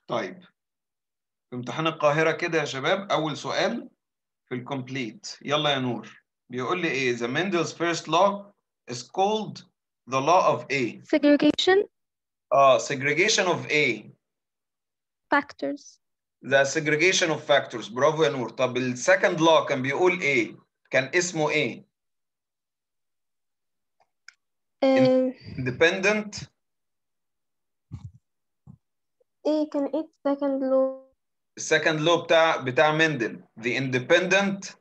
طيب في امتحان القاهرة كده يا شباب أول سؤال في الكومبليت يلا يا نور بيقول لي إيه The Mendel's first law is called the law of A segregation آه segregation of A factors the segregation of factors برافو يا نور طب السكند law كان بيقول إيه كان اسمه إيه آه، independent ايه كان ايه second law السكند لو بتاع بتاع مندل the independent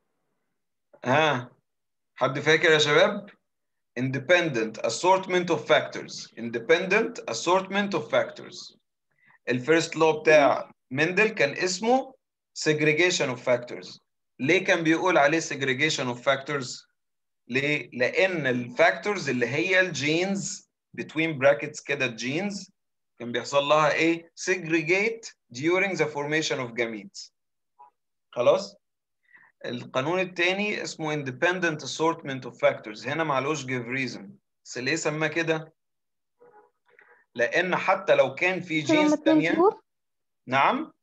ها حد فاكر يا شباب independent assortment of factors independent assortment of factors الفيرست لو بتاع مندل كان اسمه segregation of factors ليه كان بيقول عليه segregation of factors ليه لان الفاكتورز اللي هي الجينز between brackets كده الجينز كان بيحصل لها ايه segregate during the formation of gametes خلاص القانون الثاني اسمه independent assortment of factors هنا معلوش give reason بس ليه سماه كده لان حتى لو كان في عشان هما جينز اتنين ثانيه pure نعم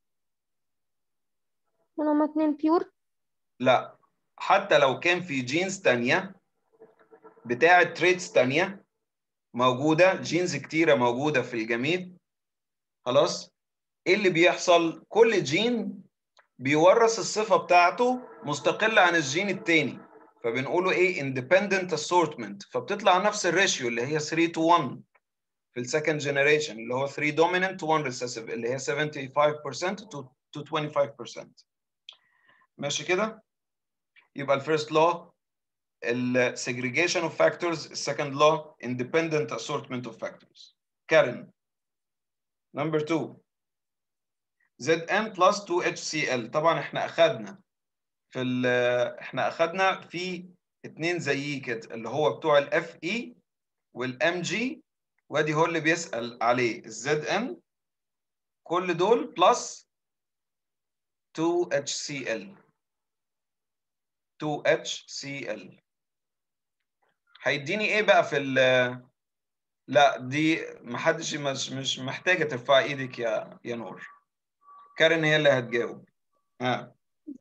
عشان هما اتنين pure لا حتى لو كان في جينز تانية بتاعة تريتس تانية موجودة جينز كتيرة موجودة في الجميد خلاص ايه اللي بيحصل كل جين بيورث الصفة بتاعته مستقلة عن الجين التاني فبنقوله ايه independent assortment فبتطلع نفس الريشيو اللي هي 3 to 1 في السكند جنريشن اللي هو 3 dominant to 1 recessive اللي هي 75% to to 25% ماشي كده يبقى الفيرست law ال segregation of factors السكند law independent assortment of factors كارين number 2 Zn plus 2HCl طبعا احنا اخدنا في ال احنا اخدنا في اتنين زييه كده اللي هو بتوع الاف اي والام جي وادي هو اللي بيسأل عليه الزد ان كل دول بلس 2HCl 2HCl هيديني ايه بقى في ال لا دي محدش مش مش محتاجة ترفع ايدك يا يا نور كارين هي اللي هتجاوب ها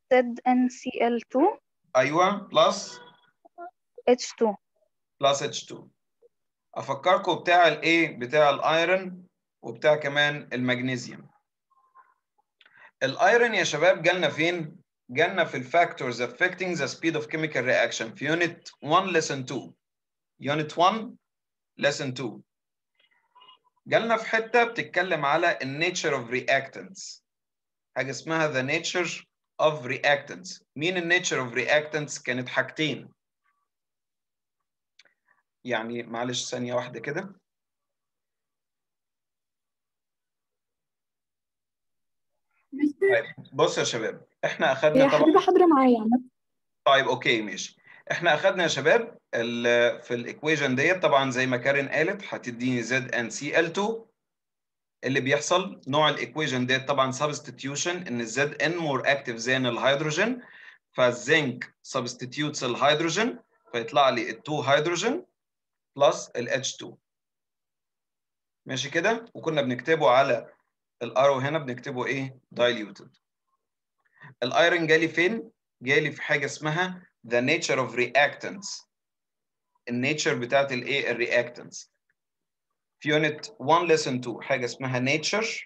ZnCl2 ايوه بلس H2 بلس H2 افكركم بتاع الايه بتاع الايرون وبتاع كمان المغنيسيوم الايرون يا شباب جالنا فين جالنا في الفاكتورز affecting the speed of chemical reaction في unit 1 lesson 2 unit 1 lesson 2 جالنا في حته بتتكلم على النيتشر اوف reactants حاجه اسمها the nature of reactants مين النيتشر اوف reactants كانت حاجتين يعني معلش ثانيه واحده كده طيب بص يا شباب احنا اخدنا يا طبعا حبيبي حاضرة معايا طيب اوكي ماشي احنا اخدنا يا شباب ال- في الايكويشن ديت طبعا زي ما كارين قالت هتديني زد ان سي ال 2 اللي بيحصل نوع الايكويشن ديت طبعا سبستيتيوشن ان الزد ان مور اكتف زان الهيدروجين فالزنك سبستيتيوتس الهيدروجين فيطلع لي ال 2 هيدروجين بلس ال H2 ماشي كده وكنا بنكتبه على الارو هنا بنكتبه ايه diluted الايرون جالي فين جالي في حاجه اسمها the nature of reactants النيتشر بتاعت الايه الرياكتنتس في يونت 1 lesson 2 حاجه اسمها nature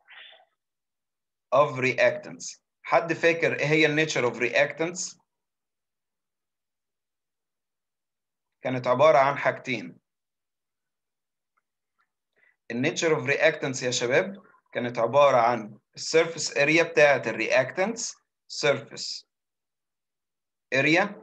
of reactants حد فاكر ايه هي النيتشر of reactants كانت عباره عن حاجتين النيتشر اوف reactants يا شباب كانت عباره عن السيرفيس اريا بتاعت الرياكتنتس سيرفيس اريا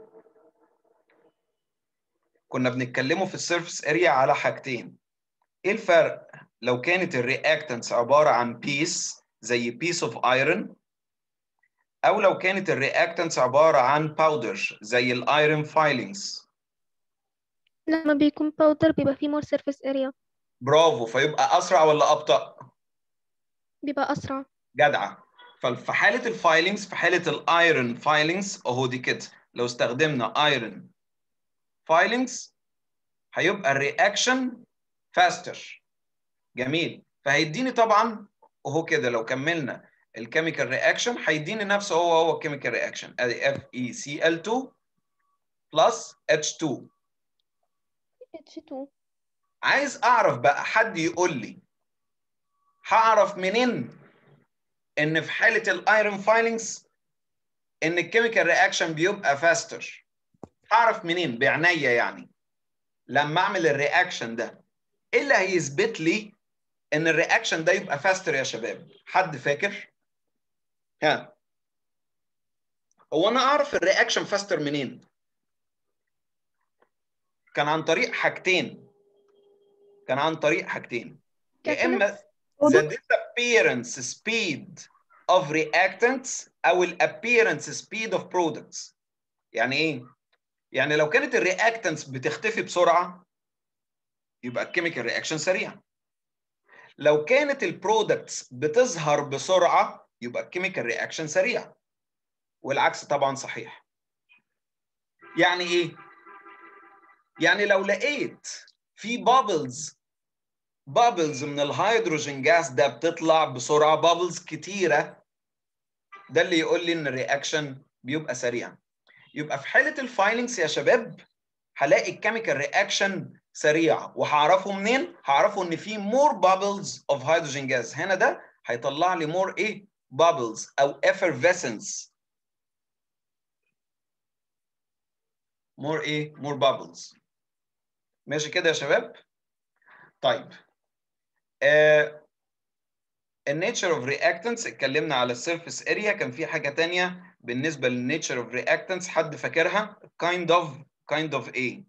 كنا بنتكلموا في السيرفيس اريا على حاجتين ايه الفرق لو كانت الرياكتنتس عباره عن بيس زي بيس اوف ايرون او لو كانت الرياكتنتس عباره عن باودر زي الايرون فايلينجز لما بيكون باودر بيبقى فيه more surface area برافو فيبقى اسرع ولا ابطا بيبقى أسرع جدعه ففي حاله الفايلينجز في حاله الايرون فايلينجز اهو دي كده لو استخدمنا ايرون فايلينجز هيبقى الرياكشن فاستر جميل فهيديني طبعا وهو كده لو كملنا الكيميكال رياكشن هيديني نفسه هو هو الكيميكال رياكشن ادي اف اي سي ال 2 بلس اتش 2 H2 عايز اعرف بقى حد يقول لي هعرف منين ان في حاله الايرون فايلنجز ان الكيميكال رياكشن بيبقى فاستر هعرف منين بعناية يعني لما اعمل الرياكشن ده ايه اللي هيثبت لي ان الرياكشن ده يبقى فاستر يا شباب حد فاكر ها هو انا اعرف الرياكشن فاستر منين كان عن طريق حاجتين كان عن طريق حاجتين يا اما the disappearance speed of reactants او ال appearance speed of products يعني ايه يعني لو كانت الرياكتنتس بتختفي بسرعه يبقى الكيميكال رياكشن سريع لو كانت البرودكتس بتظهر بسرعه يبقى الكيميكال رياكشن سريع والعكس طبعا صحيح يعني ايه يعني لو لقيت في بابلز بابلز من الهيدروجين جاس ده بتطلع بسرعه بابلز كتيره ده اللي يقول لي ان الرياكشن بيبقى سريع يبقى في حاله الفايلنجز يا شباب هلاقي الكيميكال رياكشن سريع وهعرفه منين هعرفه ان في مور بابلز اوف هيدروجين جاز هنا ده هيطلع لي مور ايه بابلز او effervescence مور ايه مور بابلز ماشي كده يا شباب طيب آه النيتشر اوف رياكتنتس اتكلمنا على السيرفيس اريا كان في حاجه تانية بالنسبه للنيتشر اوف رياكتنتس حد فاكرها kind of kind of ايه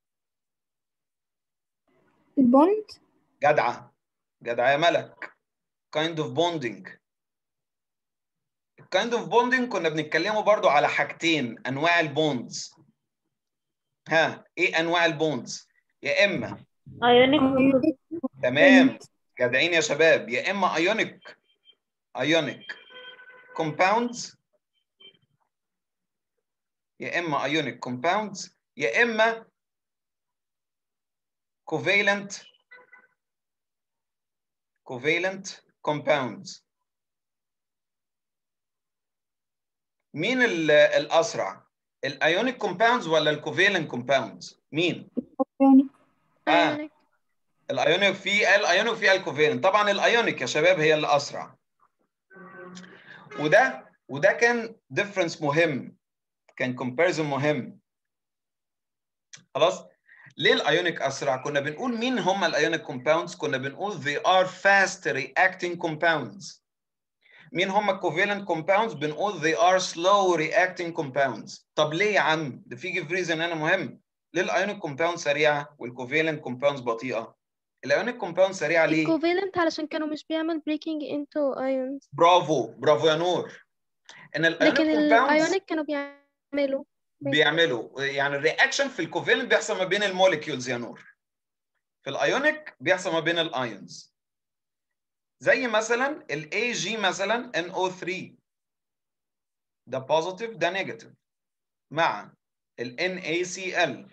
البوند جدعه جدعه يا ملك kind of bonding kind of bonding كنا بنتكلموا برضو على حاجتين انواع البوندز ها ايه انواع البوندز يا اما ايونيك تمام جدعين يا شباب يا اما ايونيك ايونيك كومباوندز يا اما ايونيك كومباوندز يا اما covalent covalent compounds مين ال- الاسرع الايونيك كومباوندز ولا الكوفالنت كومباوندز مين يعني آه. Ionic. الايونيك في الايونيك في الكوفالنت طبعا الايونيك يا شباب هي اللي اسرع وده وده كان ديفرنس مهم كان كومباريزون مهم خلاص ليه الايونيك اسرع كنا بنقول مين هم الايونيك كومباوندز كنا بنقول they are fast reacting compounds مين هم الكوفالنت كومباوندز بنقول they are slow reacting compounds طب ليه يا عم ده في جيف ريزن هنا مهم ليه الايونيك كومباوند سريعه والكوفالنت كومباوندز بطيئه الايونيك كومباوند سريعه ليه الكوفالنت علشان كانوا مش بيعمل breaking into ions برافو برافو يا نور ان لكن الايونيك كومباوندز الايونيك كانوا بيعملوا بيعملوا يعني الرياكشن في الكوفالنت بيحصل ما بين الموليكيولز يا نور في الايونيك بيحصل ما بين الايونز زي مثلا ال AG مثلا NO3 ده بوزيتيف ده نيجاتيف مع ال NaCl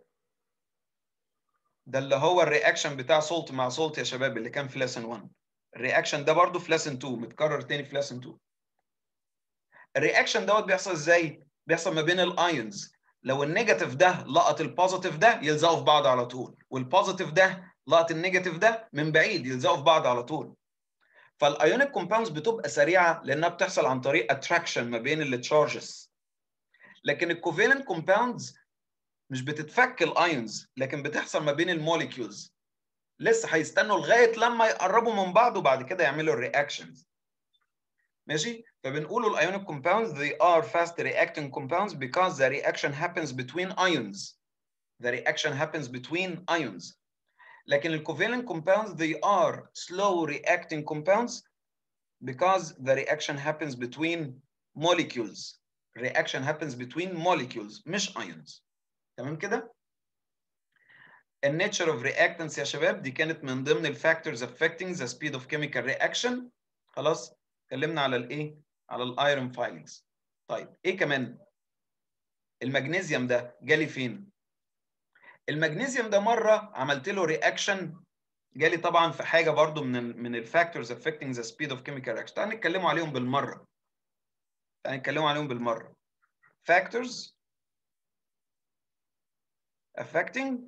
ده اللي هو الرياكشن بتاع سولت مع سولت يا شباب اللي كان في لسن 1 الرياكشن ده برضه في لسن 2 متكرر تاني في لسن 2 الرياكشن دوت بيحصل ازاي؟ بيحصل ما بين الايونز لو النيجاتيف ده لقط البوزيتيف ده يلزقوا في بعض على طول والبوزيتيف ده لقط النيجاتيف ده من بعيد يلزقوا في بعض على طول فالايونيك كومباوندز بتبقى سريعه لانها بتحصل عن طريق اتراكشن ما بين التشارجز لكن الكوفالنت كومباوندز مش بتتفك الايونز لكن بتحصل ما بين الموليكيولز لسه هيستنوا لغايه لما يقربوا من بعض وبعد كده يعملوا الرياكشنز ماشي فبنقولوا الايونيك compounds they are fast reacting compounds because the reaction happens between ions the reaction happens between ions لكن ال covalent compounds they are slow reacting compounds because the reaction happens between molecules reaction happens between molecules مش ions تمام كده ال nature of reactants يا شباب دي كانت من ضمن ال factors affecting the speed of chemical reaction خلاص اتكلمنا على الايه على الايرون فايلنجز طيب ايه كمان المغنيسيوم ده جالي فين المغنيسيوم ده مره عملت له رياكشن جالي طبعا في حاجه برضو من ال من الفاكتورز affecting the speed of chemical reaction تعال نتكلموا عليهم بالمره تعال نتكلموا عليهم بالمره factors affecting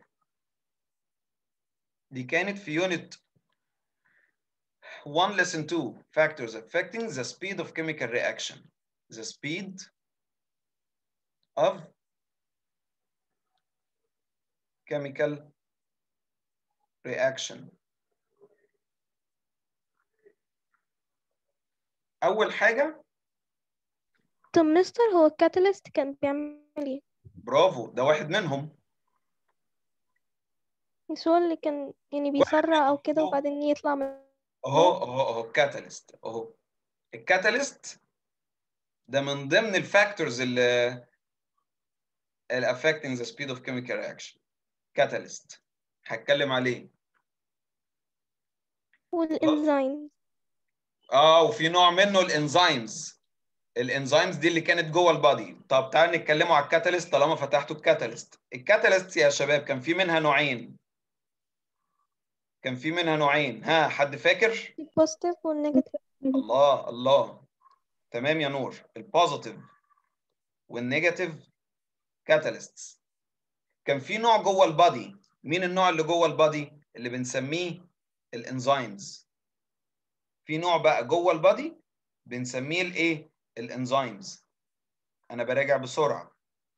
دي كانت في يونت 1 lesson 2 factors affecting the speed of chemical reaction the speed of chemical reaction أول حاجة طب مستر هو الكاتاليست كان بيعمل ايه؟ برافو ده واحد منهم مش هو اللي كان يعني بيسرع او كده أهو. وبعدين يطلع من اهو اهو اهو الكاتاليست اهو الكاتاليست ده من ضمن الفاكتورز اللي اللي affecting the speed of chemical reaction catalyst هتكلم عليه والانزيم اه وفي نوع منه الانزيمز الانزيمز دي اللي كانت جوه البادي طب تعال نتكلموا على الكاتاليست طالما فتحتوا الكاتاليست الكاتاليست يا شباب كان في منها نوعين كان في منها نوعين ها حد فاكر البوزيتيف والنيجاتيف الله الله تمام يا نور البوزيتيف والنيجاتيف كاتاليستس كان في نوع جوه البادي مين النوع اللي جوه البادي اللي بنسميه الانزيمز في نوع بقى جوه البادي بنسميه الايه الانزيمز انا براجع بسرعه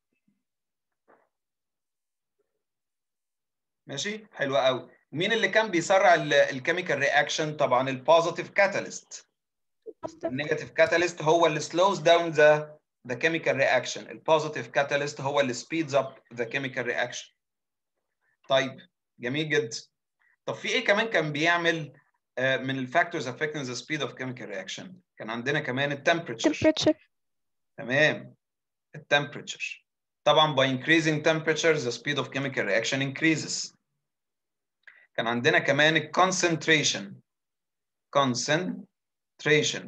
ماشي حلو قوي مين اللي كان بيسرع الكيميكال رياكشن طبعا البوزيتيف كاتاليست النيجاتيف كاتاليست هو اللي slows down the the chemical reaction البوزيتيف كاتاليست هو اللي speeds up the chemical reaction طيب جميل جدا طب في ايه كمان كان بيعمل آه، من الفاكتورز affecting the speed of chemical reaction كان عندنا كمان التمبريتشر temperature تمام التمبريتشر طبعا by increasing temperature the speed of chemical reaction increases كان عندنا كمان ال concentration concentration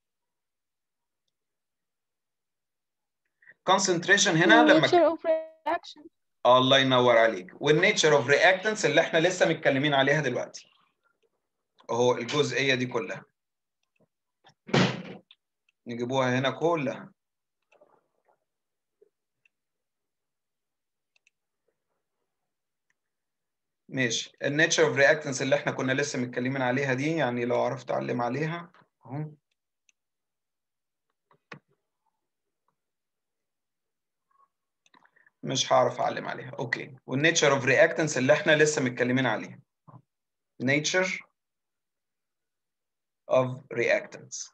concentration هنا لما nature of reaction الله ينور عليك والنيتشر اوف رياكتنس اللي احنا لسه متكلمين عليها دلوقتي اهو الجزئيه دي كلها نجيبوها هنا كلها ماشي النيتشر اوف رياكتنس اللي احنا كنا لسه متكلمين عليها دي يعني لو عرفت اعلم عليها اهو مش هعرف اعلم عليها اوكي والنيتشر اوف رياكتنس اللي احنا لسه متكلمين عليها nature of reactants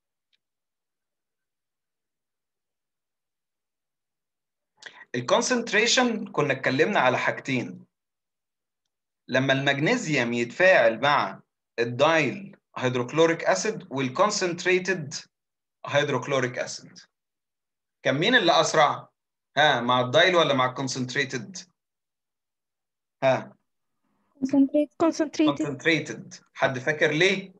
الكونسنتريشن كنا اتكلمنا على حاجتين لما المغنيسيوم يتفاعل مع الدايل هيدروكلوريك اسيد والكونسنتريتد هيدروكلوريك اسيد كان مين اللي اسرع ها مع الدايل ولا مع الكونسنتريتد ها concentrate concentrated concentrated حد فاكر ليه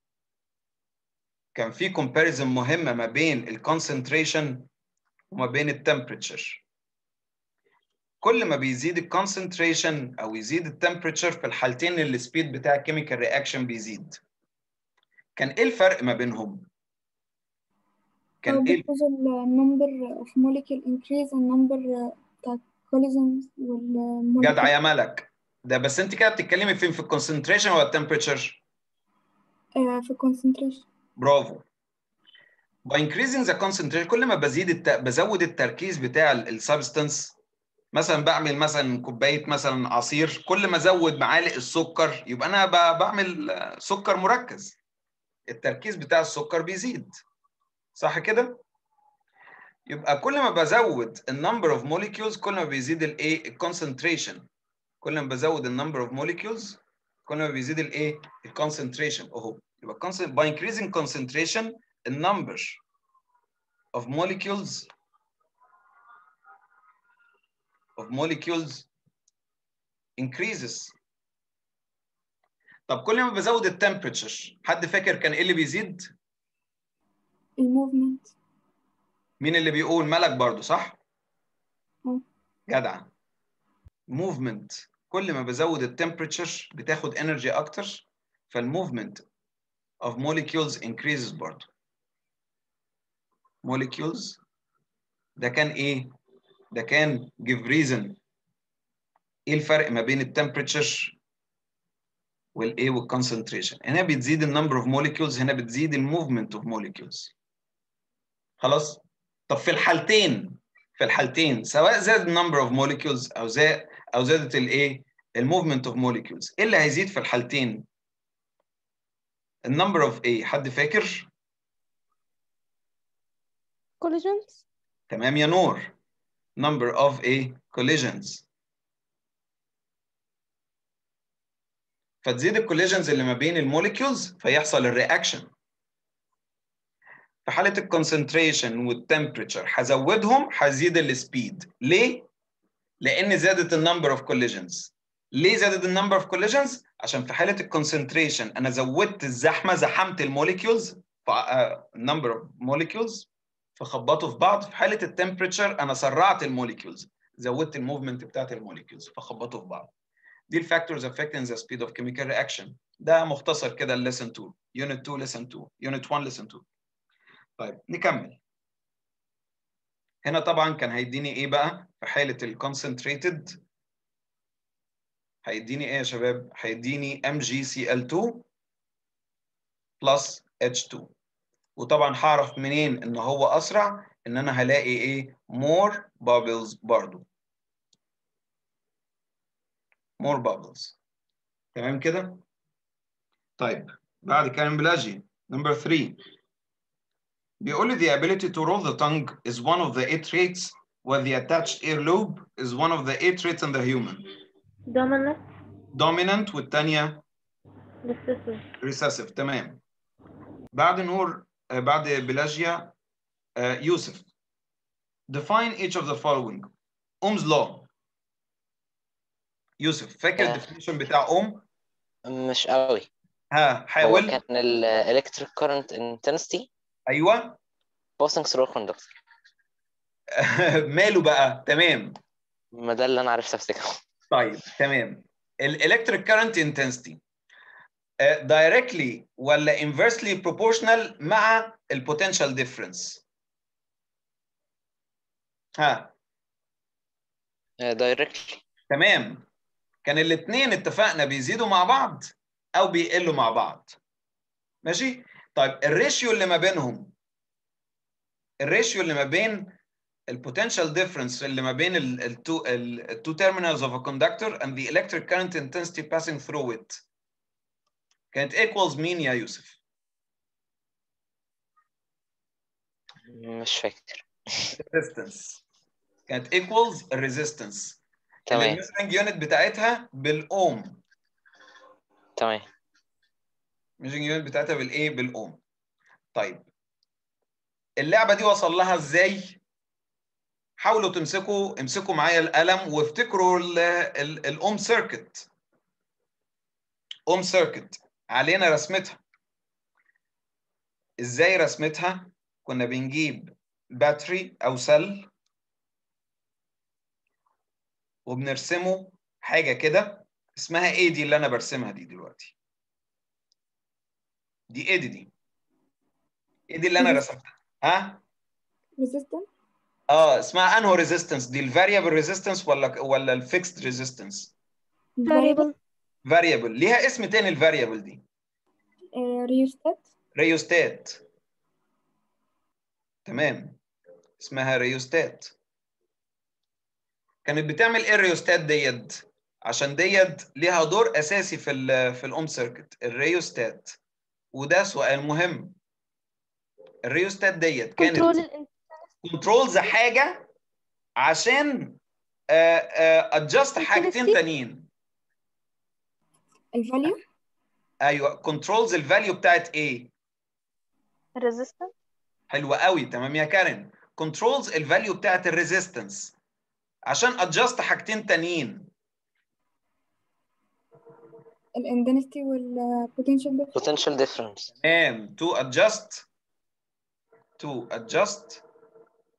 كان في comparison مهمة ما بين الكونسنتريشن وما بين التمبريتشر كل ما بيزيد الكونسنتريشن او يزيد التمبريتشر في الحالتين السبيد بتاع الكيميكال رياكشن بيزيد كان ايه الفرق ما بينهم كان ايه because ال number of molecule increase and number بتاع collisions وال جدع يا ملك ده بس انت كده بتتكلمي فين في الكونسنتريشن ولا التمبريتشر آه، في concentration برافو by increasing the concentration كل ما بزيد الت... بزود التركيز بتاع السبستانس مثلا بعمل مثلا كوبايه مثلا عصير كل ما ازود معالق السكر يبقى انا ب... بعمل آه، سكر مركز التركيز بتاع السكر بيزيد صح كده يبقى كل ما بزود النمبر اوف موليكيولز كل ما بيزيد الايه الكونسنتريشن كل ما بزود النمبر اوف موليكيولز كل ما بيزيد الايه الكونسنتريشن اهو يبقى concent- by increasing concentration the number of molecules of molecules increases طب كل ما بزود التمبريتشر حد فاكر كان ايه اللي بيزيد الموفمنت مين اللي بيقول ملك برضو صح اه. جدع movement كل ما بزود التمبريتشر بتاخد انرجي اكتر فالموفمنت of molecules increases برضه molecules ده كان ايه ده كان give reason ايه الفرق ما بين التمبريتشر والايه والكونسنتريشن هنا بتزيد النمبر اوف molecules هنا بتزيد الموفمنت اوف molecules خلاص طب في الحالتين في الحالتين سواء زاد النمبر اوف molecules او زاد او زادت الايه الموفمنت اوف molecules ايه اللي هيزيد في الحالتين النمبر اوف ايه حد فاكر collisions تمام يا نور number of a collisions فتزيد الكوليجنز اللي ما بين الموليكيولز فيحصل الرياكشن في حالة الكونسنتريشن والتمبريتشر هزودهم هزيد السبيد ليه؟ لأن زادت النمبر اوف كوليجنز ليه زادت النمبر اوف كوليجنز؟ عشان في حالة الكونسنتريشن أنا زودت الزحمة زحمت الموليكيولز نمبر اوف موليكيولز فخبطوا في بعض في حالة التمبريتشر أنا سرعت الموليكيولز زودت الموفمنت بتاعت الموليكيولز فخبطوا في بعض دي الفاكتورز affecting the speed of chemical reaction ده مختصر كده lesson 2 unit 2 lesson 2 unit 1 lesson 2 طيب نكمل هنا طبعا كان هيديني ايه بقى في حالة الconcentrated هيديني ايه يا شباب هيديني MgCl2 plus H2 وطبعا هعرف منين ان هو اسرع ان انا هلاقي ايه more bubbles برضو more bubbles تمام كده طيب بعد كلام بلاجي number 3 بيقول لي the ability to roll the tongue is one of the eight traits while the attached earlobe is one of the eight traits in the human dominant dominant والتانية recessive recessive تمام بعد نور آه، بعد بلاجيا آه، يوسف define each of the following Ohm's law يوسف فاكر آه. الديفينيشن بتاع اوم مش قوي ها هو حاول كان ال electric current intensity ايوه passing through a conductor ماله بقى تمام ما ده اللي انا عرفت افتكره طيب تمام الالكتريك كارنت انتنسيتي directly ولا inversely proportional مع البوتنشال ديفرنس ها آه، directly تمام كان الاثنين اتفقنا بيزيدوا مع بعض او بيقلوا مع بعض ماشي طيب الريشيو اللي ما بينهم الريشيو اللي ما بين البوتنشال ديفرنس اللي ما بين التو التو terminals of a conductor and the electric current intensity passing through it كانت equals مين يا يوسف مش فاكر resistance كانت equals الريزيستنس تمام الميجرنج يونت بتاعتها بالاوم تمام الميجرنج يونت بتاعتها بالايه بالاوم طيب اللعبه دي وصل لها ازاي حاولوا تمسكوا امسكوا معايا القلم وافتكروا ال- ال- الاوم سيركت اوم سيركت علينا رسمتها ازاي رسمتها كنا بنجيب باتري او سل وبنرسمه حاجه كده اسمها ايه دي اللي انا برسمها دي دلوقتي دي ايه دي دي ايه دي اللي انا رسمتها ها resistant اه اسمها انهو ريزيستنس دي الفاريبل ريزيستنس ولا ولا الفيكسد ريزيستنس variable فاريبل ليها اسم تاني الفاريبل دي آه، rheostat ريوستات تمام اسمها ريوستات كانت بتعمل ايه الريوستات ديت عشان ديت ليها دور اساسي في ال في الاوم سيركت الريوستات وده سؤال مهم الريوستات ديت كانت control ال كنترولز حاجه عشان ادجست حاجتين Intensity. تانيين الفاليو ايوه كنترولز الفاليو بتاعت ايه resistant حلوه قوي تمام يا كارين كنترولز الفاليو بتاعت الريزيستنس عشان ادجست حاجتين تانيين الانتنستي والبوتنشال difference potential difference تمام to adjust to adjust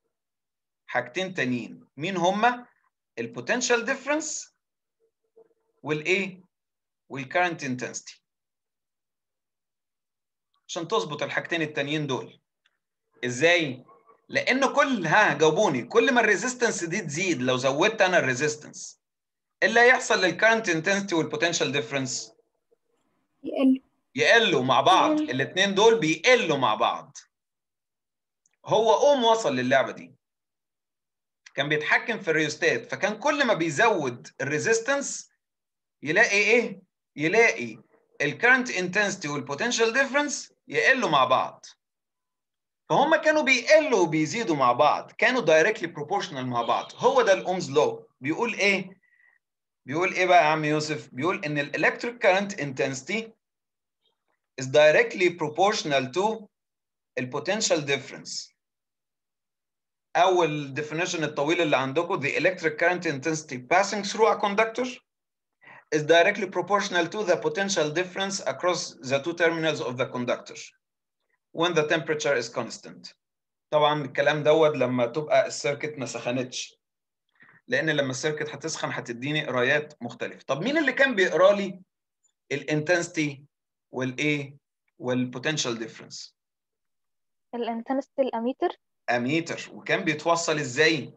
حاجتين تانيين مين هما البوتنشال ديفرنس والايه والكرنت انتنسيتي عشان تظبط الحاجتين التانيين دول ازاي لان كل ها جاوبوني كل ما الريزيستنس دي تزيد لو زودت انا الريزيستنس ايه اللي هيحصل للكرنت انتنسيتي والبوتنشال ديفرنس يقل يقلوا مع بعض يقل. الاثنين دول بيقلوا مع بعض هو قوم وصل للعبه دي كان بيتحكم في الريوستات فكان كل ما بيزود الريزيستنس يلاقي ايه يلاقي الكرنت انتنسيتي والبوتنشال ديفرنس يقلوا مع بعض فهم كانوا بيقلوا وبيزيدوا مع بعض كانوا دايركتلي بروبورشنال مع بعض هو ده الاومز لو بيقول ايه بيقول ايه بقى يا عم يوسف بيقول ان الالكتريك كارنت انتنسيتي is directly proportional to البوتنشال difference او الديفينيشن الطويل اللي عندكم the electric current intensity passing through a conductor is directly proportional to the potential difference across the two terminals of the conductor when the temperature is constant طبعا الكلام دوت لما تبقى السيركت ما سخنتش لان لما السيركت هتسخن هتديني قرايات مختلفه طب مين اللي كان بيقرا لي الانتنسيتي والايه والبوتنشال ديفرنس الانتنستي الاميتر اميتر وكان بيتوصل ازاي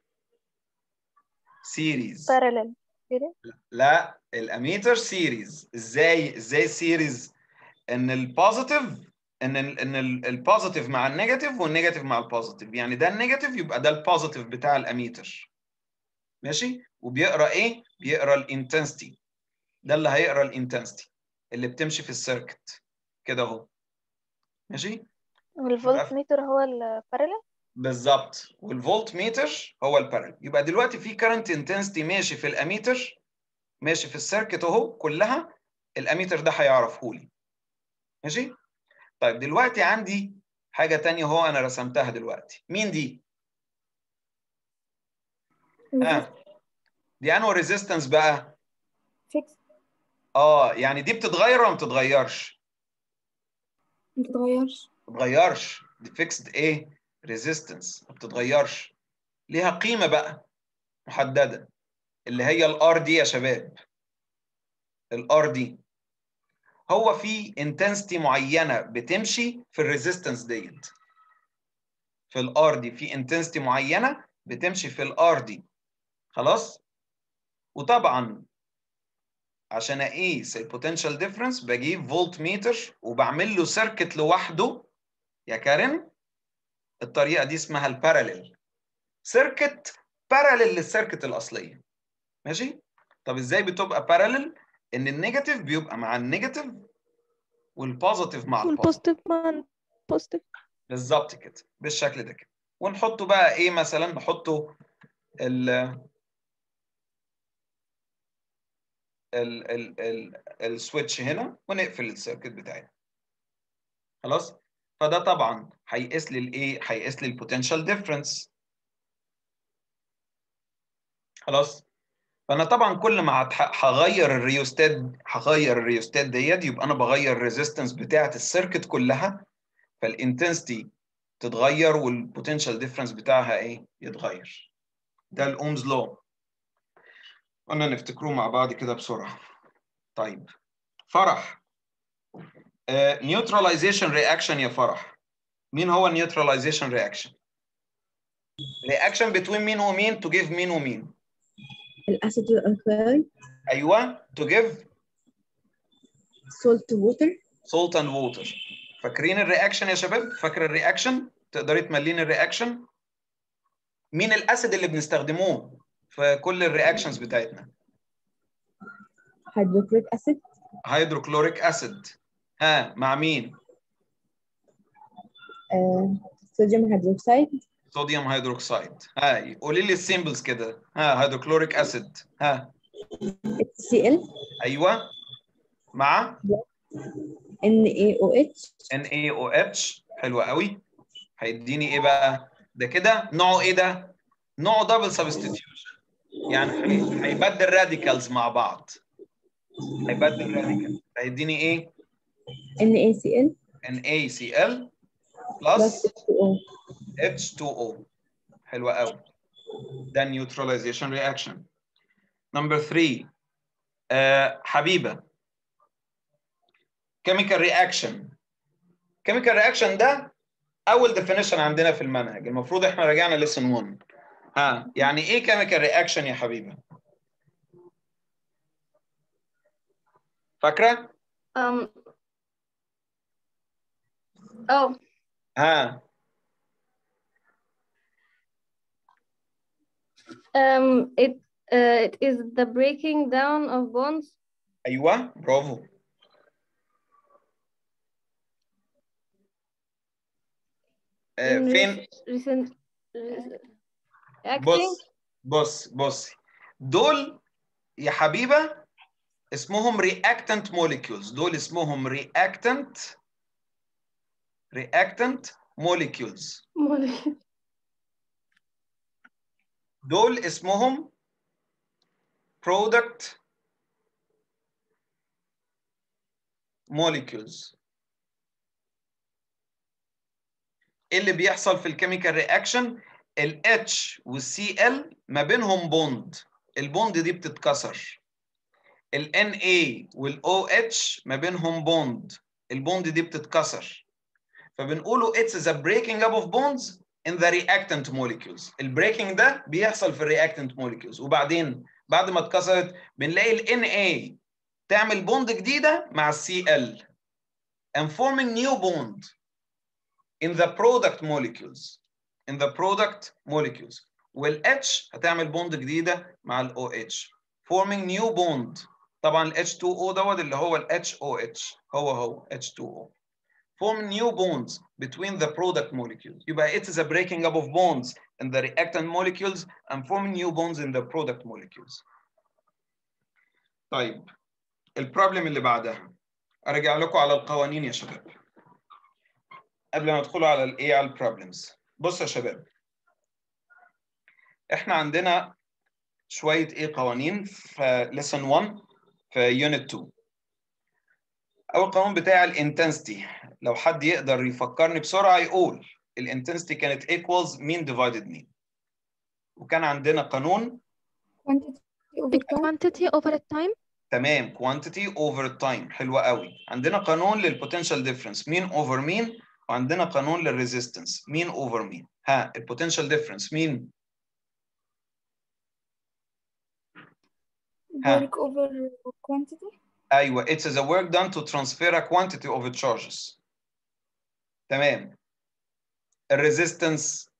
سيريز بارلل لا الاميتر سيريز ازاي ازاي سيريز ان البوزيتيف ان ال ان البوزيتيف مع النيجاتيف والنيجاتيف مع البوزيتيف يعني ده النيجاتيف يبقى ده البوزيتيف بتاع الاميتر ماشي وبيقرا ايه بيقرا الانتنسيتي ده اللي هيقرا الانتنسيتي اللي بتمشي في السيركت كده اهو ماشي والفولت ميتر هو البارلل بالظبط والفولت ميتر هو البارل يبقى دلوقتي في كارنت انتنسيتي ماشي في الاميتر ماشي في السيركت اهو كلها الاميتر ده هيعرفه لي ماشي طيب دلوقتي عندي حاجه تانية اهو انا رسمتها دلوقتي مين دي ها دي انو ريزيستنس بقى فيكس اه يعني دي بتتغير ولا ما بتتغيرش متتغيرش ما بتتغيرش دي فيكسد ايه ريزيستنس ما بتتغيرش ليها قيمه بقى محدده اللي هي الار دي يا شباب الار دي هو في انتنسيتي معينه بتمشي في الريزيستنس ديت في الار دي في انتنسيتي معينه بتمشي في الار دي خلاص وطبعا عشان اقيس البوتنشال ديفرنس بجيب فولت ميتر وبعمل له سيركت لوحده يا كارين الطريقه دي اسمها الباراليل سيركت باراليل للسيركت الاصليه ماشي طب ازاي بتبقى باراليل ان النيجاتيف بيبقى مع النيجاتيف والبوزيتيف مع البوزيتيف والبوزيتيف مع البوزيتيف بالظبط كده بالشكل ده كده ونحطه بقى ايه مثلا نحطه ال ال ال ال السويتش هنا ونقفل السيركت بتاعنا خلاص فده طبعا هيقيس لي الايه هيقيس لي البوتنشال ديفرنس خلاص فانا طبعا كل ما هتح- هغير الريوستات هغير الريوستات ديت يبقى انا بغير الريزيستنس بتاعه السيركت كلها فالانتنسيتي تتغير والبوتنشال ديفرنس بتاعها ايه يتغير ده الاومز لو قلنا نفتكروه مع بعض كده بسرعه طيب فرح نيوتراليزيشن رياكشن يا فرح مين هو النيوتراليزيشن رياكشن رياكشن بتوين مين ومين تو جيف مين ومين الأسيد والألكلاين ايوه تو جيف salt water سولت اند ووتر فاكرين الرياكشن يا شباب فاكر الرياكشن تقدري تملين الرياكشن مين الاسيد اللي بنستخدموه في كل الرياكشنز بتاعتنا hydrochloric acid هيدروكلوريك اسيد ها مع مين آه، sodium hydroxide صوديوم هيدروكسيد ها قولي لي السيمبلز كده ها هيدروكلوريك اسيد ها HCl ايوه مع NaOH NaOH حلو قوي هيديني ايه بقى ده كده نوعه ايه ده نوعه دبل سبستيتيوشن يعني هي- هيبدل راديكالز مع بعض هيبدل راديكال هيديني ايه NaCl NaCl plus plus H2O H2O حلوة قوي ده neutralization reaction number three آه حبيبه chemical reaction chemical reaction ده اول definition عندنا في المنهج المفروض احنا راجعنا lesson 1 ها يعني ايه chemical reaction يا حبيبه فاكره Um, oh, ها um, it uh, it is the breaking down of bonds. ايوه برافو آه in فين recent acting. بص بص بص دول يا حبيبه اسمهم reactant molecules دول اسمهم reactant reactant molecules دول اسمهم product molecules ايه اللي بيحصل في الكيميكال رياكشن ال H وال Cl ما بينهم بوند البوند دي بتتكسر ال Na وال OH ما بينهم بوند البوند دي بتتكسر فبنقوله it's the breaking up of bonds in the reactant molecules البريكنج ده بيحصل في الرياكتنت molecules وبعدين بعد ما اتكسرت بنلاقي ال Na تعمل بوند جديده مع ال Cl and forming new bond in the product molecules in the product molecules وال H هتعمل بوند جديده مع ال OH forming new bond طبعا ال H2O دوت اللي هو ال HOH هو هو H2O form new bonds between the product molecules يبقى it is a breaking up of bonds in the reactant molecules and forming new bonds in the product molecules طيب البروبلم اللي بعدها ارجع لكم على القوانين يا شباب قبل ما ندخلوا على الايه على البروبلمز بص يا شباب احنا عندنا شويه ايه قوانين في lesson 1 في unit 2 اول قانون بتاع الانتنسيتي لو حد يقدر يفكرني بسرعه يقول الانتنسيتي كانت equals مين divided مين وكان عندنا قانون quantity over time quantity over time تمام quantity over time حلوة قوي عندنا قانون للبوتنشال ديفرنس مين over مين وعندنا قانون للريزيستنس مين over مين ها البوتنشال ديفرنس مين ها. work over quantity ايوه it's the work done to transfer a quantity of charges تمام الريزيستنس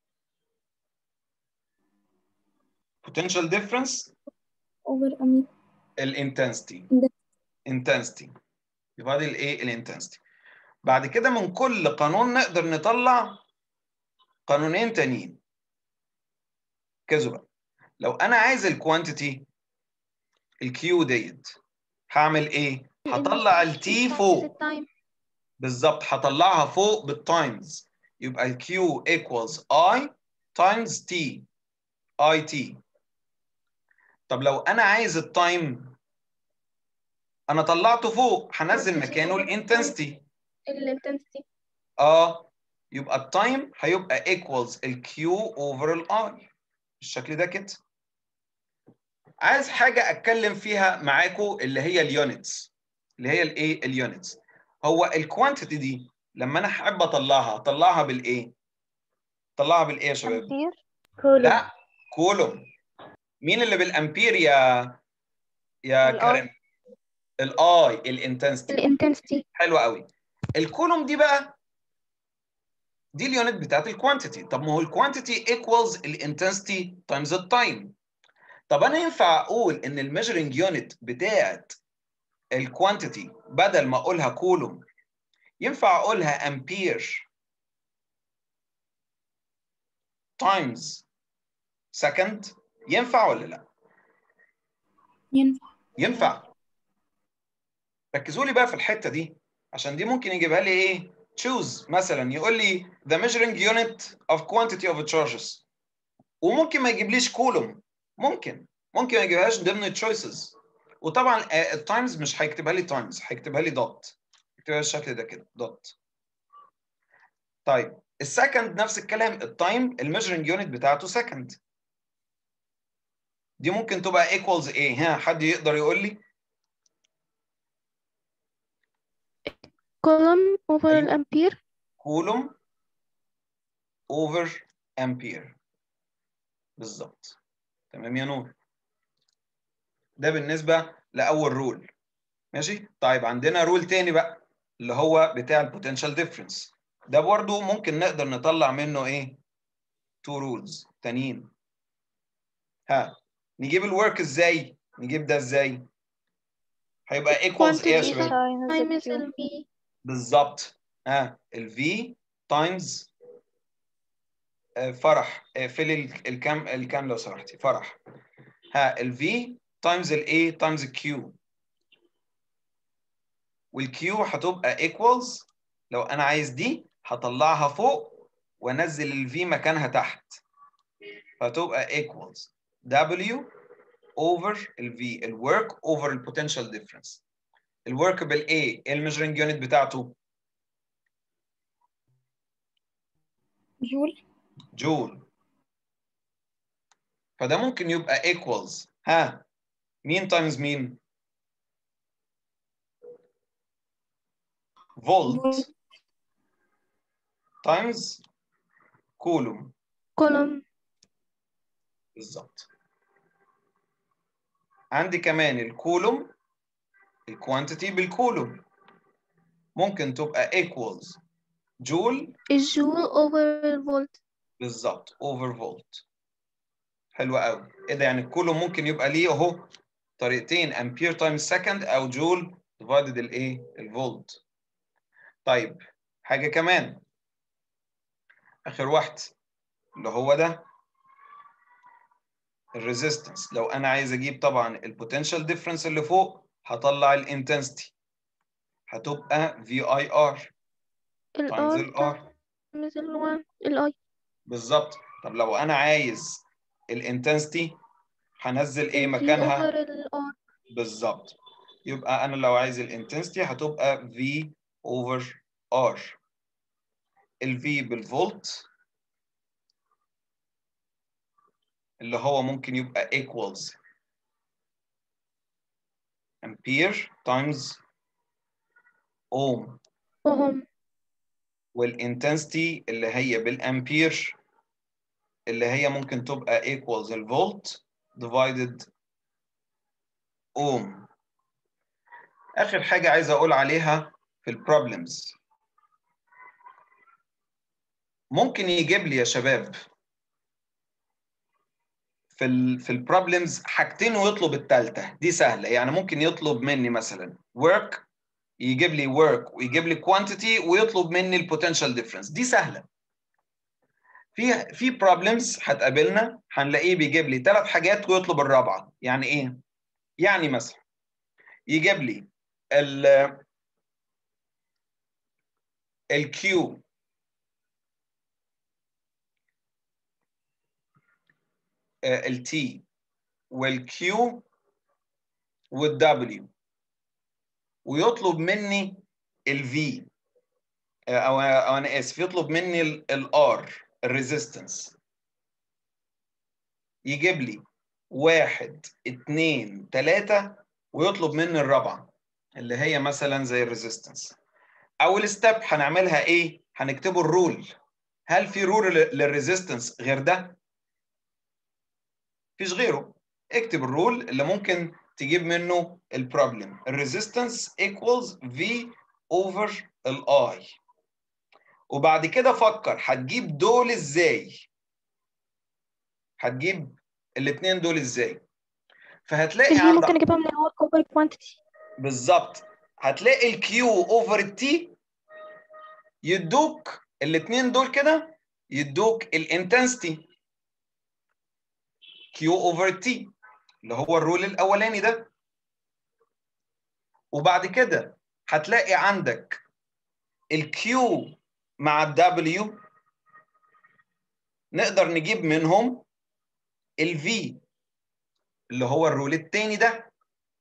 potential difference over a الانتنسيتي Intensity. intensity يبقى دي الايه الانتنسيتي بعد كده من كل قانون نقدر نطلع قانونين تانيين ركزوا بقى لو انا عايز الكوانتيتي الكيو ديت هعمل ايه هطلع التي فوق time بالظبط هطلعها فوق بالتايمز يبقى الكيو equals I times T I T طب لو انا عايز التايم انا طلعته فوق هنزل مكانه الانتنسيتي الانتنسيتي اه يبقى التايم هيبقى equals الكيو اوفر الاي بالشكل ده كده عايز حاجه اتكلم فيها معاكم اللي هي اليونتس اللي هي الايه اليونتس هو الكوانتيتي دي لما انا احب اطلعها اطلعها بالايه اطلعها بالايه يا شباب أمبير لا كولوم مين اللي بالامبير يا يا الآي. كريم الاي الانتنسيتي الانتنسيتي حلو قوي الكولوم دي بقى دي اليونت بتاعت الكوانتيتي طب ما هو الكوانتيتي ايكوالز الانتنسيتي تايمز التايم طب انا ينفع اقول ان الميجرنج يونت بتاعت الكوانتيتي بدل ما اقولها كولوم ينفع اقولها امبير تايمز سكند ينفع ولا لا ينفع ينفع ركزوا لي بقى في الحته دي عشان دي ممكن يجيبها لي ايه choose مثلا يقول لي the measuring unit of quantity of charges وممكن ما يجيبليش كولوم ممكن ممكن ما يجيبهاش ضمن choices وطبعا التايمز مش هيكتبها لي تايمز هيكتبها لي دوت يكتبها بالشكل ده كده دوت طيب السكند نفس الكلام التايم الميجرنج يونت بتاعته سكند دي ممكن تبقى equals ايه ها حد يقدر يقول لي column over أيوة. الأمبير كولوم over امبير بالظبط تمام يا نور ده بالنسبه لاول رول ماشي طيب عندنا رول تاني بقى اللي هو بتاع البوتنشال ديفرنس ده برضه ممكن نقدر نطلع منه ايه تو رولز تانيين ها نجيب الورك ازاي نجيب ده ازاي هيبقى equals ايه يا Quantity. شباب times times ال Q. ال V بالظبط ها ال V times آه، فرح اقفلي ال- الكام الكام لو سمحتي فرح ها ال V times ال A times ال Q وال Q هتبقى equals لو انا عايز دي هطلعها فوق وانزل ال V مكانها تحت فهتبقى equals W over ال V ال work over ال potential difference ال work بال A ايه الميجرنج يونت بتاعته جول جول فده ممكن يبقى equals ها مين تايمز مين فولت تايمز كولوم column بالظبط عندي كمان الكولوم الكوانتيتي بالكولوم ممكن تبقى equals جول الجول over الفولت بالظبط اوفر فولت حلو قوي ايه ده يعني الكولوم ممكن يبقى ليه اهو طريقتين امبير تايمز سكند او جول ديفايدد الايه الفولت طيب حاجه كمان اخر واحد اللي هو ده الريزيستنس لو انا عايز اجيب طبعا البوتنشال ديفرنس اللي فوق هطلع الانتنسيتي هتبقى في اي ار ال تايمز R الار times ال 1 ال I بالظبط طب لو انا عايز الانتنسيتي هنزل ايه ال V مكانها over ال R بالظبط يبقى انا لو عايز الانتنسيتي هتبقى V over R ال V بالفولت اللي هو ممكن يبقى equals امبير تايمز اوم وهم والانتنسيتي اللي هي بالامبير اللي هي ممكن تبقى equals الفولت divided اوم اخر حاجه عايز اقول عليها في البروبلمز ممكن يجيب لي يا شباب في ال في البروبلمز حاجتين ويطلب الثالثه دي سهله يعني ممكن يطلب مني مثلا work يجيب لي work ويجيب لي quantity ويطلب مني البوتنشال ديفرنس دي سهله في في بروبلمز هتقابلنا هنلاقيه بيجيب لي ثلاث حاجات ويطلب الرابعه يعني ايه يعني مثلا يجيب لي ال الكيو التي والكيو والدبليو ويطلب مني الفي او او انا اسف يطلب مني الار الريزيستنس يجيب لي واحد اتنين تلاتة ويطلب مني الرابعة اللي هي مثلا زي الريزيستنس أول ستيب هنعملها إيه؟ هنكتبه الرول هل في رول للريزيستنس غير ده؟ مفيش غيره اكتب الرول اللي ممكن تجيب منه البروبلم الريزيستنس equals V over ال I وبعد كده فكر هتجيب دول ازاي هتجيب الاثنين دول ازاي فهتلاقي ال V عند ممكن اجيبها من ال R over quantity بالظبط هتلاقي الكيو اوفر التي يدوك الاثنين دول كده يدوك الانتنسيتي كيو اوفر تي اللي هو الرول الاولاني ده وبعد كده هتلاقي عندك الكيو مع الدبليو نقدر نجيب منهم الفي اللي هو الرول التاني ده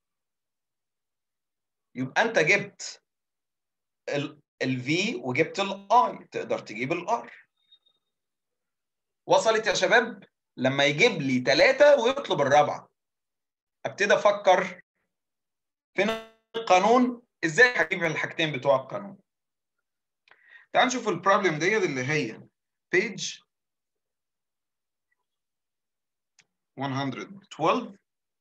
يبقى انت جبت الفي وجبت الاي تقدر تجيب الار وصلت يا شباب لما يجيب لي ثلاثة ويطلب الرابعة ابتدي افكر فين القانون ازاي هجيب الحاجتين بتوع القانون تعال نشوف البروبلم ديت اللي هي page 112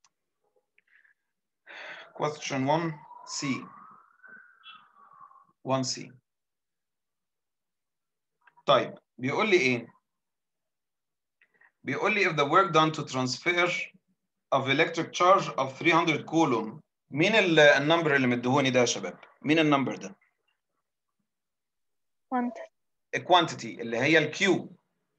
question 1c 1c طيب بيقول لي ايه بيقول لي if the work done to transfer of electric charge of 300 coulomb مين ال- النمبر اللي مديهوني ده يا شباب مين النمبر ده وانت quantity اللي هي الكيو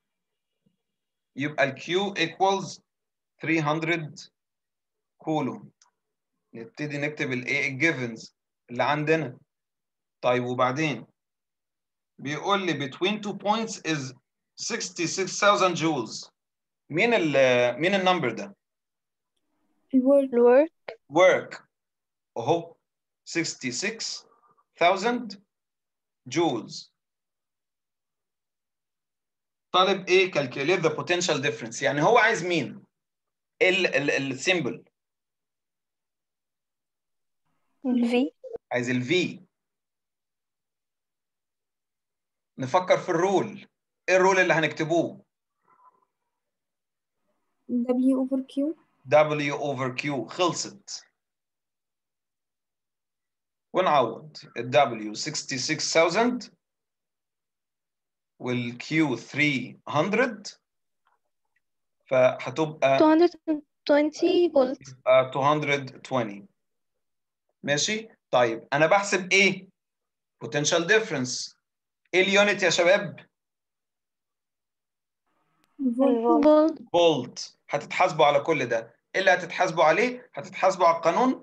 يبقى الكيو equals 300 كولوم نبتدي نكتب الايه الجيفنز اللي عندنا طيب وبعدين بيقول لي between two points is 66000 joules مين ال مين النمبر ده الورك الورك work اهو 66000 joules طالب ايه calculate the potential difference يعني هو عايز مين السيمبل الفي عايز الفي نفكر في الرول ايه الرول اللي هنكتبوه W over Q W over Q خلصت ونعوض ال W 66000 وال Q 300 فهتبقى 220 فولت آه، 220 ماشي طيب انا بحسب ايه potential difference ايه اليونت يا شباب الفولت فولت فولت هتتحاسبوا على كل ده ايه اللي هتتحاسبوا عليه هتتحاسبوا على القانون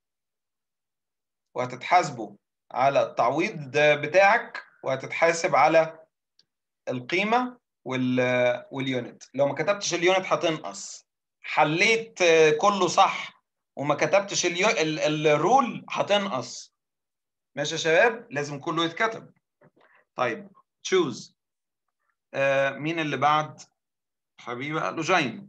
وهتتحاسبوا على التعويض ده بتاعك وهتتحاسب على القيمه وال واليونت لو ما كتبتش اليونت هتنقص حليت آه، كله صح وما كتبتش اليو... ال... الرول هتنقص ماشي يا شباب لازم كله يتكتب طيب تشوز آه مين اللي بعد حبيبي لوجين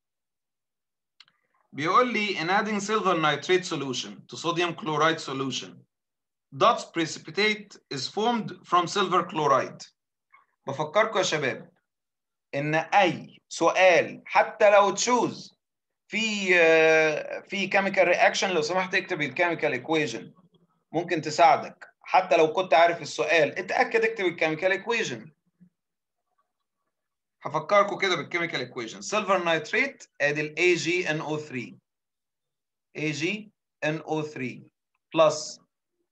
بيقول لي in adding silver nitrate solution to sodium chloride solution dots precipitate is formed from silver chloride بفكركم يا شباب ان اي سؤال حتى لو تشوز في آه، في كيميكال رياكشن لو سمحت اكتب الكيميكال ايكويشن ممكن تساعدك حتى لو كنت عارف السؤال اتاكد اكتب الكيميكال ايكويشن هفكركم كده بالكيميكال ايكويشن سيلفر نايتريت ادي ال AgNO3 AgNO3 بلس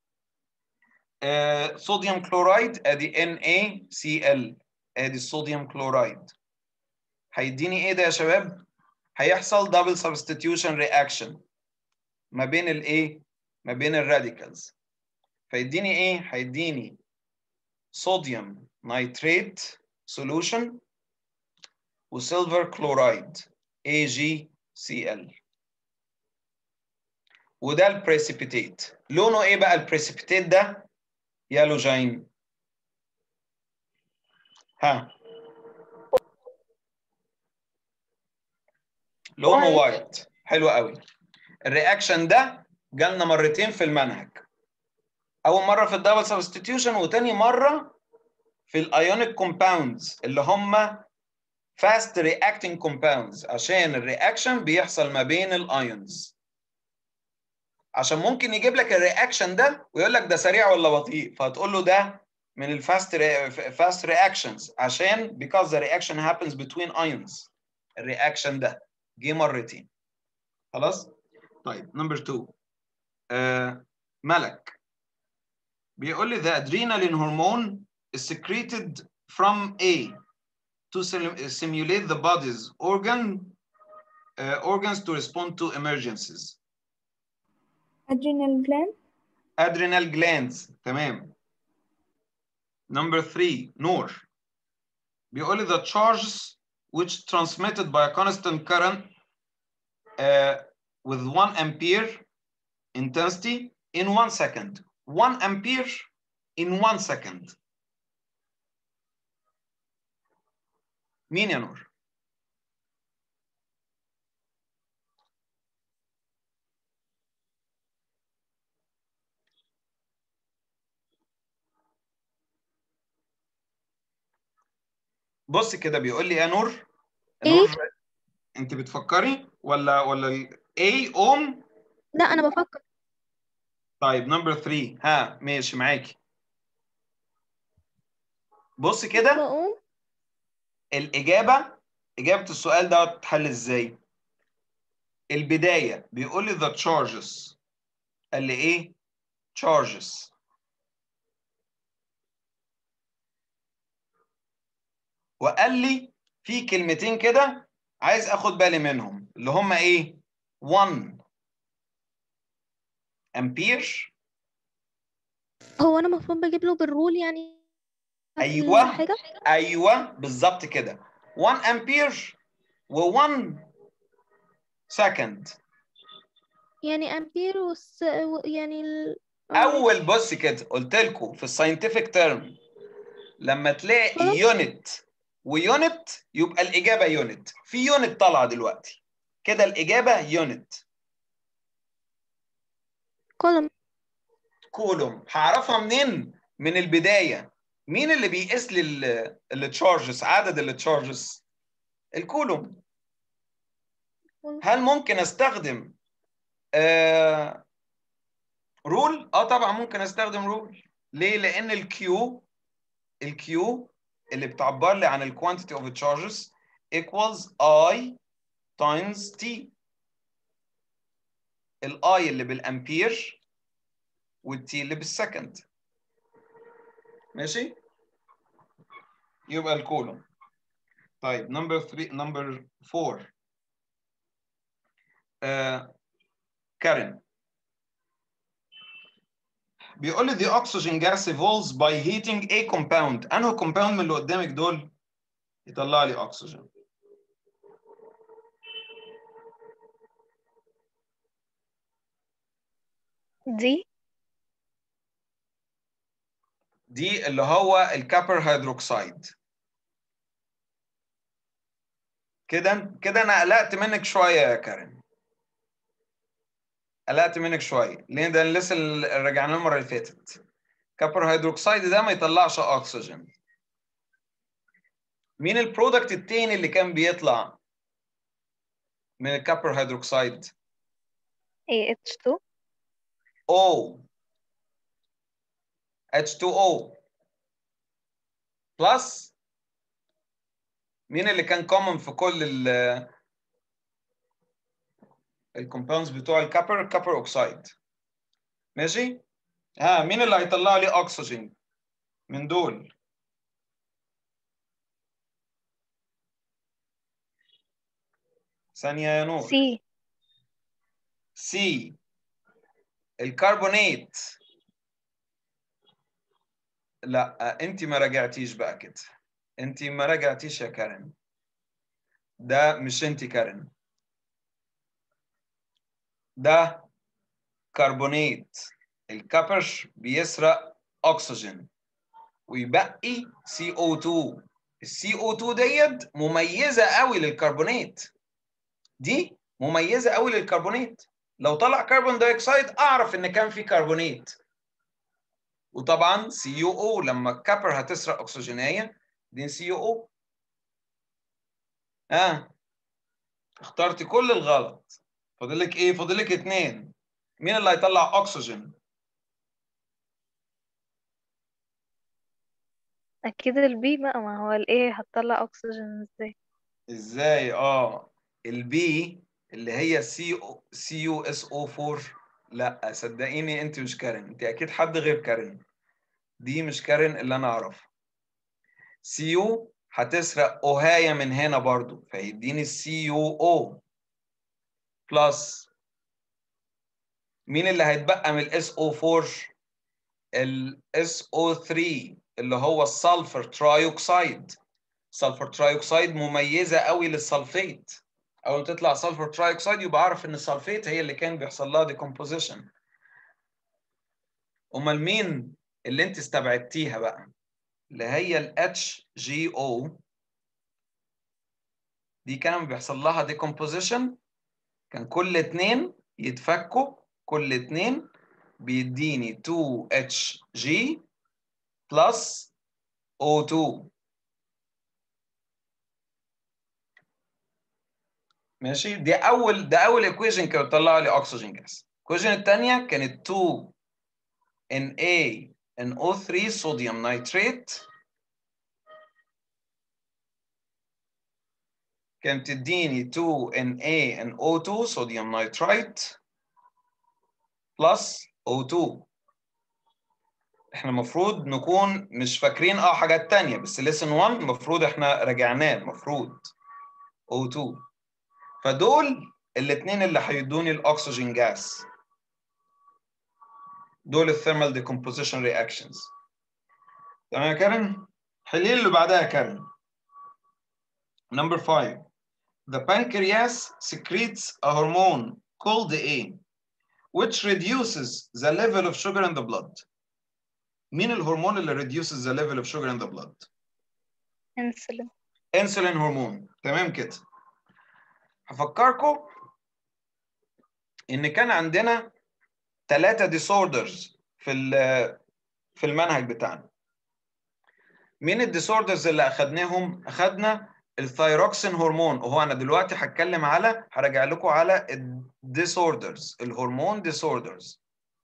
صوديوم كلورايد ادي NaCl ادي الصوديوم كلورايد هيديني ايه ده يا شباب هيحصل دبل سبستيتيوشن رياكشن ما بين الايه ما بين الراديكالز فيديني ايه هيديني صوديوم نايتريت سولوشن وسيلفر كلورايد AgCl وده البريسيبيتيت لونه ايه بقى البريسيبيتيت ده يا لوجين ها لونه White. وايت حلو قوي الرياكشن ده جالنا مرتين في المنهج اول مره في الدبل سبستيتيوشن وتاني مره في الايونيك كومباوندز اللي هم فاست رياكتنج كومباوندز عشان الرياكشن بيحصل ما بين الايونز عشان ممكن يجيب لك الرياكشن ده ويقول لك ده سريع ولا بطيء فهتقول له ده من الفاست فاست رياكشنز عشان because the reaction happens between ions الرياكشن ده جه مرتين خلاص طيب نمبر 2 آه ملك بيقول لي the adrenaline hormone is secreted from A to sim- simulate the body's organ uh, organs to respond to emergencies adrenal gland adrenal glands تمام number 3 نور بيقول لي the charges which transmitted by a constant current uh, with 1 ampere intensity in 1 second 1 ampere in 1 second مين يا نور بص كده بيقول لي يا نور إيه؟ نور انت بتفكري ولا ولا ال A اوم لا انا بفكر طيب نمبر 3 ها ماشي معاكي بص كده بقوم الإجابة إجابة السؤال ده تتحل إزاي؟ البداية بيقول لي the charges قال لي إيه؟ charges وقال لي في كلمتين كده عايز آخد بالي منهم اللي هم إيه؟ 1 أمبير هو انا المفروض بجيب له بالرول يعني قبل أيوه. حاجه أيوه بالظبط كده 1 أمبير و1 سكند يعني امبير وس... و- يعني ال... اول بص كده قلت لكم في الساينتفك تيرم لما تلاقي خلاص. يونت ويونت يبقى الاجابه يونت في يونت طالعه دلوقتي كده الاجابه يونت كولوم كولوم هعرفها منين من البدايه مين اللي بيقيس لي التشارجز عدد التشارجز الكولوم هل ممكن استخدم آه رول اه طبعا ممكن استخدم رول ليه لان الكيو الكيو اللي بتعبر لي عن الكوانتيتي اوف تشارجز equals I times T الاي اللي بالامبير والتي اللي بالسكند ماشي يبقى الكولوم طيب نمبر 3 نمبر 4 آه كارين بيقول لي the oxygen gas evolves by heating a compound انه compound من اللي قدامك دول يطلع لي اكسجين دي دي اللي هو الكابر هيدروكسيد كده كده انا قلقت منك شويه يا كارين قلقت منك شويه ليه ده لسه اللي رجعنا المره اللي فاتت كابر هيدروكسيد ده ما يطلعش اكسجين مين البرودكت التاني اللي كان بيطلع من الكابر هيدروكسيد AH2 O H2O بلس مين اللي كان كومن في كل ال الكومباوندز بتوع الكابر كابر اوكسايد ماشي ها مين اللي هيطلع لي اكسجين من دول ثانية يا نور C سي الكربونات لا انت ما راجعتيش بقى كده انت ما راجعتيش يا كارين ده مش انت كارين ده كربونات الكبش بيسرق اكسجين ويبقي CO2 السي او 2 ديت مميزه قوي للكربونات دي مميزه قوي للكربونات لو طلع كربون دايوكسيد اعرف ان كان في كربونات وطبعا سي يو او لما الكابر هتسرق اكسجينيه دي سي يو او ها آه. اخترت كل الغلط فاضلك ايه فاضلك اتنين مين اللي هيطلع اكسجين أكيد البي بقى ما هو الإيه هتطلع أكسجين إزاي ازاي اه البي اللي هي سي سي يو اس او 4 لا صدقيني انت مش كارين انت اكيد حد غير كارين دي مش كارين اللي انا اعرفها سي يو هتسرق اوهاية من هنا برضو فيديني السي يو او بلس مين اللي هيتبقى من الاس او 4 الاس او 3 اللي هو السلفر ترايوكسيد سلفر ترايوكسيد مميزه قوي للسلفيت اول ما تطلع سلفر ترايوكسيد يبقى اعرف ان السلفيت هي اللي كان بيحصل لها ديكومبوزيشن امال مين اللي انت استبعدتيها بقى اللي هي ال HGO دي كان بيحصل لها ديكومبوزيشن كان كل اتنين يتفكوا كل اتنين بيديني 2HG بلس O2 ماشي دي اول ده اول ايكويشن كانت بتطلع لي اكسجين جاز الايكويشن الثانيه كانت 2 Na NO3 صوديوم نيتريت كانت تديني 2 Na NO2 صوديوم نيترايت بلس O2 احنا المفروض نكون مش فاكرين اه حاجات تانية بس ليسن 1 المفروض احنا راجعناه المفروض O2 فدول الاثنين اللي هيدوني الاكسجين جاس دول الثيرمال ديكومبوزيشن رياكشنز تمام يا كارن حلين اللي بعدها يا كارن number 5 the pancreas secretes a hormone called A which reduces the level of sugar in the blood مين الهرمون اللي reduces the level of sugar in the blood انسولين انسولين هرمون تمام كده هفكركم ان كان عندنا ثلاثة ديسوردرز في ال- في المنهج بتاعنا مين الديسوردرز اللي اخدناهم اخدنا الثايروكسين هرمون وهو انا دلوقتي هتكلم على هرجع لكم على الديسوردرز الهرمون ديسوردرز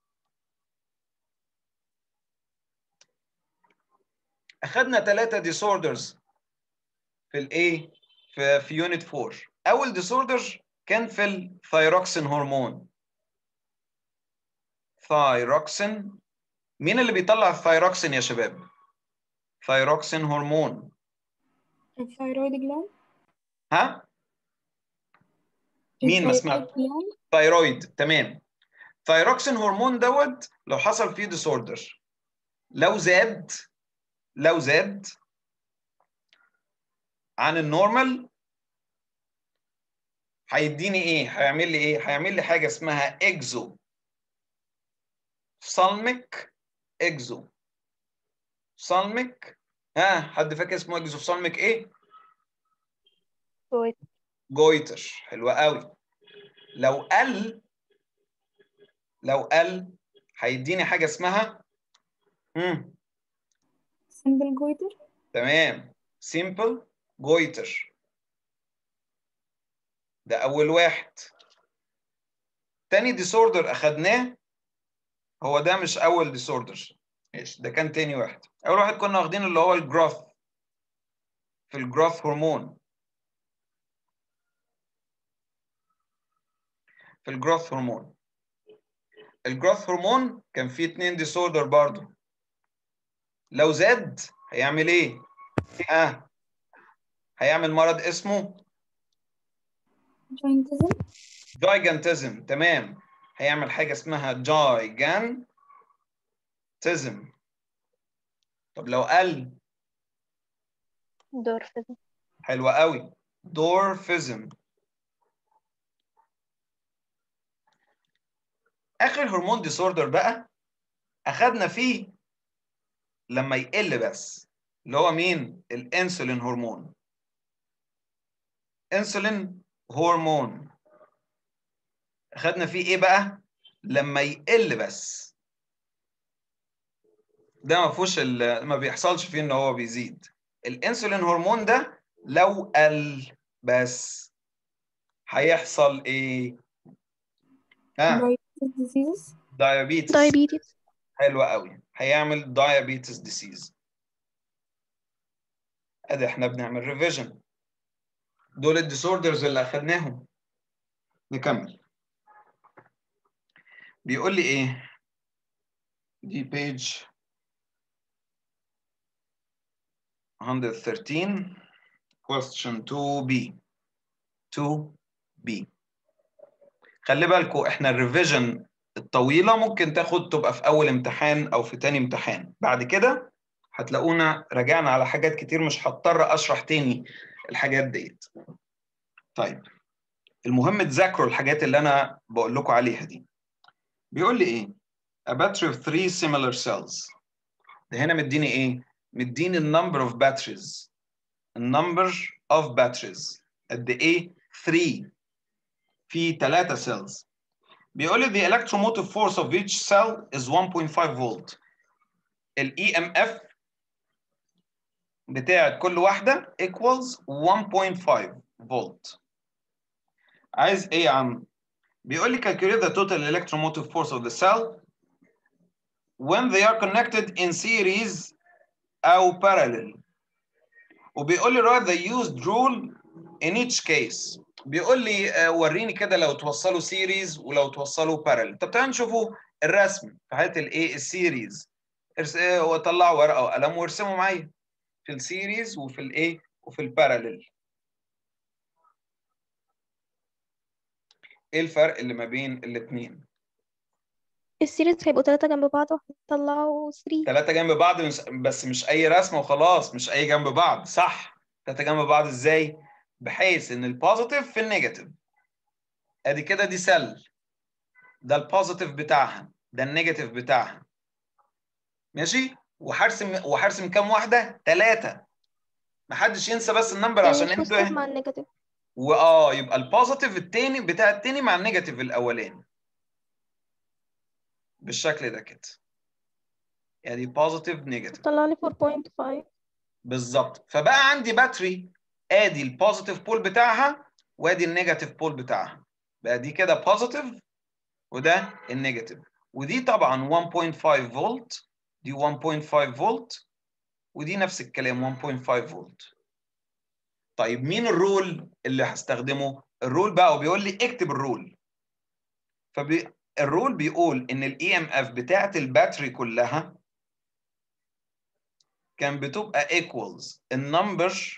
اخدنا ثلاثة ديسوردرز في الايه في في يونت 4 اول ديسوردر كان في الثايروكسين هرمون ثايروكسين مين اللي بيطلع الثايروكسين يا شباب ثايروكسين هرمون الثايرويد جلاند ها مين ما سمعت؟ الثايرويد جلاند ثايرويد تمام ثايروكسين هرمون دوت لو حصل فيه ديسوردر لو زاد لو زاد عن النورمال هيديني ايه هيعمل لي ايه هيعمل لي حاجه اسمها اكزو سالميك اكزو سالميك ها حد فاكر اسمه اكزو سالميك ايه جويت جويتر حلوة قوي لو قل لو قل هيديني حاجة اسمها امم سمبل جويتر تمام سيمبل جويتر ده أول واحد تاني ديسوردر أخدناه هو ده مش أول ديسوردر ماشي ده كان تاني واحد أول واحد كنا واخدين اللي هو الجروث في الجروث هرمون في الجروث هرمون الجروث هرمون كان فيه اتنين ديسوردر برضو لو زاد هيعمل ايه؟ اه هيعمل مرض اسمه جاينتزم جايجانتزم تمام هيعمل حاجة اسمها جايجانتزم طب لو قل دورفيزم حلوة قوي دورفيزم اخر هرمون ديسوردر بقى اخدنا فيه لما يقل بس اللي هو مين الانسولين هرمون انسولين هرمون اخدنا فيه ايه بقى لما يقل بس ده ما فيهوش ال- ما بيحصلش فيه ان هو بيزيد الانسولين هرمون ده لو قل بس هيحصل ايه ها diabetes diseases دايابيتس diabetes حلوة قوي هيعمل diabetes disease ادي احنا بنعمل ريفيجن دول الديسوردرز اللي اخدناهم نكمل بيقول لي ايه دي بيج 113 question 2b 2b خلي بالكم احنا الريفيجن الطويله ممكن تاخد تبقى في اول امتحان او في تاني امتحان بعد كده هتلاقونا راجعنا على حاجات كتير مش هضطر اشرح تاني الحاجات ديت طيب المهم تذاكروا الحاجات اللي انا بقول لكم عليها دي بيقول لي ايه a battery of three similar cells ده هنا مديني ايه مديني النمبر of batteries النمبر of batteries قد ايه 3 في 3 cells بيقول لي the electromotive force of each cell is 1.5 volt ال EMF بتاعت كل واحدة equals 1.5 volt عايز ايه يا عم بيقول لي calculate the total electromotive force of the cell when they are connected in series او parallel وبيقول لي write the used rule in each case بيقول لي آه، وريني كده لو توصلوا سيريز ولو توصلوا بارل طب تعالوا نشوفوا الرسم في حاله الايه السيريز ارس- آه، وطلعوا ورقه وقلم وارسموا معايا في السيريز وفي الايه وفي الباراليل ايه الفرق اللي ما بين الاثنين السيريز هيبقوا تلاتة جنب بعض وهنطلعوا 3 ثلاثه جنب بعض مش- بس مش اي رسمه وخلاص مش اي جنب بعض صح ثلاثه جنب بعض ازاي بحيث ان البوزيتيف في النيجاتيف ادي كده دي سل ده البوزيتيف بتاعها ده النيجاتيف بتاعها ماشي وهرسم وهرسم كام واحده ثلاثه محدش ينسى بس النمبر عشان مش انتوا بوزيتيف مع النيجاتيف واه يبقى البوزيتيف التاني بتاع التاني مع النيجاتيف الاولاني بالشكل ده كده يعني بوزيتيف نيجاتيف طلع لي 4.5 بالظبط فبقى عندي باتري ادي البوزيتيف بول بتاعها وادي النيجاتيف بول بتاعها بقى دي كده بوزيتيف وده النيجاتيف ودي طبعا 1.5 فولت دي 1.5 فولت ودي نفس الكلام 1.5 فولت طيب مين الرول اللي هستخدمه الرول بقى وبيقول لي اكتب الرول فالرول بيقول ان الاي ام اف بتاعت الباتري كلها كان بتبقى equals النمبر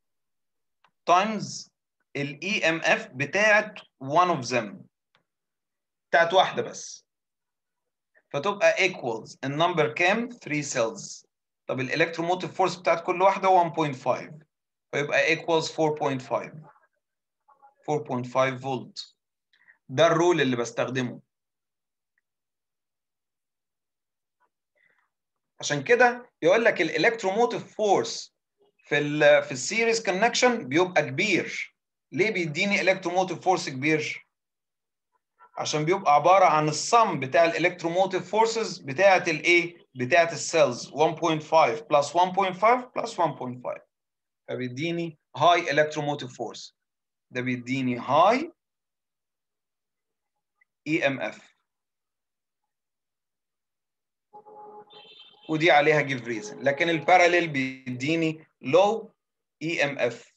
times ال EMF بتاعت one of them بتاعت واحدة بس فتبقى equals النمبر كام 3 cells طب الالكتروموتيف فورس بتاعت كل واحدة 1.5 فيبقى equals 4.5 4.5 فولت ده الرول اللي بستخدمه عشان كده يقول لك الالكتروموتيف فورس في ال في السيريز كونكشن بيبقى كبير ليه بيديني الكتروموتيف فورس كبير عشان بيبقى عباره عن الصم بتاع الالكتروموتيف فورسز بتاعه الايه بتاعه السيلز 1.5 بلس 1.5 بلس 1.5 فبيديني هاي الكتروموتيف فورس ده بيديني هاي اي ام اف ودي عليها جيف ريزن لكن الباراليل بيديني لو اي ام اف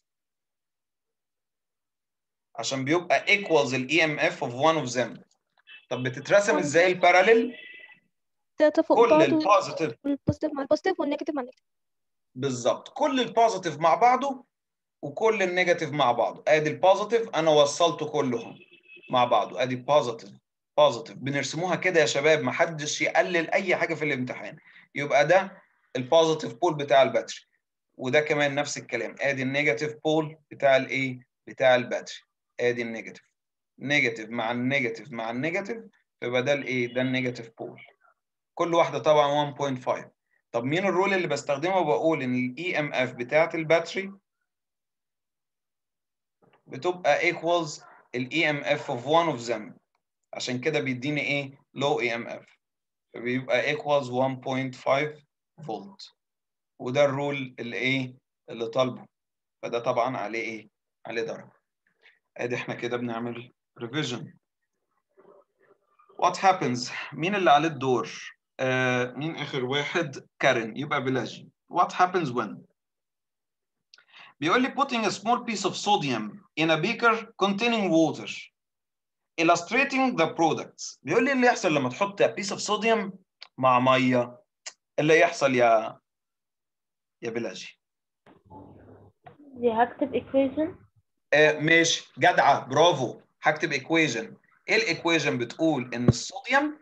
عشان بيبقى equals الاي ام اف of one of them طب بتترسم ازاي الباراليل تلاتة فوق كل بعض البوزيتيف والبوزيتيف مع البوزيتيف والنيجاتيف مع النيجاتيف بالظبط كل البوزيتيف مع بعضه وكل النيجاتيف مع بعضه ادي البوزيتيف انا وصلته كلهم مع بعضه ادي بوزيتيف بوزيتيف بنرسموها كده يا شباب ما حدش يقلل اي حاجه في الامتحان يبقى ده البوزيتيف بول بتاع الباتري وده كمان نفس الكلام ادي النيجاتيف بول بتاع الايه بتاع الباتري ادي النيجاتيف نيجاتيف مع النيجاتيف مع النيجاتيف فيبقى ده الايه ده النيجاتيف بول كل واحده طبعا 1.5 طب مين الرول اللي بستخدمه بقول ان الاي ام اف بتاعت الباتري بتبقى equals الاي ام اف of one of them عشان كده بيديني ايه low اي ام اف فبيبقى equals 1.5 فولت وده الرول اللي ايه اللي طالبه فده طبعا عليه ايه عليه درجه ادي احنا كده بنعمل revision what happens مين اللي عليه الدور آه مين اخر واحد كارين يبقى بلاجي what happens when بيقول لي putting a small piece of sodium in a beaker containing water illustrating the products بيقول لي اللي يحصل لما تحط a piece of sodium مع ميه اللي يحصل يا يا بلاجي دي هكتب equation آه ماشي جدعه برافو هكتب equation ايه الايكويجن بتقول ان الصوديوم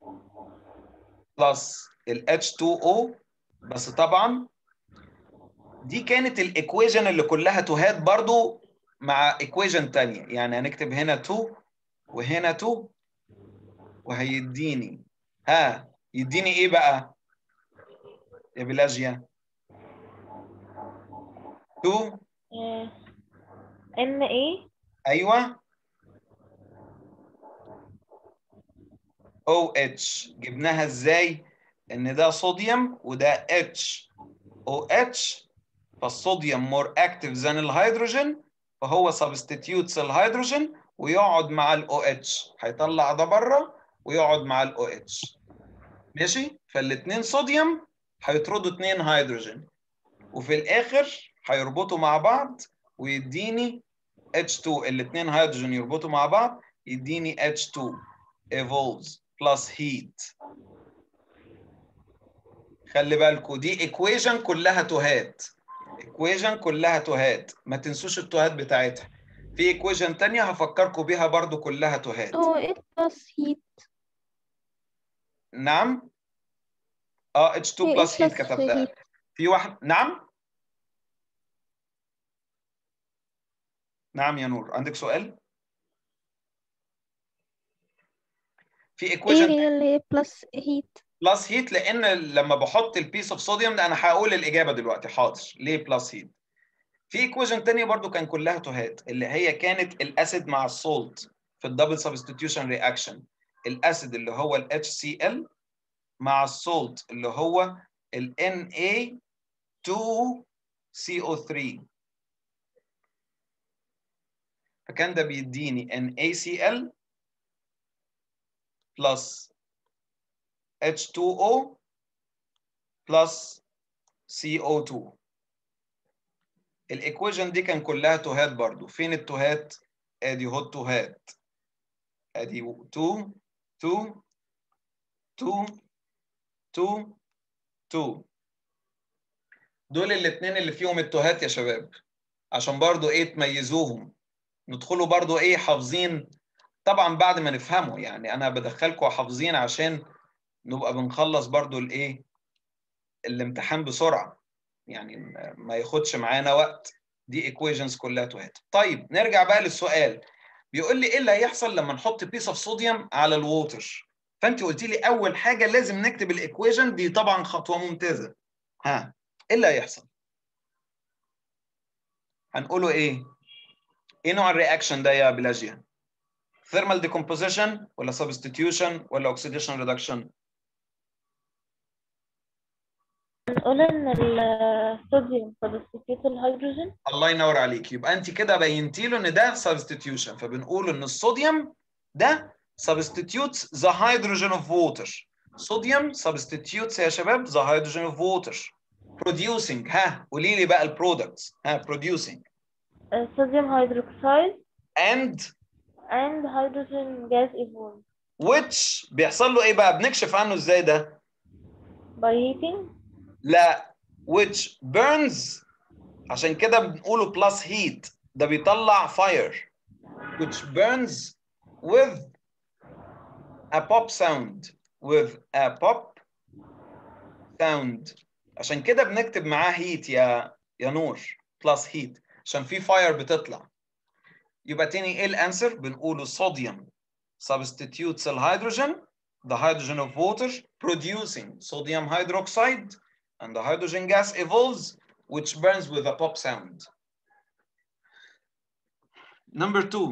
بلس ال H2O بس طبعا دي كانت الايكويجن اللي كلها تهات برضو مع ايكويجن تانية يعني هنكتب هنا 2 وهنا 2 وهيديني ها يديني ايه بقى يا بلاجيا 2 ان ايه ايوه OH جبناها ازاي ان ده صوديوم وده H OH فالصوديوم more active than الهيدروجين فهو substitutes الهيدروجين ويقعد مع الاو اتش هيطلع ده بره ويقعد مع الاو اتش ماشي فالاثنين صوديوم هيطردوا اثنين هيدروجين وفي الاخر هيربطوا مع بعض ويديني H2 الاثنين هيدروجين يربطوا مع بعض يديني H2 evolves plus heat خلي بالكوا دي ايكويشن كلها تهات ايكويشن كلها تهات ما تنسوش التهات بتاعتها في ايكويشن تانية هفكركم بيها برضو كلها تهات هو ايه بلس هيت نعم اه H2 ايه بلس هيت plus كتبتها heat؟ في واحد نعم نعم يا نور عندك سؤال في ايه ايكويشن هي اللي هي بلس هيت بلس هيت لان لما بحط البيس اوف صوديوم ده انا هقول الاجابه دلوقتي حاضر ليه بلس هيت في ايكويشن تانية برضو كان كلها تهات اللي هي كانت الاسيد مع السولت في الدبل سبستيتيوشن رياكشن الاسيد اللي هو ال HCl مع السولت اللي هو ال Na2CO3 فكان ده بيديني NaCl plus H2O plus CO2 الايكويشن دي كان كلها تهات برضو فين التهات ادي هو التهات ادي 2 2 2 2 2 دول الاثنين اللي فيهم التهات يا شباب عشان برضو ايه تميزوهم ندخلوا برضو ايه حافظين طبعا بعد ما نفهمه يعني انا بدخلكم حافظين عشان نبقى بنخلص برضو الايه الامتحان بسرعه يعني ما ياخدش معانا وقت دي ايكويشنز كلها تهات طيب نرجع بقى للسؤال بيقول لي ايه اللي هيحصل لما نحط بيس اوف صوديوم على الووتر فانت قلت لي اول حاجه لازم نكتب الايكويشن دي طبعا خطوه ممتازه ها ايه اللي هيحصل هنقوله ايه ايه نوع الرياكشن ده يا بلاجيا ثيرمال ديكومبوزيشن ولا سبستيتيوشن ولا اوكسيديشن ريدكشن نقول ان الصوديوم سبستيتيوت الهيدروجين الله ينور عليك يبقى انت كده بينتي له ان ده سبستيتيوشن فبنقول ان الصوديوم ده substitutes the hydrogen of water صوديوم substitutes يا شباب the hydrogen of water producing ها قولي لي بقى البرودكتس ها producing صوديوم هيدروكسيد and and hydrogen gas evolve which بيحصل له ايه بقى بنكشف عنه ازاي ده by heating لا which burns عشان كده بنقوله plus heat ده بيطلع fire which burns with a pop sound with a pop sound عشان كده بنكتب معاه heat يا يا نور plus heat عشان في fire بتطلع يبقى تاني ايه الانسر بنقوله sodium substitutes الهيدروجين the hydrogen of water producing sodium hydroxide and the hydrogen gas evolves which burns with a pop sound. Number two,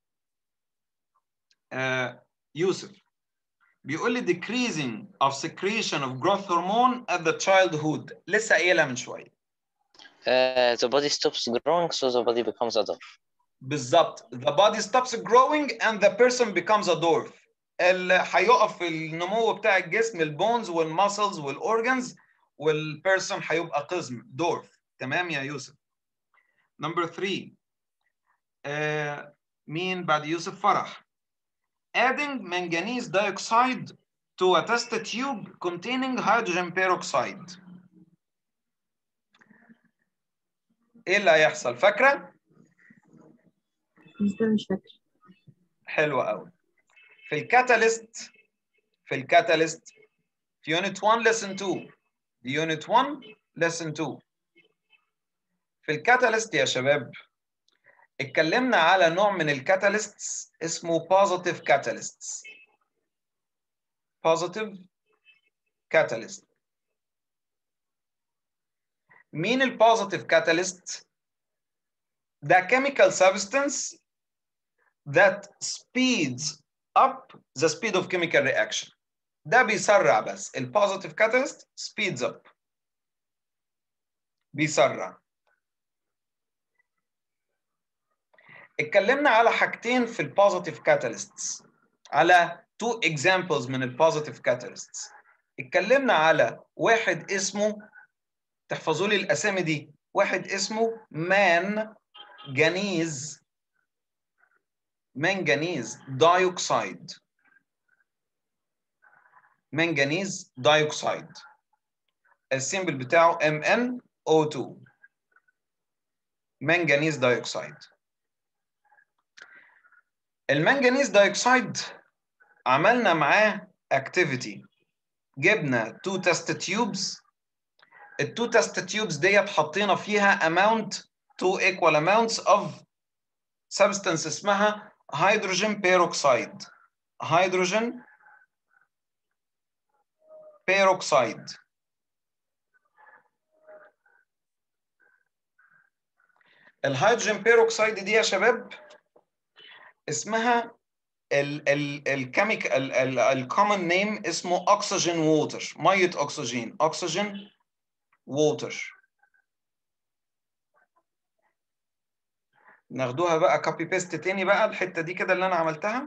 uh, Yusuf. بيقول لي decreasing of secretion of growth hormone at the childhood. لسه قايلها من شوية. Uh, the body stops growing, so the body becomes a dwarf. بالظبط. The body stops growing and the person becomes a dwarf. اللي هيقف النمو بتاع الجسم البونز والماسلز والاورجنز والبيرسون هيبقى قزم دورف تمام يا يوسف نمبر 3 آه مين بعد يوسف فرح adding manganese dioxide to a test tube containing hydrogen peroxide ايه اللي هيحصل فاكره مستر مش فاكر حلوه قوي في الكاتاليست في الكاتاليست في يونت 1 lesson 2 دي يونت 1 lesson 2 في الكاتاليست يا شباب اتكلمنا على نوع من الكاتاليستس اسمه positive catalysts positive catalyst مين ال positive catalyst ده chemical substance that speeds up the speed of chemical reaction ده بيسرع بس ال positive catalyst speeds up بيسرع اتكلمنا على حاجتين في البوزيتيف كاتاليستس على تو اكزامبلز من البوزيتيف كاتاليستس اتكلمنا على واحد اسمه تحفظوا لي الاسامي دي واحد اسمه مان جانيز منجنيز دايوكسيد منجنيز دايوكسيد السيمبل بتاعه MnO2 منجنيز دايوكسيد المنجنيز دايوكسيد عملنا معاه اكتيفيتي جبنا تو تيست تيوبز التو تيست تيوبز ديت حطينا فيها amount two equal amounts of substance اسمها هيدروجين بيروكسيد هيدروجين بيروكسيد الهيدروجين بيروكسيد دي يا شباب اسمها ال ال الكيميكال الكومن نيم اسمه اكسجين ووتر ميه اكسجين اكسجين ووتر ناخدوها بقى كوبي بيست تاني بقى الحته دي كده اللي انا عملتها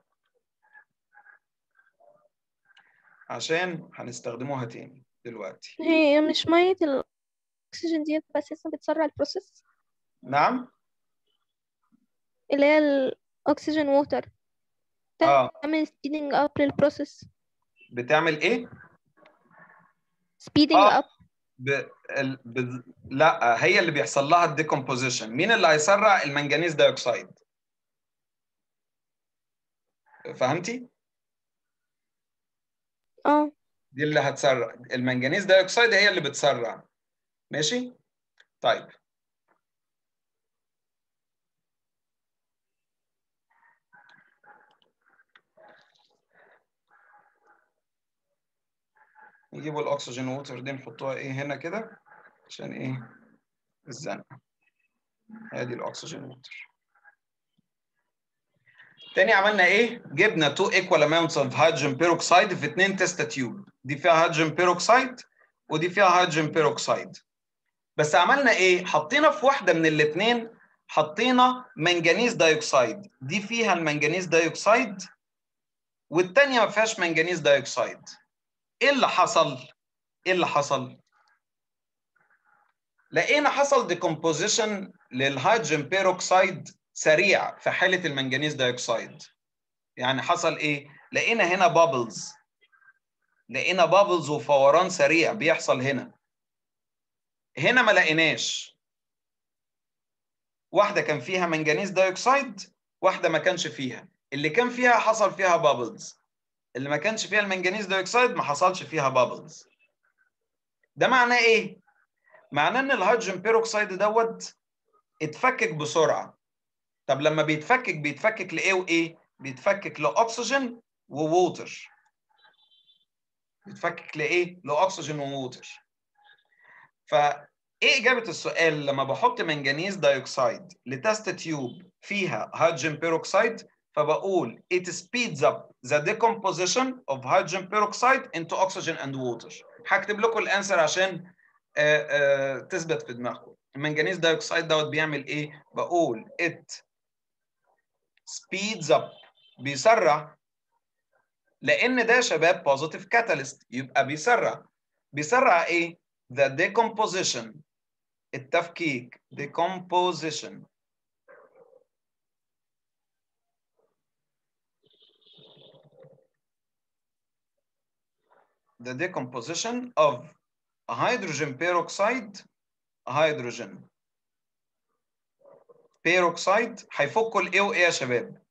عشان هنستخدموها تاني دلوقتي هي مش مية الأكسجين ديت بس لسه بتسرع البروسيس نعم اللي هي الأكسجين ووتر اه تعمل speeding up للبروسيس بتعمل ايه speeding آه. up ب... ال... ب... لا هي اللي بيحصل لها الديكومبوزيشن مين اللي هيسرع المنجنيز دايوكسيد فهمتي اه دي اللي هتسرع المنجنيز دايوكسيد هي اللي بتسرع ماشي طيب نجيبوا الاكسجين ووتر دي نحطوها ايه هنا كده عشان ايه الزنقه ادي الاكسجين ووتر تاني عملنا ايه جبنا تو equal amounts of hydrogen peroxide في اتنين تيست تيوب دي فيها هيدروجين بيروكسيد ودي فيها هيدروجين بيروكسيد بس عملنا ايه حطينا في واحده من الاثنين حطينا منجنيز دايوكسيد دي فيها المنجنيز دايوكسيد والتانيه ما فيهاش منجنيز دايوكسيد ايه اللي حصل ايه اللي حصل لقينا حصل ديكومبوزيشن للهيدروجين بيروكسيد سريع في حاله المنجنيز دايوكسيد يعني حصل ايه لقينا هنا بابلز لقينا بابلز وفوران سريع بيحصل هنا هنا ما لقيناش واحده كان فيها منجنيز دايوكسيد واحده ما كانش فيها اللي كان فيها حصل فيها بابلز اللي ما كانش فيها المنجنيز دايوكسيد ما حصلش فيها بابلز ده معناه ايه معناه ان الهيدروجين بيروكسيد دوت اتفكك بسرعه طب لما بيتفكك بيتفكك لايه وايه بيتفكك لاكسجين وووتر بيتفكك لايه لاكسجين وووتر فايه اجابه السؤال لما بحط منجنيز دايوكسيد لتست تيوب فيها هيدروجين بيروكسيد فبقول it speeds up the decomposition of hydrogen peroxide into oxygen and water هكتب لكم الانسر عشان آه، آه، تثبت في دماغكم المنجنيز دايوكسيد دوت بيعمل ايه بقول it speeds up بيسرع لان ده يا شباب positive catalyst يبقى بيسرع بيسرع ايه the decomposition التفكيك decomposition the decomposition of hydrogen peroxide hydrogen peroxide هيفكوا الايه وايه يا شباب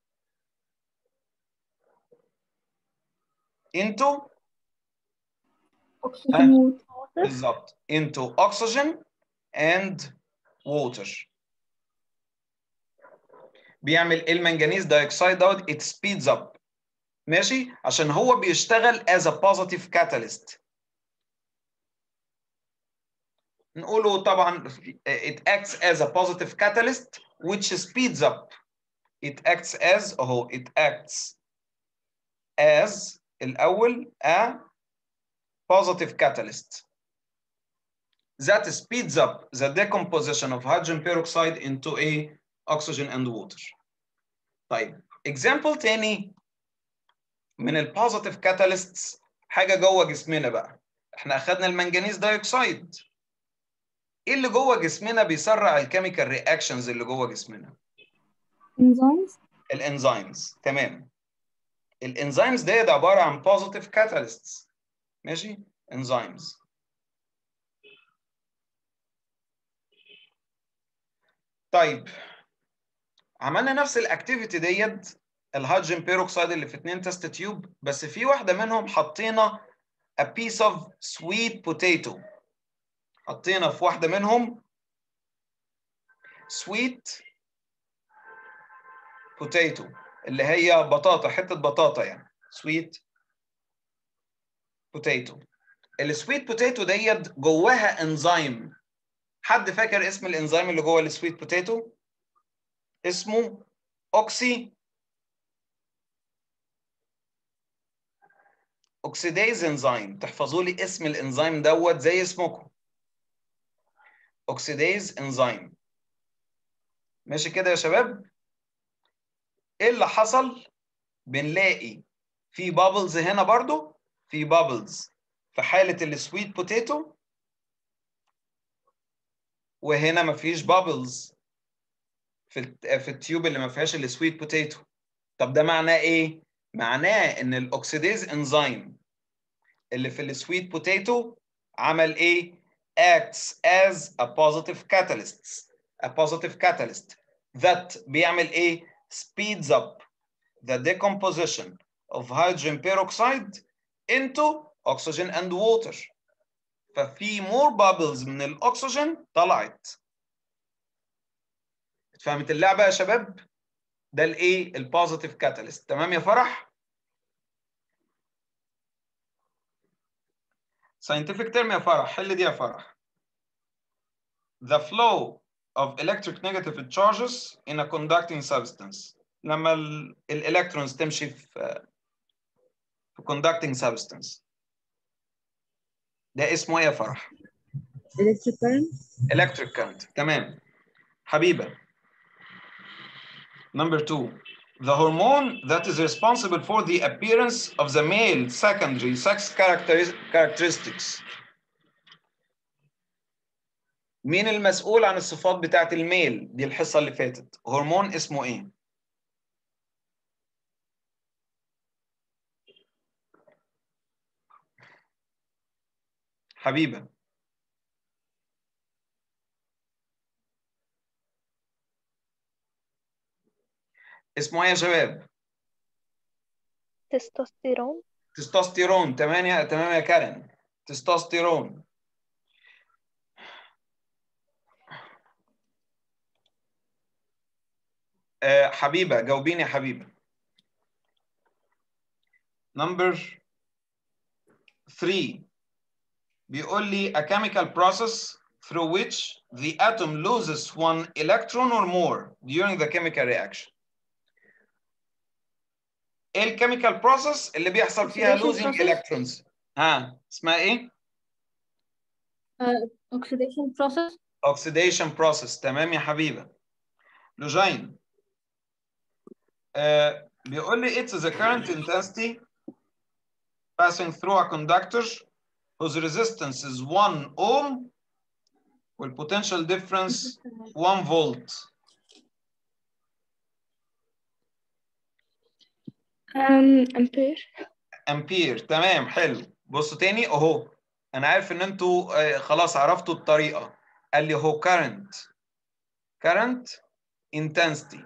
into أكسجين ووتر بالظبط into oxygen and water بيعمل ايه المنجنيز دايوكسيد دوت it speeds up ماشي عشان هو بيشتغل as a positive catalyst نقوله طبعا it acts as a positive catalyst which speeds up it acts as اهو it acts as الأول a positive catalyst that speeds up the decomposition of hydrogen peroxide into a oxygen and water طيب example تاني من البوزيتيف كاتاليستس حاجه جوه جسمنا بقى احنا اخدنا المنجنيز دايوكسيد ايه اللي جوه جسمنا بيسرع الكيميكال رياكشنز اللي جوه جسمنا enzymes الانزيمز تمام الانزيمز ديت عباره عن بوزيتيف كاتاليستس ماشي انزيمز طيب عملنا نفس الاكتيفيتي ديت الهيدروجين بيروكسيد اللي في اتنين تيست تيوب بس في واحده منهم حطينا a piece of sweet potato حطينا في واحده منهم sweet potato اللي هي بطاطا حته بطاطا يعني sweet potato السويت بوتيتو ديت جواها انزيم حد فاكر اسم الانزيم اللي جوه السويت بوتيتو اسمه اوكسي اوكسيديز انزيم تحفظوا لي اسم الانزيم دوت زي اسمكم اوكسيديز انزيم ماشي كده يا شباب ايه اللي حصل بنلاقي في بابلز هنا برضو في بابلز في حالة السويت بوتيتو وهنا مفيش بابلز في الت- في التيوب اللي ما فيهاش السويت بوتيتو طب ده معناه ايه؟ معناه ان الاكسيديز انزيم اللي في السويت بوتيتو عمل ايه؟ acts as a positive catalyst a positive catalyst that بيعمل ايه؟ speeds up the decomposition of hydrogen peroxide into oxygen and water ففي more bubbles من الاكسجين طلعت فهمت اللعبه يا شباب ده الايه البوزيتيف كاتاليست تمام يا فرح scientific term يا فرح حل دي يا فرح the flow of electric negative charges in a conducting substance لما ال- الالكترونز تمشي في في conducting substance ده اسمه ايه يا فرح electric current electric current تمام حبيبة number two the hormone that is responsible for the appearance of the male secondary sex characteris- characteristics مين المسؤول عن الصفات بتاعت الميل دي الحصة اللي فاتت هرمون اسمه ايه حبيبة اسمه ايه يا شباب تستوستيرون تستوستيرون تمام يا تمام يا كارن تستوستيرون آه حبيبة جاوبيني يا حبيبة نمبر 3 بيقول لي a chemical process through which the atom loses one electron or more during the chemical reaction ايه الكيميكال بروسيس اللي بيحصل فيها Oxidation losing process. electrons ها اسمها ايه oxidation process oxidation process تمام يا حبيبه لوجين آه بيقول لي it's the current intensity passing through a conductor whose resistance is 1 ohm والpotential difference 1 volt أم أمبير امبير تمام حلو بصوا تاني اهو انا عارف ان انتوا آه، خلاص عرفتوا الطريقه قال لي هو current current intensity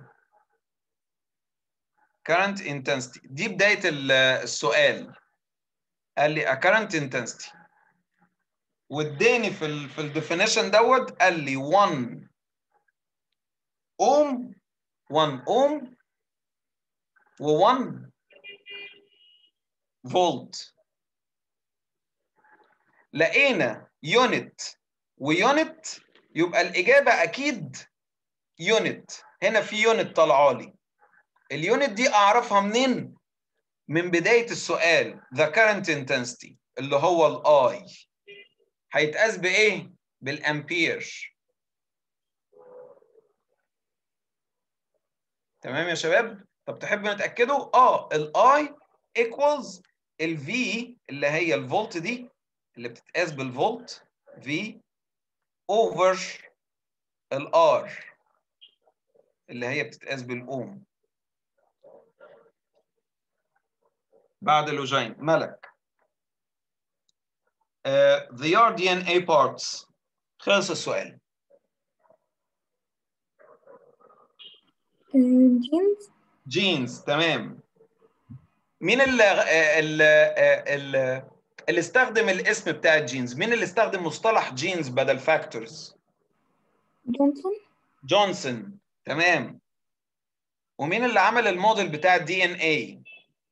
current intensity دي بدايه ال- السؤال قال لي a current intensity واداني في ال في الديفينيشن دوت قال لي 1 اوم 1 اوم و1 فولت لقينا يونت ويونت يبقى الإجابة أكيد يونت هنا في يونت طالعه لي اليونت دي أعرفها منين؟ من بداية السؤال the current intensity اللي هو الآي هيتقاس بإيه؟ بالأمبير تمام يا شباب طب تحبوا نتاكدوا اه الاي ايكوالز الفي اللي هي الفولت دي اللي بتتقاس بالفولت في اوفر الار اللي هي بتتقاس بالاوم بعد لوجين ملك uh, the RDNA parts خلص السؤال جينز جينز تمام مين اللي اللي, اللي, اللي استخدم الاسم بتاع الجينز مين اللي استخدم مصطلح جينز بدل فاكتورز جونسون جونسون تمام ومين اللي عمل الموديل بتاع الدي ان اي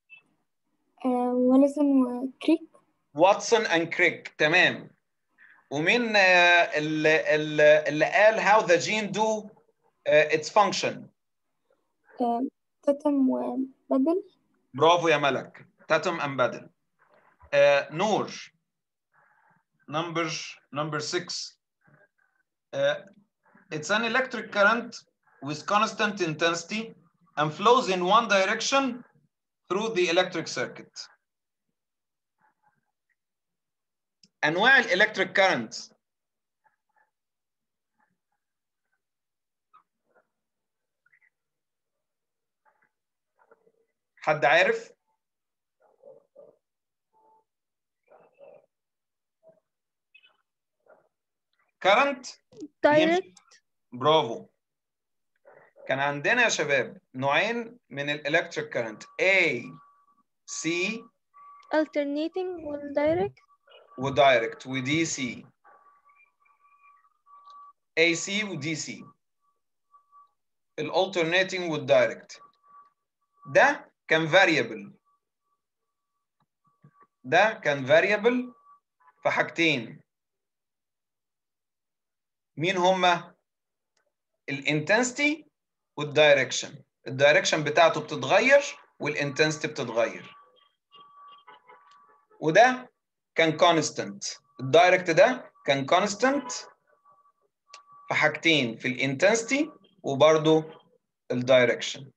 وليسون وكريك واتسون اند كريك تمام ومين آه، اللي, اللي, اللي قال how the gene do uh, its function تتم وبدل برافو يا ملك تاتم ام بدل uh, نور number number 6 uh, it's an electric current with constant intensity and flows in one direction through the electric circuit انواع الالكتريك كارنت حد عارف كارنت دايركت برافو كان عندنا يا شباب نوعين من الالكتريك كارنت A C alternating والدايركت ودايركت ودي سي اي سي ودي سي الالترنيتنج والدايركت ده كان فاريبل ده كان فاريبل في حاجتين مين هما الانتنسيتي والدايركشن الدايركشن بتاعته بتتغير والانتنسيتي بتتغير وده كان كونستنت الدايركت ده كان كونستنت في حاجتين في الانتنسيتي وبرضه الدايركشن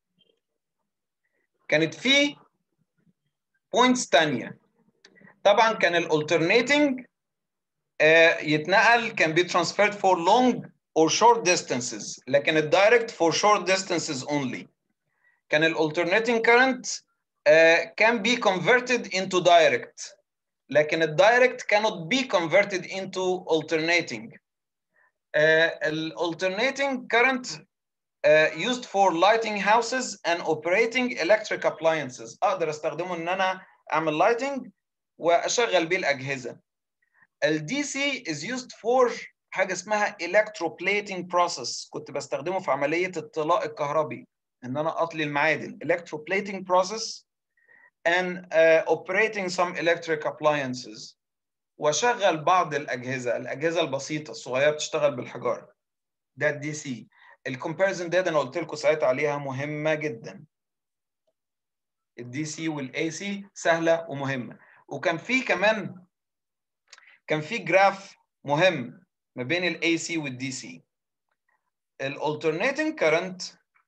كانت في بوينتس تانية طبعا كان الالترنيتنج يتنقل كان بي transferred for long or short distances لكن الدايركت for short distances only كان الالترنيتنج current uh, can be converted into direct لكن الدايركت cannot be converted into alternating. Uh, alternating current uh, used for lighting houses and operating electric appliances. اقدر استخدمه ان انا اعمل lighting واشغل بيه الاجهزه. ال DC is used for حاجه اسمها electroplating process كنت بستخدمه في عمليه الطلاء الكهربي ان انا اطلي المعادن. electroplating process and uh, operating some electric appliances واشغل بعض الاجهزه الاجهزه البسيطه الصغيره بتشتغل بالحجاره ده الدي سي الكومباريزن ده, ده انا قلت لكم ساعتها عليها مهمه جدا الدي سي والاي سي سهله ومهمه وكان في كمان كان في جراف مهم ما بين الاي سي والدي سي الالترنيتنج كارنت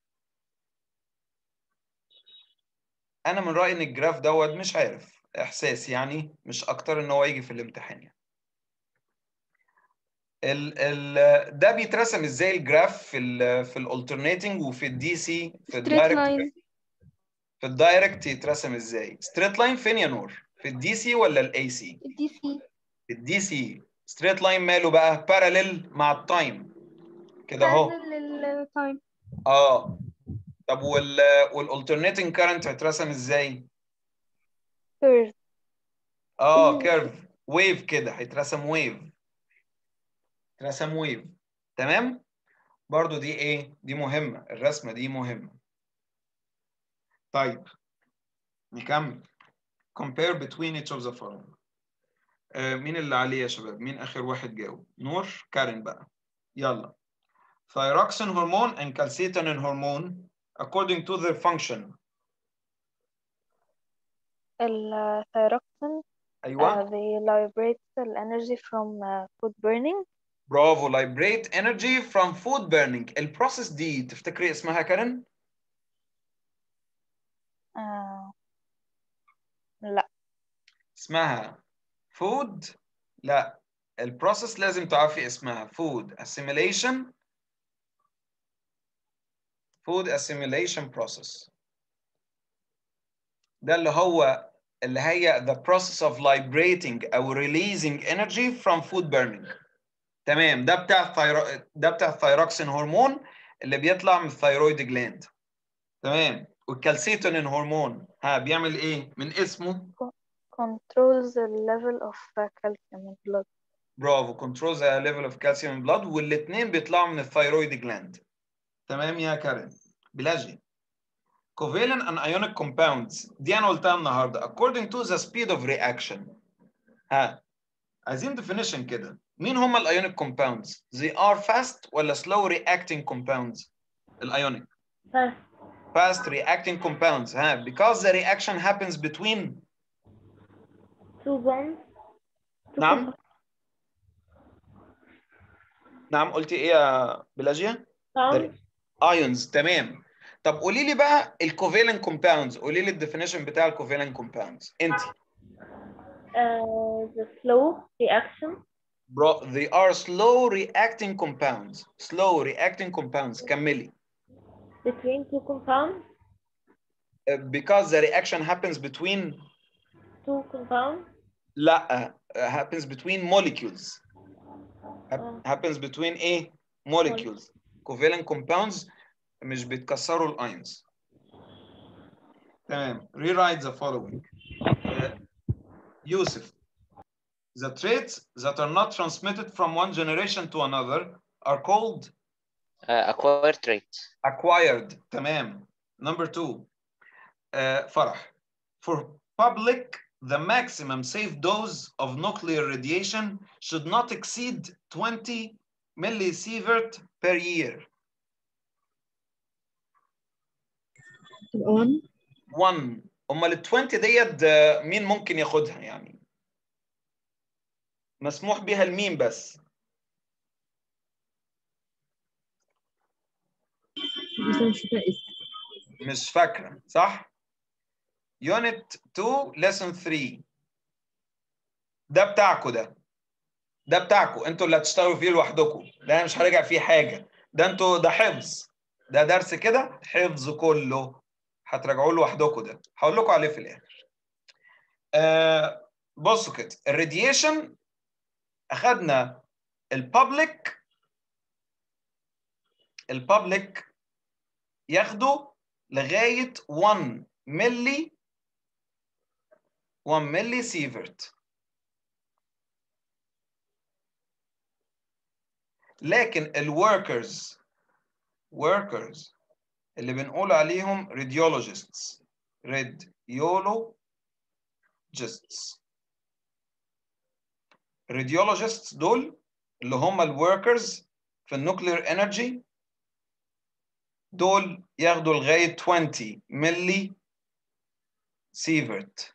انا من رايي ان الجراف دوت مش عارف احساس يعني مش اكتر ان هو يجي في الامتحان يعني ال ال ده بيترسم ازاي الجراف في ال في الالترنيتنج وفي الدي سي في straight الدايركت line في الدايركت يترسم ازاي ستريت لاين فين يا نور في الدي سي ولا الاي سي دي سي في الدي سي ستريت لاين ماله بقى باراليل مع التايم كده اهو للتايم اه طب وال والالترنيتنج كارنت هيترسم ازاي curve اه مم. كيرف ويف كده هيترسم ويف رسم ويف تمام برضو دي ايه دي مهمة الرسمة دي مهمة طيب نكمل compare between each of the following آه مين اللي عليه يا شباب مين اخر واحد جاوب نور كارين بقى يلا thyroxine hormone and calcitonin hormone according to their function الثيروكسين ايوه uh, they liberate the energy from uh, food burning برافو liberate energy from food burning البروسيس دي تفتكري اسمها كارين اسمها food لا البروسيس لازم تعرفي اسمها food assimilation food assimilation process ده اللي هو اللي هي the process of liberating أو releasing energy from food burning تمام ده بتاع الثيرو... ده بتاع الثيروكسين هرمون اللي بيطلع من الثيرويد جلاند تمام والكالسيتونين هرمون ها بيعمل ايه من اسمه controls the level of uh, calcium in blood برافو controls the level of calcium in blood والاثنين بيطلعوا من الثيرويد جلاند تمام يا كارين بلاجي covalent and ionic compounds دي انا قلتها النهارده according to the speed of reaction ها عايزين definition كده مين هم الايونيك compounds they are fast ولا slow reacting compounds الايونيك fast fast reacting compounds ها because the reaction happens between two bonds two نعم نعم قلتي ايه يا بلاجيا compounds ايونز تمام طب قولي لي بقى الكوفالنت كومباوندز قولي لي الديفينيشن بتاع الكوفالنت كومباوندز انت uh, the slow reaction برو they are slow reacting compounds slow reacting compounds كملي between two compounds Uh, because the reaction happens between two compounds لا uh, happens between molecules Hap- happens between ايه molecules covalent compounds مش بيتكسروا الايونز تمام rewrite the following uh, يوسف the traits that are not transmitted from one generation to another are called uh, acquired traits acquired تمام number two uh, فرح for public the maximum safe dose of nuclear radiation should not exceed 20 millisievert per year تبقى 1 1 امال ال 20 ديت آه، مين ممكن ياخدها يعني مسموح بيها لمين بس بس أنا مش فاكرة اسم مش فاكره صح يونت 2 lesson 3 ده بتاعكم ده ده بتاعكم انتوا اللي هتشتغلوا فيه لوحدكم ده انا مش هراجع فيه حاجه ده انتوا ده حفظ ده درس كده حفظ كله هتراجعوه لوحدكم ده هقول لكم عليه في الاخر آه بصوا كده الراديشن اخدنا البابليك البابليك ياخدوا لغايه 1 ملي 1 ملي سيفرت لكن الوركرز workers اللي بنقول عليهم radiologists radiologists radiologists دول اللي هم الوركرز في النوكلير انرجي دول ياخدوا لغايه 20 ملي سيفرت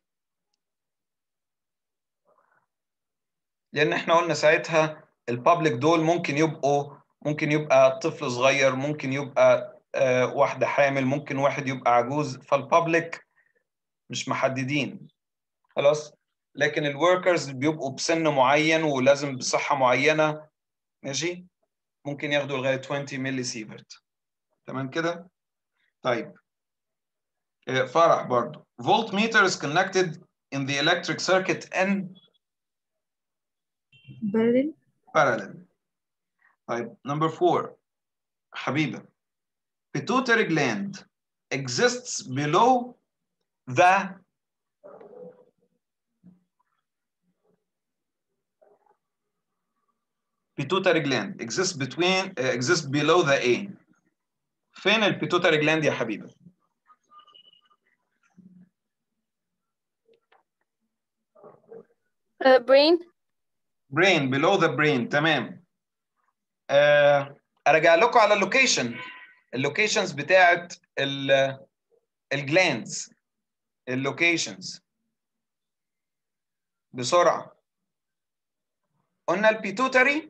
لان احنا قلنا ساعتها البابليك دول ممكن يبقوا ممكن يبقى طفل صغير ممكن يبقى آه، واحده حامل ممكن واحد يبقى عجوز فالبابليك مش محددين خلاص لكن الوركرز بيبقوا بسن معين ولازم بصحه معينه ماشي ممكن ياخدوا لغايه 20 ملي سيفرت تمام كده طيب آه، فرح برضو volt meter is connected in the electric circuit in parallel parallel طيب number four حبيبة pituitary gland exists below the pituitary gland exists between uh, exists below the A فين البيتوتري جلاند يا حبيبة؟ Uh, brain brain below the brain تمام آه، ارجع لكم على اللوكيشن اللوكيشنز بتاعت الجلاندز اللوكيشنز بسرعه قلنا البيتوتري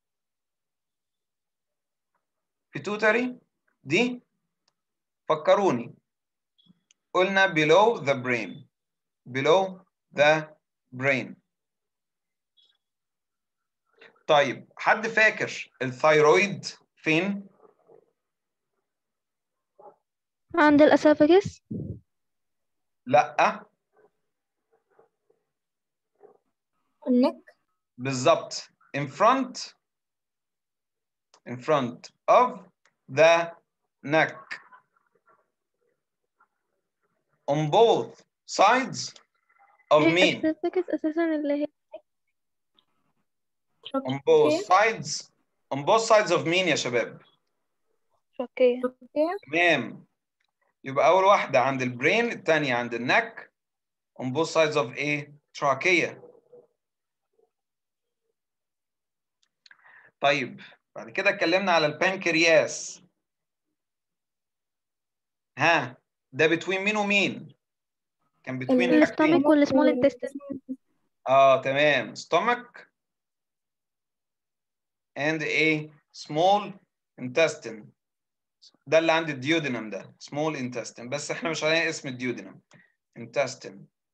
بيتوتري دي فكروني قلنا below the brain below the brain طيب حد فاكر الثايرويد فين؟ عند الأسافجس لا النك بالظبط in front in front of the neck on both sides of mean الأسافجس أساسا اللي هي on both sides on both sides of mean يا شباب اوكي تمام يبقى أول واحدة عند البرين الثانية عند النك on both sides of ايه trachea طيب بعد كده اتكلمنا على البنكرياس ها ده between مين ومين كان between الاستومك حاجتين والسمول انتستين اه تمام stomach and a small intestine ده اللي عند الديودينم ده small intestine بس احنا مش عارفين اسم الديودينم intestine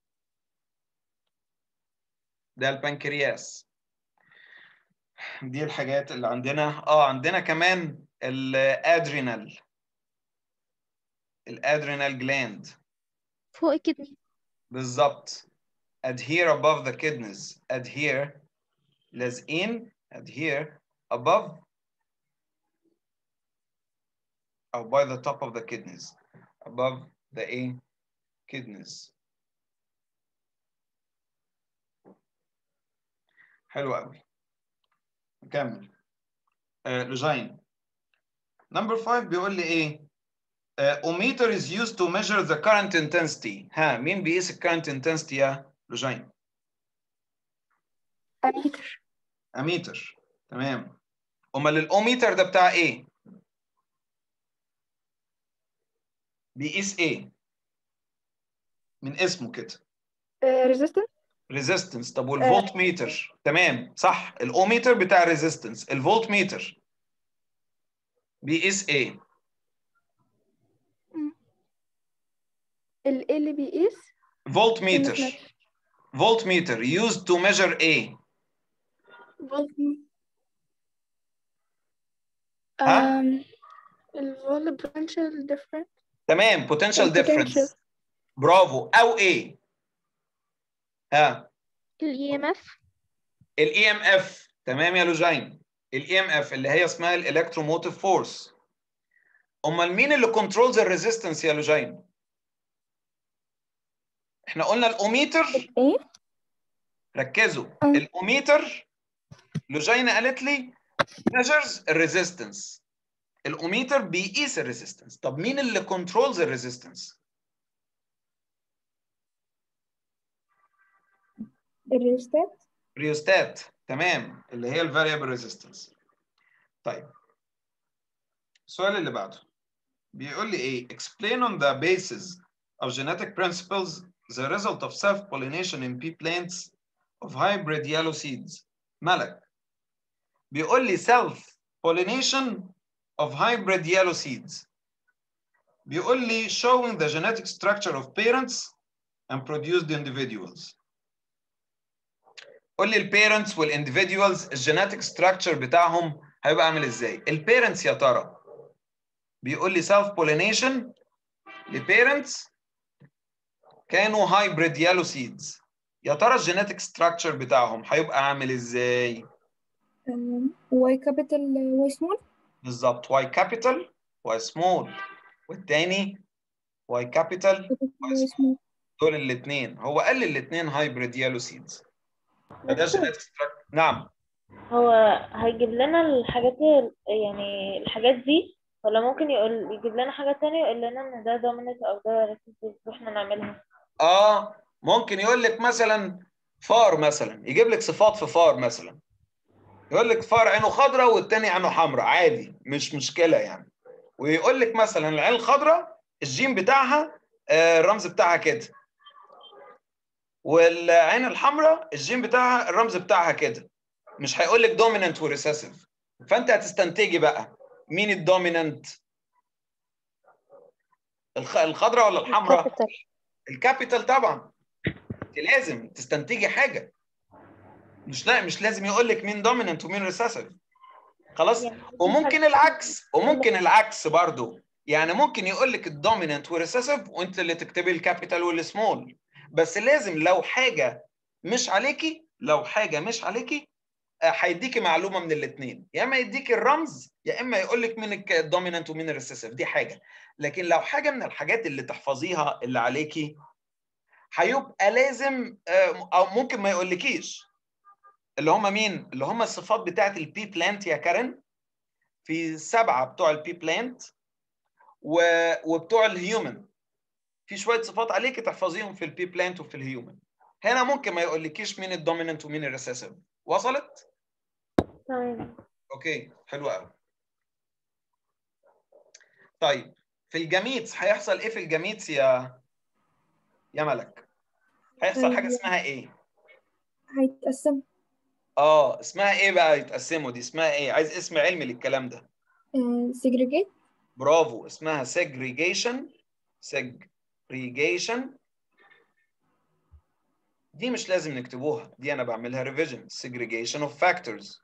ده البنكرياس دي الحاجات اللي عندنا اه عندنا كمان الادرينال الادرينال جلاند فوق الكدني بالظبط adhere above the kidneys adhere لازقين adhere above أو by the top of the kidneys above the A kidneys حلو قوي نكمل آه لجين number 5 بيقول لي ايه آه ohmmeter is used to measure the current intensity ها مين بيقيس ال current intensity يا لجين أميتر اميتر تمام امال الاوميتر ده بتاع ايه بيقيس ايه من اسمه كده ريزيستنس ريزيستنس طب والفولت ميتر تمام صح الاوميتر بتاع ريزيستنس الفولت ميتر بيقيس ايه ال اللي بيقيس فولت ميتر فولت ميتر used to measure ايه ها؟ الفول potential different تمام potential potential. difference برافو او ايه ها الاي ام اف الاي ام اف تمام يا لوجين الاي ام اف اللي هي اسمها الالكتروموتيف فورس امال مين اللي كنترولز الريزيستنس يا لوجين احنا قلنا الاوميتر ايه ركزوا أه. الاوميتر لوجينا قالت لي measures الريزيستنس الاوميتر بيقيس الريزيستنس طب مين اللي كنترولز الريزيستنس الريستات ريوستات تمام اللي هي الفاريبل ريزيستنس طيب السؤال اللي بعده بيقول لي ايه explain on the basis of genetic principles the result of self-pollination in pea plants of hybrid yellow seeds ملك بيقول لي self-pollination of hybrid yellow seeds بيقول لي showing the genetic structure of parents and produced individuals قول لي البيرنتس والاندفيدوالز الجينيتك ستراكشر بتاعهم هيبقى عامل ازاي البيرنتس يا ترى بيقول لي سيلف بولينيشن لبيرنتس كانوا هايبريد يالو سيدز يا ترى الجينيتك ستراكشر بتاعهم هيبقى عامل ازاي واي كابيتال واي سمول بالظبط واي كابيتال واي سمول والتاني واي كابيتال واي سمول دول الاثنين هو قال لي الاثنين هايبريد يالو سيدز فده جينيتك ستراكشر نعم هو هيجيب لنا الحاجات يعني الحاجات دي ولا ممكن يقول يجيب لنا حاجة تانية يقول لنا ان ده دومينت او ده ريسيسيف واحنا نعملها اه ممكن يقول لك مثلا فار مثلا يجيب لك صفات في فار مثلا يقول لك فار عينه خضراء والتاني عينه حمراء عادي مش مشكله يعني ويقول لك مثلا العين الخضراء الجين بتاعها آه، الرمز بتاعها كده والعين الحمراء الجين بتاعها الرمز بتاعها كده مش هيقول لك دوميننت وريسيسيف فانت هتستنتجي بقى مين الدوميننت الخ- الخضراء ولا الحمراء كابيتال الكابيتال طبعا انت لازم تستنتجي حاجه مش لا مش لازم يقول لك مين دوميننت ومين ريسيسيف خلاص يعني وممكن العكس وممكن العكس برضو يعني ممكن يقول لك الدوميننت والريسيسيف وانت اللي تكتبي الكابيتال والسمول بس لازم لو حاجه مش عليكي لو حاجه مش عليكي آه، هيديكي معلومه من الاثنين يا اما يديكي الرمز يا اما يقول لك مين الدوميننت ومين الريسيسيف دي حاجه لكن لو حاجه من الحاجات اللي تحفظيها اللي عليكي هيبقى لازم آه، او ممكن ما يقولكيش اللي هم مين اللي هم الصفات بتاعت البي بلانت يا كارن في سبعه بتوع البي بلانت و... وبتوع الهيومن في شويه صفات عليك تحفظيهم في البي بلانت وفي الهيومن هنا ممكن ما يقولكيش مين الدوميننت ومين الريسيسيف وصلت تمام اوكي حلو قوي طيب في الجميتس هيحصل ايه في الجميتس يا يا ملك هيحصل حاجه اسمها ايه هيتقسم اه اسمها ايه بقى يتقسموا دي اسمها ايه عايز اسم علمي للكلام ده segregate برافو اسمها segregation segregation دي مش لازم نكتبوها دي انا بعملها revision segregation of factors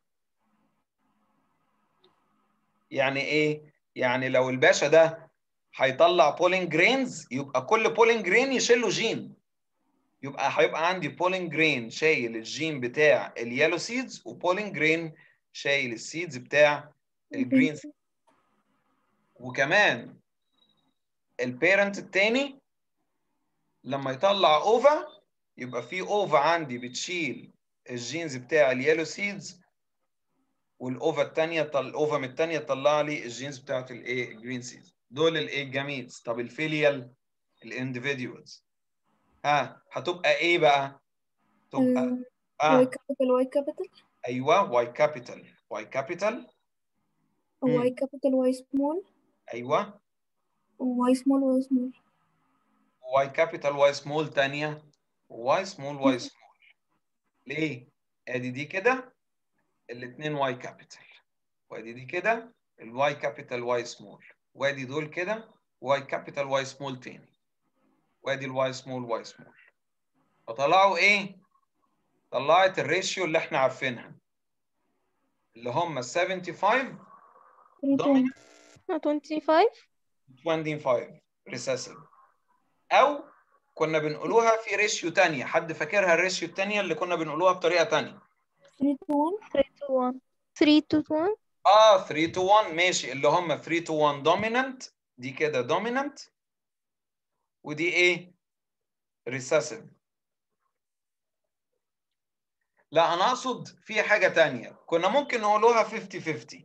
يعني ايه يعني لو الباشا ده هيطلع بولينج جرينز يبقى كل بولينج جرين يشيل له جين يبقى هيبقى عندي بولينج جرين شايل الجين بتاع اليالو سيدز وبولينج جرين شايل السيدز بتاع الجرين سيدز وكمان البيرنت التاني لما يطلع اوفا يبقى في اوفا عندي بتشيل الجينز بتاع اليالو سيدز والاوفا الثانيه طل... الاوفا من الثانيه تطلع لي الجينز بتاعت الايه الجرين سيدز دول الايه الجميتس طب الفيليال الاندفيديوالز ها هتبقى ايه بقى تبقى واي اه كابيتال واي كابيتال ايوه واي كابيتال واي كابيتال واي كابيتال واي سمول ايوه واي سمول واي سمول واي كابيتال واي سمول تانية واي سمول واي سمول ليه؟ ادي دي كده الاثنين واي كابيتال وادي دي كده الواي كابيتال واي سمول وادي دول كده واي كابيتال واي سمول تاني وادي الواي سمول واي سمول فطلعوا ايه؟ طلعت الريشيو اللي احنا عارفينها اللي هم 75 dominant 25 25 recessive او كنا بنقولوها في ريشيو تانية حد فاكرها الريشيو التانية اللي كنا بنقولوها بطريقة تانية 3 to 1 3 to 1 3 to 1 اه 3 to 1 ماشي اللي هم 3 to 1 dominant دي كده dominant ودي ايه recessive لا انا اقصد في حاجة تانية كنا ممكن نقولوها 50 50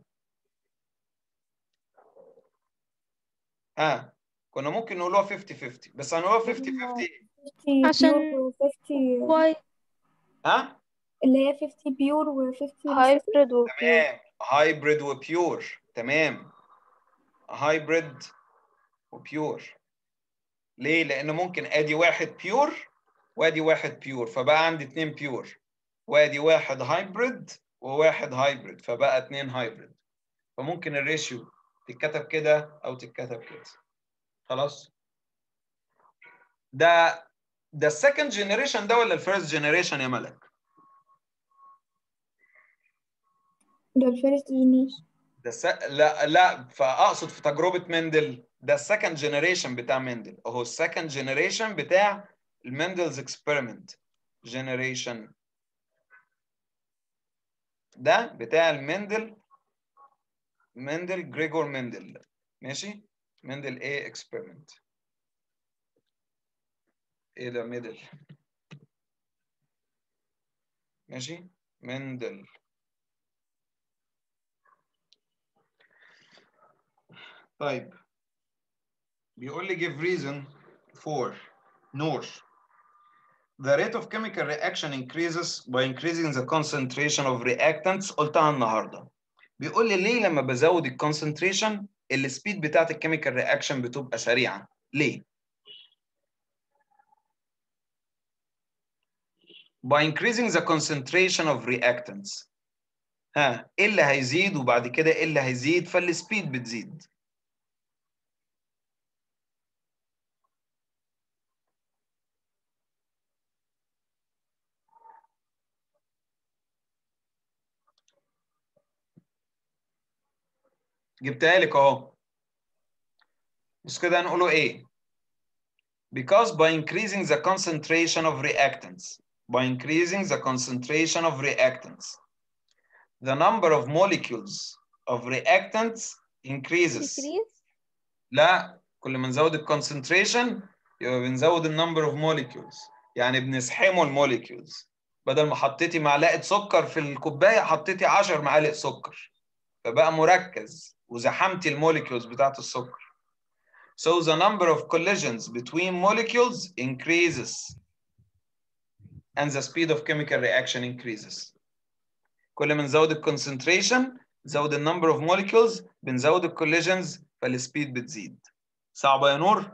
ها كنا ممكن نقولوها 50 50 بس هنقولها 50 50 50 عشان pure و 50 واي ها اللي هي 50 بيور و 50 hybrid و pure تمام هايبريد وبيور تمام هايبريد وبيور ليه؟ لأن ممكن أدي واحد بيور وأدي واحد بيور فبقى عندي اتنين بيور وأدي واحد هايبريد وواحد هايبريد فبقى اتنين هايبريد فممكن الريشيو تتكتب كده أو تتكتب كده خلاص؟ ده ده السكند جنريشن ده ولا الفيرست جنريشن يا ملك؟ ده الفيرست جنريشن ده س... لا لا فاقصد في تجربه مندل ده السكند جنريشن بتاع مندل اهو السكند جنريشن بتاع المندلز اكسبيرمنت جنريشن ده بتاع المندل مندل جريجور مندل ماشي مندل ايه اكسبيرمنت ايه ده ميدل ماشي مندل طيب بيقول لي give reason for NOR The rate of chemical reaction increases by increasing the concentration of reactants قلتها النهارده بيقول لي ليه لما بزود الكونسنتريشن السبيد بتاعت الكيميكال رياكشن بتبقى سريعه ليه by increasing the concentration of reactants ها ايه اللي هيزيد وبعد كده ايه اللي هيزيد فالسبيد بتزيد جبتها لك اهو بس كده هنقوله ايه because by increasing the concentration of reactants by increasing the concentration of reactants the number of molecules of reactants increases decrease لا كل ما نزود الكونسنتريشن يبقى بنزود النمبر اوف موليكيولز يعني بنسحمه الموليكيولز بدل ما حطيتي معلقه سكر في الكوبايه حطيتي 10 معالق سكر فبقى مركز وزحمتي الموليكيولز بتاعت السكر so the number of collisions between molecules increases and the speed of chemical reaction increases كل ما نزود الكونسنتريشن نزود النمبر اوف molecules بنزود الكوليجنز فالسبيد بتزيد صعبة يا نور؟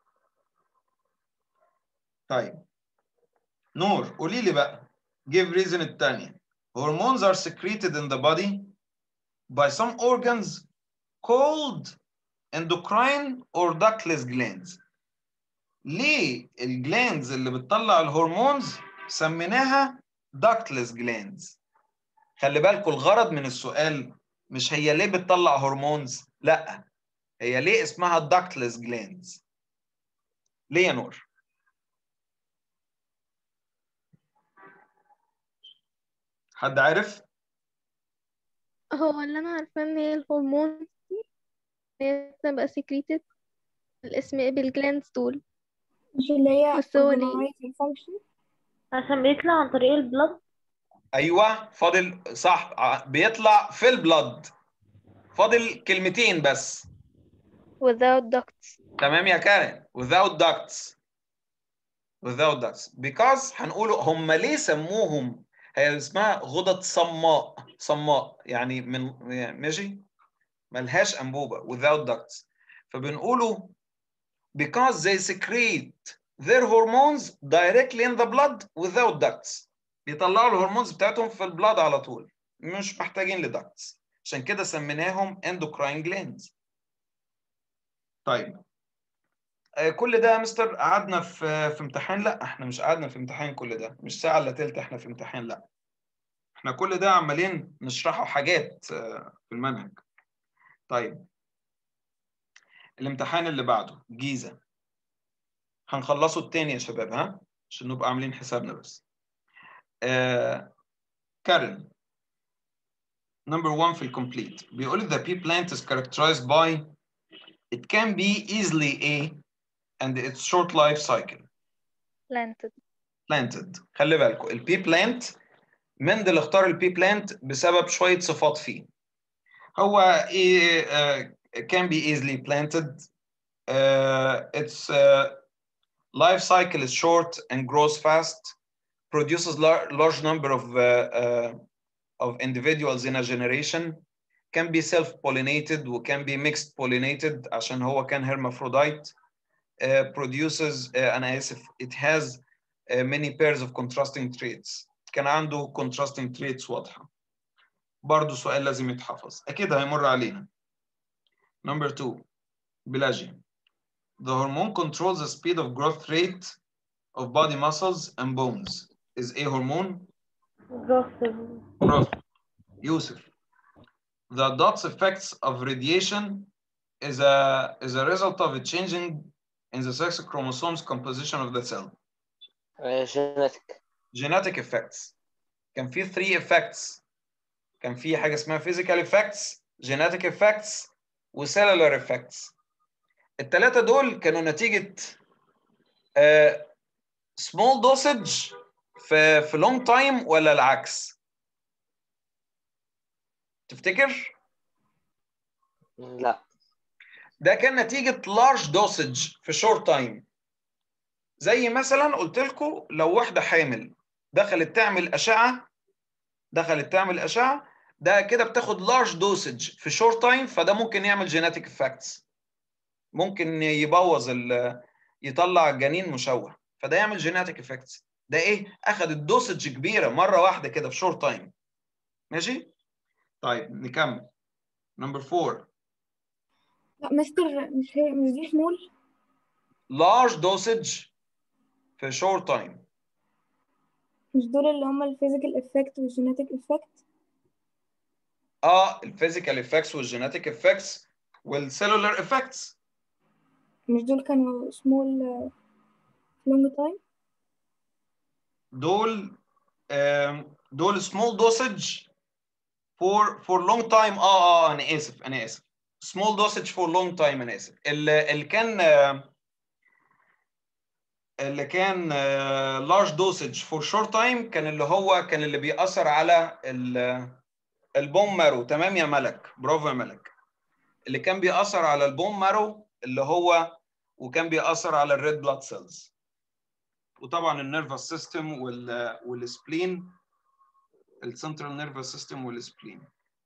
طيب نور قولي لي بقى give reason الثانية hormones are secreted in the body by some organs called endocrine or ductless glands ليه الجلاندز اللي بتطلع الهرمونز سميناها ductless glands خلي بالكوا الغرض من السؤال مش هي ليه بتطلع هرمونز لا هي ليه اسمها ductless glands ليه يا نور حد عارف هو اللي انا عارفاه ان هي الهرمون دي هي بتبقى secreted الاسم بالجلاندز دول مش اللي هي بس هو ليه؟ organizing function عشان بيطلع عن طريق البلد ايوه فاضل صح ع- بيطلع في البلد فاضل كلمتين بس without ducts تمام يا كارن without ducts without ducts because هنقوله هم ليه سموهم هي اسمها غدد صماء صماء يعني من يعني ماشي ملهاش انبوبه without ducts فبنقوله because they secrete their hormones directly in the blood without ducts بيطلعوا الهرمونز بتاعتهم في البلاد على طول مش محتاجين لدكتس عشان كده سميناهم endocrine glands طيب آه، كل ده يا مستر قعدنا في في امتحان لا احنا مش قعدنا في امتحان كل ده مش ساعة الا تلت احنا في امتحان لا احنا كل ده عمالين نشرحه حاجات آه، في المنهج طيب الامتحان اللي بعده جيزة هنخلصه التاني يا شباب ها عشان نبقى عاملين حسابنا بس آه، كارل number one في الكومبليت بيقول the pea plant is characterized by it can be easily a and its short life cycle planted planted خلي بالكم البي بلانت مندل اختار البي بلانت بسبب شوية صفات فيه هو إيه uh, can be easily planted uh, its uh, life cycle is short and grows fast produces lar large number of uh, uh, of individuals in a generation can be self-pollinated و can be mixed pollinated عشان هو كان hermaphrodite uh, produces uh, أنا آسف it has uh, many pairs of contrasting traits كان عنده contrasting traits واضحة برضه سؤال لازم يتحفظ أكيد هيمر علينا number two بلاجي the hormone controls the speed of growth rate of body muscles and bones is a hormone growth growth يوسف the dot's effects of radiation is a is a result of a changing in the sex chromosomes composition of the cell Uh, genetic genetic effects كان في three effects كان في حاجة اسمها physical effects genetic effects و cellular effects التلاتة دول كانوا نتيجة uh, small dosage في في long time ولا العكس تفتكر لا ده كان نتيجة large dosage في short time زي مثلا قلت لكم لو واحدة حامل دخلت تعمل أشعة دخلت تعمل أشعة ده كده بتاخد large dosage في short time فده ممكن يعمل genetic effects ممكن يبوظ ال يطلع الجنين مشوه فده يعمل genetic effects ده ايه اخد الدوسج كبيره مره واحده كده في شورت تايم ماشي طيب نكمل نمبر 4 لا مستر مش هي مش دي حمول large dosage في short time مش دول اللي هما الفيزيكال افكت والجينيتك افكت اه الفيزيكال افكتس والجينيتيك افكتس والسيلولار افكتس مش دول كانوا small long time دول آم، دول small dosage for for long time اه اه انا اسف انا اسف small dosage for long time انا اسف اللي اللي كان آه، اللي كان آه، large dosage for short time كان اللي هو كان اللي بيأثر على ال- البون مارو تمام يا ملك برافو يا ملك اللي كان بيأثر على البون مارو اللي هو وكان بيأثر على الريد بلاد سيلز وطبعا النيرفس سيستم وال والسبلين السنترال نيرفس سيستم والسبلين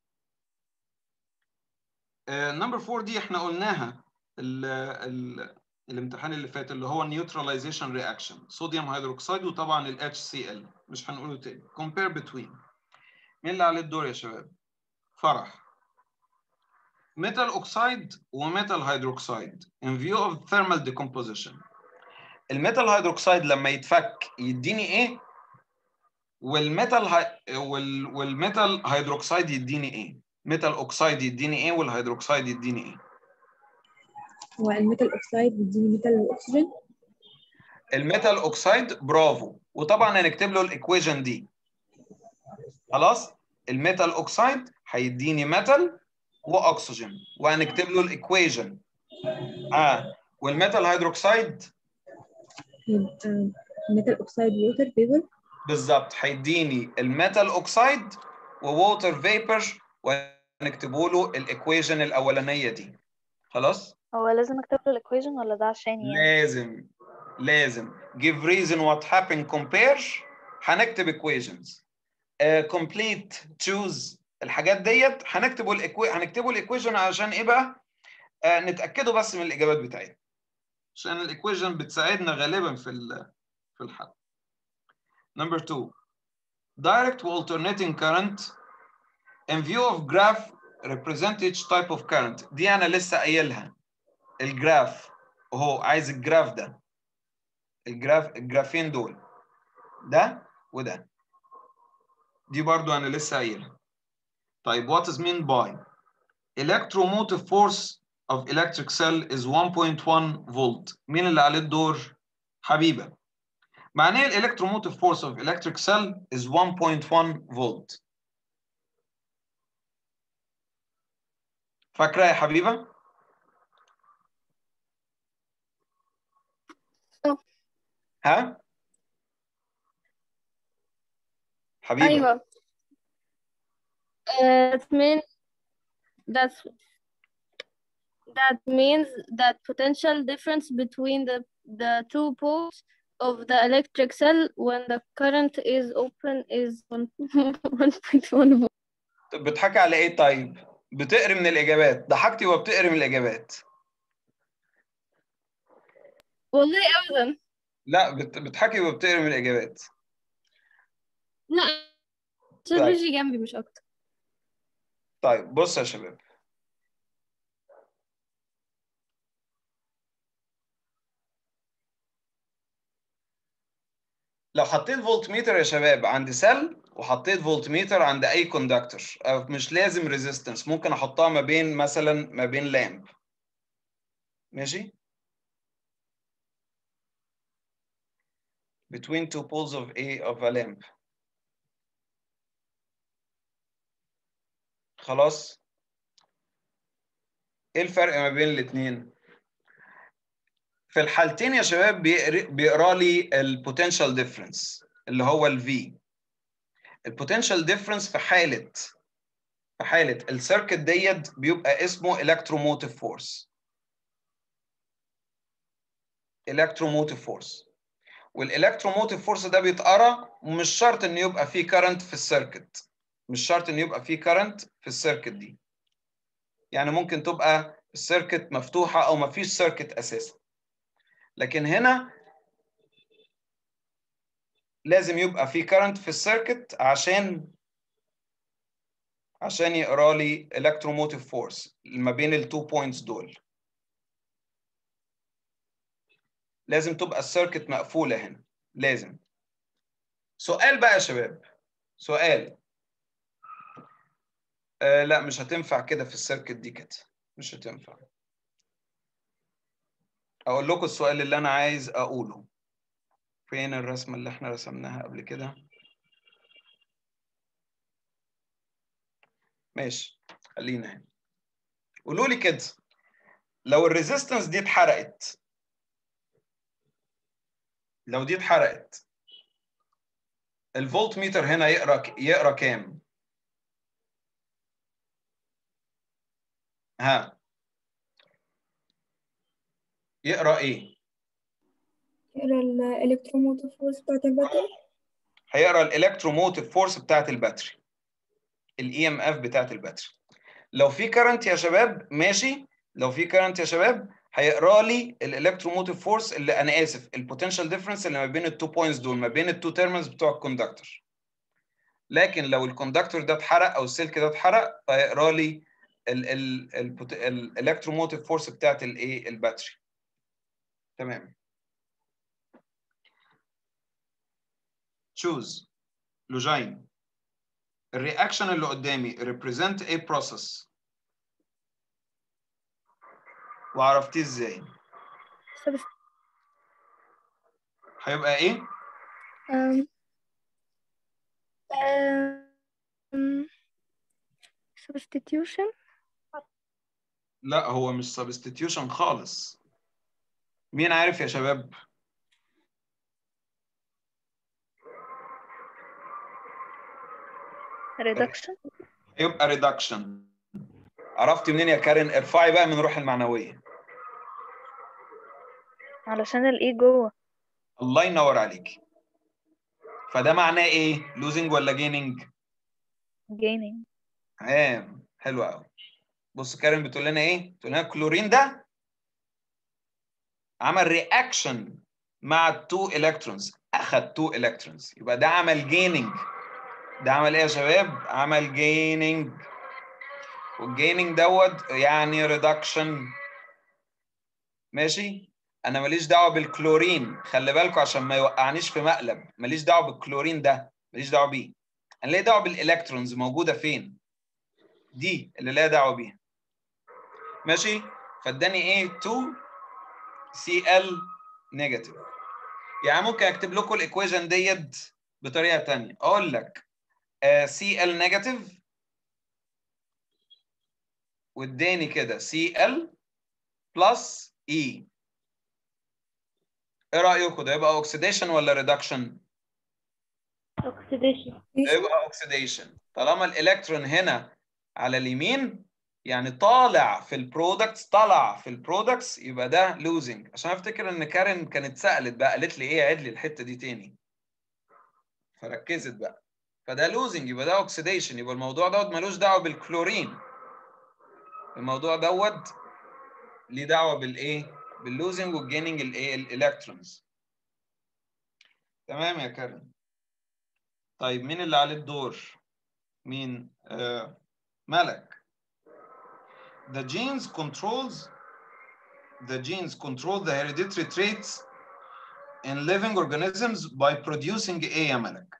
نمبر 4 دي احنا قلناها ال ال الامتحان اللي فات اللي هو نيوتراليزيشن رياكشن صوديوم هيدروكسيد وطبعا ال HCl مش هنقوله تاني compare between مين اللي عليه الدور يا شباب؟ فرح ميتال اوكسايد وميتال هيدروكسيد in view of thermal decomposition الميتال هيدروكسيد لما يتفك يديني ايه والميتال هي... وال... والميتال هيدروكسيد يديني ايه ميتال اوكسايد يديني ايه والهيدروكسيد يديني ايه هو الميتال اوكسايد بيديني ميتال اكسجين الميتال اوكسايد برافو وطبعا هنكتب له الايكويشن دي خلاص الميتال اوكسايد هيديني ميتال واكسجين وهنكتب له الايكويشن اه والميتال هيدروكسايد يبقى ميتال اوكسايد ووتر فيبر بالظبط هيديني الميتال اوكسايد وووتر فيبر وهنكتبه له الايكويشن الاولانيه دي خلاص هو لازم اكتب له الايكويشن ولا ده عشان يعني لازم لازم give reason what happened compare هنكتب equations uh, complete choose الحاجات ديت هنكتبه الايكوي هنكتبه الايكويشن عشان ايه بقى؟ uh, نتاكدوا بس من الاجابات بتاعتنا عشان الايكويشن بتساعدنا غالبا في ال- في الحل number two direct alternating current in view of graph represent each type of current دي انا لسه قايلها الجراف اهو عايز الجراف ده الجراف الجرافين دول ده وده دي برضو انا لسه قايلها طيب what is mean by electromotive force of electric cell is 1.1 volt مين اللي عليه الدور حبيبه معناه electromotive force of electric cell is 1.1 volt فاكره يا حبيبه ها حبيبه أيوة uh, it means that's that means that potential difference between the the two poles of the electric cell when the current is open is 1.1 volt. بتضحكي على ايه طيب بتقري من الاجابات ضحكتي وبتقري من الاجابات والله أبدا لا بت- بتضحكي وبتقري من الاجابات لا عشان طيب. بيجي جنبي مش أكتر طيب بص يا شباب لو حطيت فولت ميتر يا شباب عند سل وحطيت فولت ميتر عند اي كوندكتور مش لازم ريزيستنس ممكن احطها ما بين مثلا ما بين لامب ماشي between two poles of a of a lamp خلاص ايه الفرق ما بين الاثنين في الحالتين يا شباب بيقر- بيقرا لي البوتنشال ديفرنس اللي هو الفي البوتنشال ديفرنس في حاله في حاله السيركت ديت بيبقى اسمه الكتروموتيف فورس الكتروموتيف فورس والالكتروموتيف فورس ده بيتقرا ومش شرط ان يبقى فيه كارنت في السيركت مش شرط ان يبقى فيه كارنت في السيركت دي يعني ممكن تبقى السيركت مفتوحه او ما فيش سيركت اساسا لكن هنا لازم يبقى في كارنت في السيركت عشان عشان يقرا لي الكتروموتيف فورس ما بين التو بوينتس دول لازم تبقى السيركت مقفوله هنا لازم سؤال بقى يا شباب سؤال آه لا مش هتنفع كده في السيركت دي كده مش هتنفع اقول لكم السؤال اللي انا عايز اقوله فين الرسمه اللي احنا رسمناها قبل كده ماشي خلينا هنا قولوا لي كده لو الريزيستنس دي اتحرقت لو دي اتحرقت الفولت ميتر هنا يقرا يقرا كام ها يقرا ايه يقرا الالكتروموتيف فورس بتاعت الباتري هيقرا الالكتروموتيف فورس بتاعت الباتري الاي ام اف بتاعت الباتري لو في كرنت يا شباب ماشي لو في كرنت يا شباب هيقرا لي الالكتروموتيف فورس اللي انا اسف البوتنشال ديفرنس اللي ما بين التو بوينتس دول ما بين التو تيرمينالز بتوع الكوندكتور لكن لو الكوندكتور ده اتحرق او السلك ده اتحرق فهيقرا لي الالكتروموتيف فورس بتاعت الايه الباتري تمام choose لوجين الرياكشن اللي قدامي represent a process وعرفتيه ازاي هيبقى ايه um, um, substitution لا هو مش substitution خالص مين عارف يا شباب reduction هيبقى reduction عرفتي منين يا كارين ارفعي بقى من روح المعنويه علشان الايه جوه الله ينور عليك فده معناه ايه losing ولا gaining gaining تمام حلو قوي بص كارين بتقول لنا ايه بتقول لنا الكلورين ده عمل رياكشن مع التو الكترونز اخد تو الكترونز يبقى ده عمل جيننج ده عمل ايه يا شباب عمل جيننج والجيننج دوت يعني ريدكشن ماشي انا ماليش دعوه بالكلورين خلي بالكم عشان ما يوقعنيش في مقلب ماليش دعوه بالكلورين ده ماليش دعوه بيه انا ليا دعوه بالالكترونز موجوده فين دي اللي ليا دعوه بيها ماشي فاداني ايه 2 سي ال نيجاتيف يعني ممكن اكتب لكم الايكويشن ديت بطريقه ثانيه اقول لك سي ال نيجاتيف واداني كده سي ال بلس اي ايه رايكم ده يبقى اوكسيديشن ولا ريدكشن oxidation يبقى اوكسيديشن طالما الالكترون هنا على اليمين يعني طالع في البرودكتس طلع في البرودكتس يبقى ده لوزنج عشان افتكر ان كارين كانت سالت بقى قالت لي ايه عيد لي الحته دي تاني فركزت بقى فده لوزنج يبقى ده اوكسيديشن يبقى الموضوع دوت ملوش دعوه بالكلورين الموضوع دوت ليه دعوه بالايه باللوزنج والجيننج الايه الالكترونز تمام يا كارين طيب مين اللي عليه الدور مين آه ملك the genes controls the genes control the hereditary traits in living organisms by producing ايه يا ملك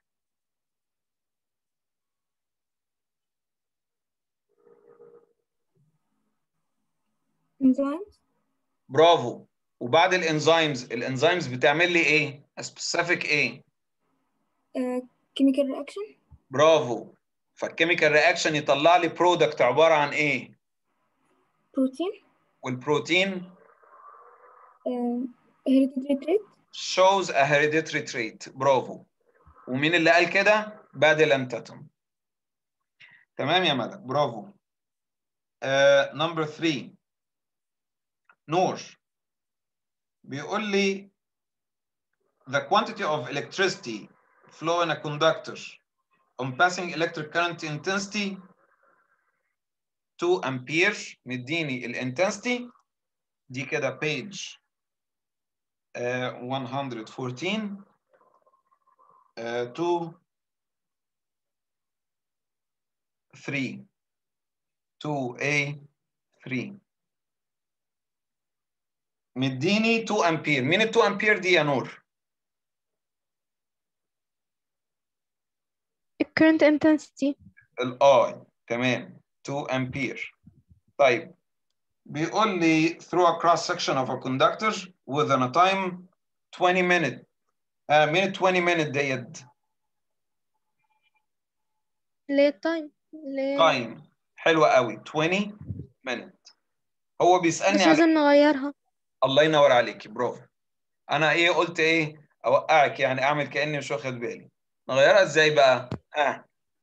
enzymes برافو وبعد الانزيمز الانزيمز بتعمل لي ايه سبيسيفيك ايه uh, chemical reaction برافو فالكيميكال رياكشن يطلع لي برودكت عباره عن ايه protein والبروتين uh, hereditary trait shows a hereditary trait برافو ومين اللي قال كده بادل تاتوم تمام يا ملك برافو نمبر 3 نور بيقول لي the quantity of electricity flow in a conductor on passing electric current intensity 2 ampere مديني الانتنسيتي دي كده page uh, 114 uh, 2 3 2A 3 مديني 2 امبير مين ال 2 امبير دي يا نور current intensity الاي تمام 2 امبير طيب بيقول لي through a cross section of a conductor within a time 20 minute آه من 20 minute ديت ليه تايم ليه تايم حلوة قوي 20 minute هو بيسألني بس على لازم نغيرها الله ينور عليك برافو انا ايه قلت ايه اوقعك يعني اعمل كاني مش واخد بالي نغيرها ازاي بقى اه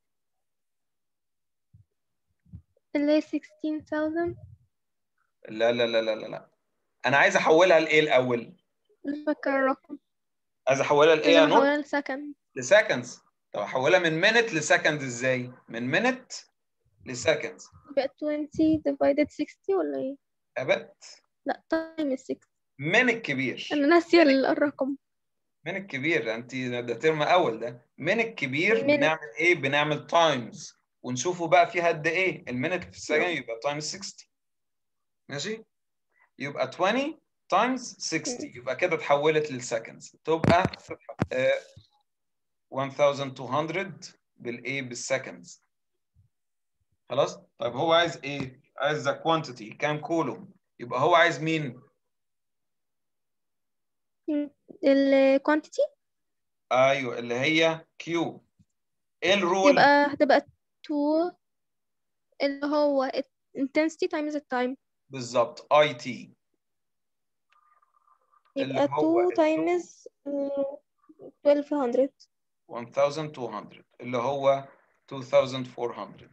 اللي هي 16000 لا لا لا لا لا لا انا عايز احولها لايه الاول مش فاكرة الرقم عايز احولها لايه يا لازم نور احولها لسكند لسكندز طب احولها من مينت لسكند ازاي من مينت لسكندز يبقى 20 divided 60 ولا ايه؟ ابد لا تايم 6 من الكبير انا ناسية ال- الرقم من الكبير انت ده ترم اول ده من الكبير من- بنعمل ايه بنعمل تايمز ونشوفه بقى فيها قد ايه المينت في السكند يبقى تايمز 60 ماشي يبقى 20 تايمز 60 يبقى كده اتحولت للسكندز تبقى آه، 1200 بالايه بالسكندز خلاص طيب هو عايز ايه عايز ذا كوانتيتي كام كولوم يبقى هو عايز مين ال quantity ايوه اللي هي كيو ايه الرول يبقى هتبقى 2 اللي هو intensity times the time بالظبط اي تي اللي يبقى هو 2 times uh, 1200 1200 اللي هو 2400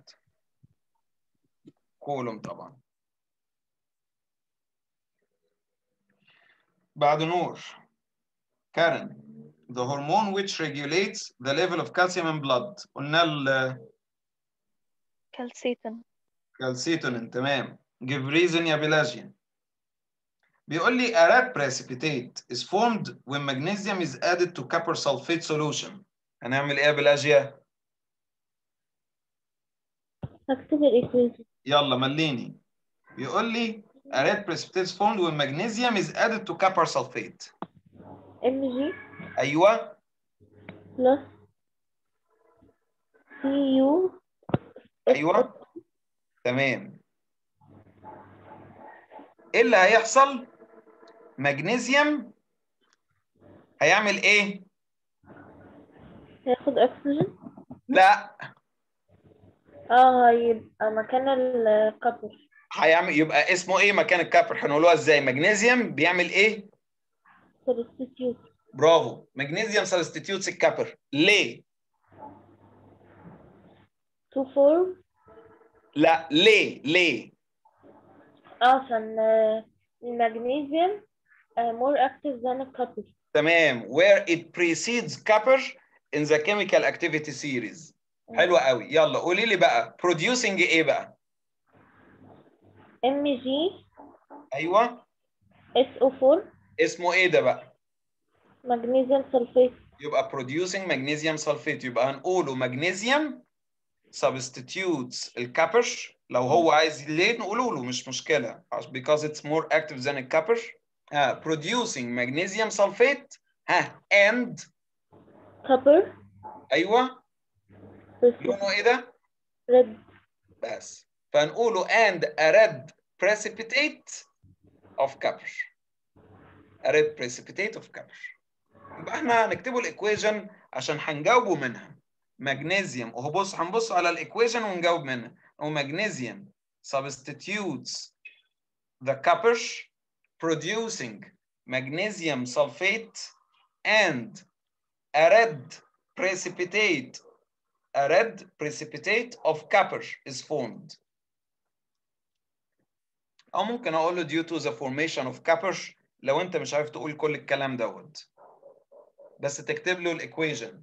كولوم طبعا بعد نور كارن the hormone which regulates the level of calcium in blood قلنا كالسيتون الكالسيتونين تمام give reason يا بيلاجيا بيقول لي a red precipitate is formed when magnesium is added to copper sulfate solution هنعمل ايه يا بيلاجيا هكتب الإيكويشن يلا مليني بيقول لي a red precipitate is formed when magnesium is added to copper sulfate ام جي ايوه بلس سي يو ايوه تمام ايه اللي هيحصل مغنيسيوم هيعمل ايه هياخد اكسجين لا اه هيبقى مكان الكبر هيعمل يبقى اسمه ايه مكان الكابر هنقولوها ازاي مغنيسيوم بيعمل ايه سبستيتيوت برافو مغنيسيوم سبستيتيوتس الكابر ليه تو فورم لا ليه ليه عشان آه، المغنيسيوم مور اكتف than الكبر تمام where it precedes copper in the chemical activity series حلوة قوي يلا قولي لي بقى producing ايه بقى ام جي ايوه اس او 4 اسمه ايه ده بقى مغنيسيوم سلفيت يبقى producing magnesium sulfate يبقى هنقوله magnesium substitutes الكابر لو هو عايز ليه نقوله له مش مشكلة عش- because it's more active than الكابر ها producing magnesium sulfate ها and كبر ايوه لونه ايه ده ريد بس فنقوله and a red precipitate of copper a red precipitate of copper يبقى احنا هنكتبه الايكويشن عشان هنجاوبه منها مغنيسيوم وهو بص هنبص على الايكويشن ونجاوب منها هو مغنيسيوم substitutes the copper producing magnesium sulfate and a red precipitate a red precipitate of copper is formed. أو ممكن أقول له due to the formation of copper لو أنت مش عارف تقول كل الكلام دوت. بس تكتب له الإيكويشن.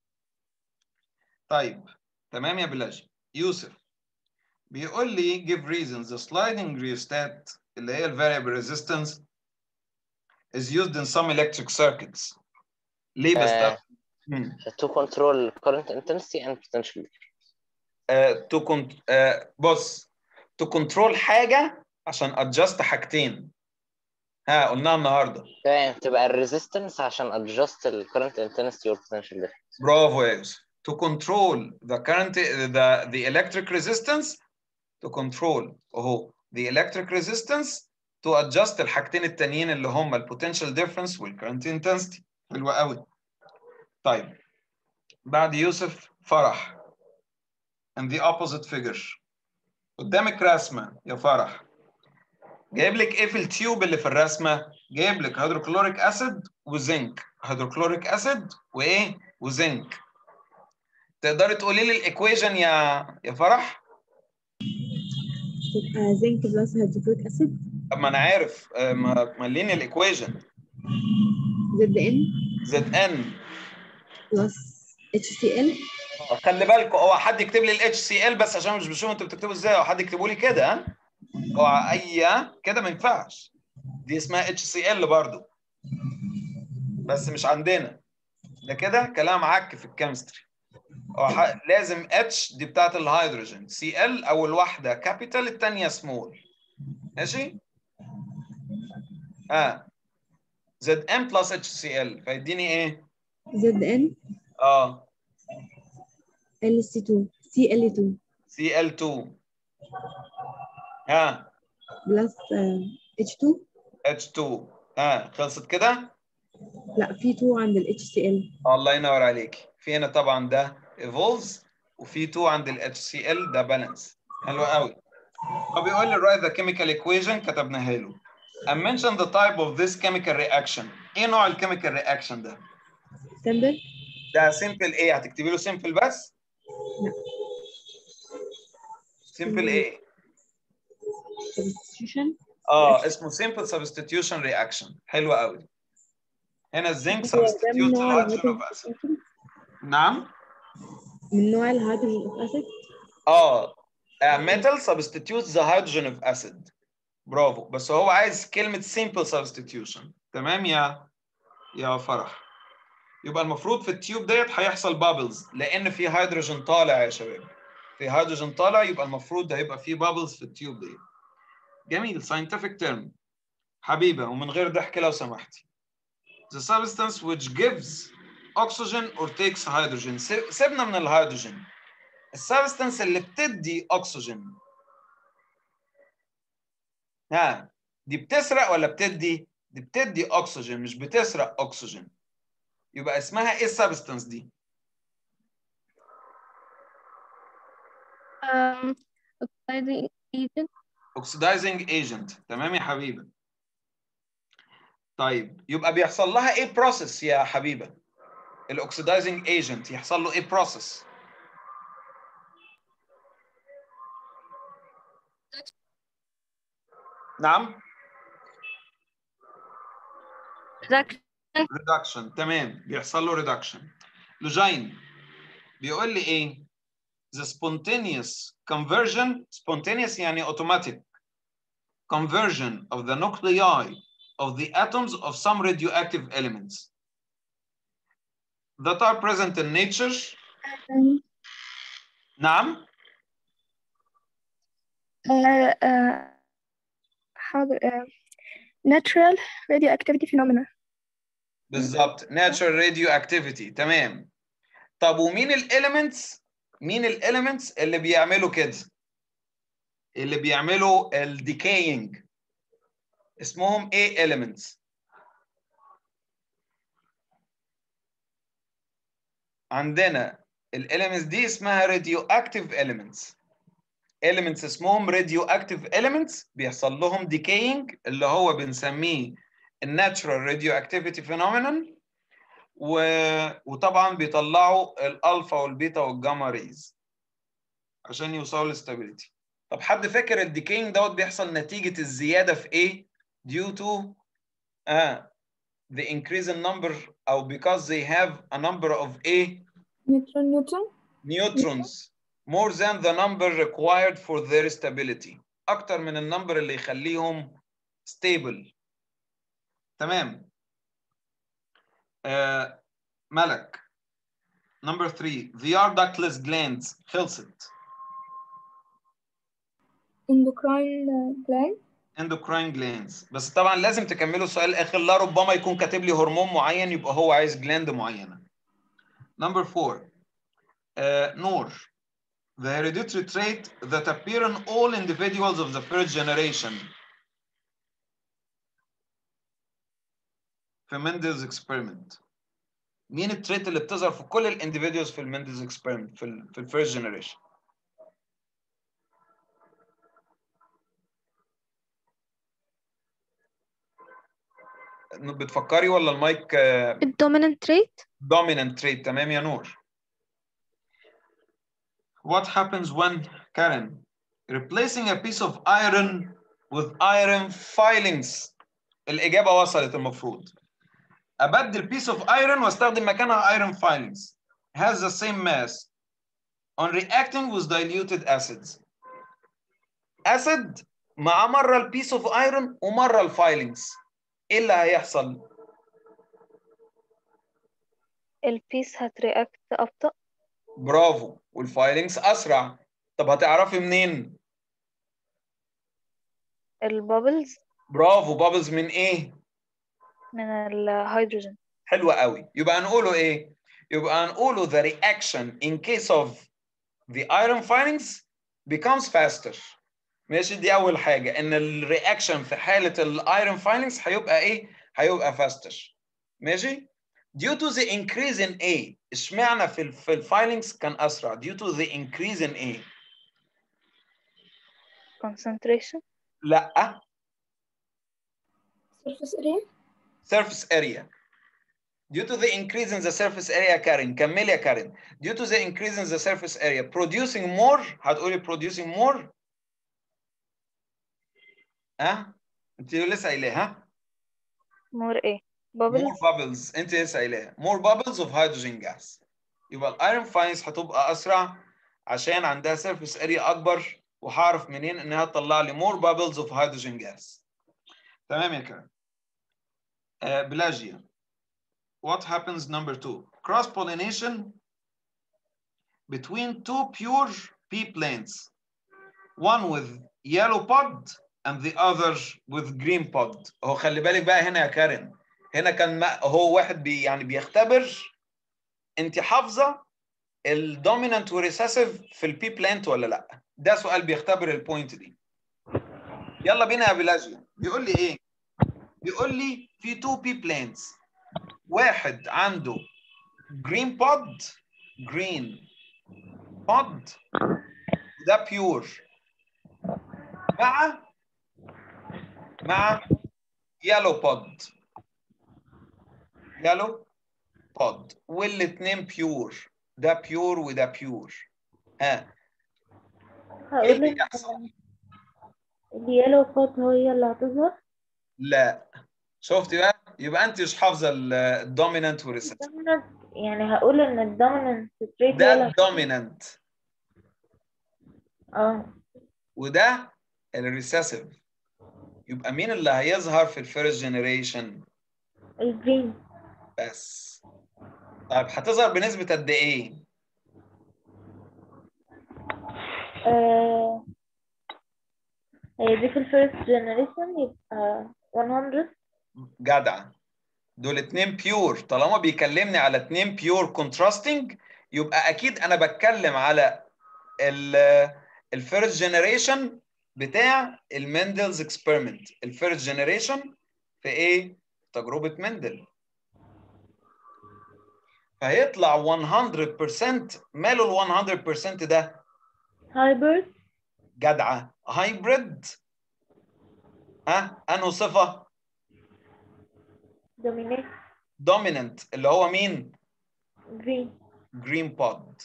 طيب تمام يا بلاش. يوسف بيقول لي give reasons the sliding rheostat اللي هي ال variable resistance is used in some electric circuits. ليه آه. بستخدم؟ مم. to control current intensity and potential difference. تو كنت بص تو كنترول حاجه عشان ادجست حاجتين ها قلناها النهارده تمام تبقى الريزيستنس عشان adjust ال current intensity or potential difference. برافو يا يوسف to control the current the the electric resistance to control اهو the electric resistance to adjust الحاجتين التانيين اللي هم ال potential difference وال current intensity حلوة قوي طيب بعد يوسف فرح and the opposite figure قدامك رسمة يا فرح جايب لك ايه في التيوب اللي في الرسمة جايب لك هيدروكلوريك اسيد وزنك هيدروكلوريك اسيد وايه وزنك تقدري تقولي لي الايكويشن يا يا فرح تبقى زنك بلس هيدروكلوريك اسيد طب ما انا عارف آه، ما مليني الايكويشن زد ان زد ان بلس اتش سي ال خلي بالكوا اوعى حد يكتب لي الاتش سي ال بس عشان مش بشوف انتوا بتكتبوا ازاي او حد يكتبوا لي كده ها اوعى اي كده ما ينفعش دي اسمها اتش سي ال برضه بس مش عندنا ده كده كلام عك في الكيمستري هو ح- لازم اتش دي بتاعت الهيدروجين سي ال اول واحده كابيتال الثانيه سمول ماشي اه زد ام بلس اتش سي ال فيديني ايه زد ان اه ال سي 2 سي ال 2 سي ال 2 ها بلس اتش 2 اتش 2 ها خلصت كده لا في 2 عند الاتش سي ال الله ينور عليك في هنا طبعا ده evolves وفي 2 عند ال HCl ده بالانس حلو قوي هو بيقول لي write the chemical equation كتبناها له and mention the type of this chemical reaction ايه نوع الكيميكال رياكشن ده سامبل ده simple ايه هتكتبي له simple بس لا. simple ايه substitution اه اسمه simple substitution reaction حلو قوي هنا الزنك هو ده من substitutes نوع hydrogen of acid الهيدروجين نعم من نوع الهيدروجين اوف اسيد اه metal substitutes the hydrogen of acid برافو بس هو عايز كلمة simple substitution تمام يا يا فرح يبقى المفروض في التيوب ديت هيحصل بابلز لأن في هيدروجين طالع يا شباب في هيدروجين طالع يبقى المفروض ده هيبقى في بابلز في التيوب ديت جميل scientific term حبيبة ومن غير ضحك لو سمحتي the substance which gives oxygen or takes hydrogen سيب- سيبنا من الهيدروجين السبستنس اللي بتدي اكسجين ها دي بتسرق ولا بتدي دي بتدي اكسجين مش بتسرق اكسجين يبقى اسمها ايه السبستنس دي um, oxidizing agent oxidizing agent تمام يا حبيبه طيب يبقى بيحصل لها ايه بروسيس يا حبيبه الاوكسيدايزنج ايجنت يحصل له ايه بروسيس نعم reduction ريدكشن تمام بيحصل له ريدكشن لوجين بيقول لي ايه the spontaneous conversion spontaneous يعني automatic conversion of the nuclei of the atoms of some radioactive elements that are present in nature نعم Uh, uh, حاضر uh, natural radioactivity phenomena بالظبط natural radioactivity تمام طب ومين الاليمنتس مين الاليمنتس اللي بيعملوا كده اللي بيعملوا الديكاينج اسمهم ايه elements عندنا الاليمنتس دي اسمها radioactive elements elements اسمهم radioactive elements بيحصل لهم decaying اللي هو بنسميه الناتشرال راديو اكتيفيتي فينومينال و... وطبعا بيطلعوا الالفا والبيتا والجاما ريز عشان يوصلوا للستابيليتي طب حد فاكر الديكينج دوت بيحصل نتيجه الزياده في ايه due to آه the increase in number او because they have a number of a نيوترون نيوترون neutrons more than the number required for their stability اكتر من النمبر اللي يخليهم stable تمام آه ملك number three they are ductless glands خلصت endocrine gland endocrine glands بس طبعا لازم تكملوا السؤال الاخر لا ربما يكون كاتب لي هرمون معين يبقى هو عايز جلاند معينه number four آه نور the hereditary trait that appear in all individuals of the first generation في مندلز experiment مين التريت اللي بتظهر في كل الانديفيدوالز في المندلز experiment في ال في الفيرست جنريشن بتفكري ولا المايك الدومينانت تريت dominant trait تمام يا نور What happens when Karen replacing a piece of iron with iron filings الإجابة وصلت المفروض أبدل piece of iron واستخدم مكانها iron filings has the same mass on reacting with diluted acids acid مع مرة البيس اوف ايرون ومرة الفايلنجز ايه اللي هيحصل؟ البيس هترياكت أبطأ برافو والفايلنجز اسرع طب هتعرفي منين؟ البابلز برافو بابلز من ايه؟ من الهيدروجين حلوة قوي يبقى هنقوله ايه؟ يبقى هنقوله the reaction in case of the iron filings becomes faster ماشي دي أول حاجة إن الرياكشن في حالة الايرون filings هيبقى ايه؟ هيبقى faster ماشي؟ due to the increase in A اشمعنى في ال في الفايلنجز كان أسرع due to the increase in A concentration لا surface area surface area due to the increase in the surface area كارين كملي يا كارين due to the increase in the surface area producing more هتقولي producing more ها انت لسه قايلاه ها more ايه more bubbles bubbles انت لسه قايلاه more bubbles of hydrogen gas يبقى الايرون فاينز هتبقى اسرع عشان عندها surface area اكبر وهعرف منين انها تطلع لي more bubbles of hydrogen gas تمام يا كريم آه بلاجيا what happens number two cross pollination between two pure pea plants one with yellow pod and the other with green pod هو خلي بالك بقى هنا يا كارين هنا كان ما هو واحد بي يعني بيختبر انت حافظه الدومينانت وريسيسيف في البي بلانت ولا لا ده سؤال بيختبر البوينت دي يلا بينا يا بلاجيا بيقول لي ايه بيقول لي في تو بي بلانتس واحد عنده جرين بود جرين بود ده بيور مع مع يالو بود يالو بود والاثنين بيور ده بيور وده بيور ها ايه هقول اللي لك يحصل اليالو بوت هي اللي هتظهر لا شفتي بقى يبقى انت مش حافظه الدومينانت والريسيسيف dominant يعني هقول ان الدومينانت تريت هي ده اللي الدومينانت اه وده الريسيسيف يبقى مين اللي هيظهر في الفيرست جنريشن الجرين بس طيب هتظهر بنسبة قد ايه؟ آه هي دي في الفيرست جنريشن يبقى 100 جدع دول اتنين بيور طالما بيكلمني على اتنين بيور كونتراستنج يبقى اكيد انا بتكلم على الفيرست جنريشن بتاع المندلز اكسبيرمنت الفيرست جنريشن في ايه؟ تجربة مندل فهيطلع 100% ماله ال 100% ده هايبرد جدعة هايبريد ها انه صفة دومينيت دوميننت اللي هو مين جرين جرين بود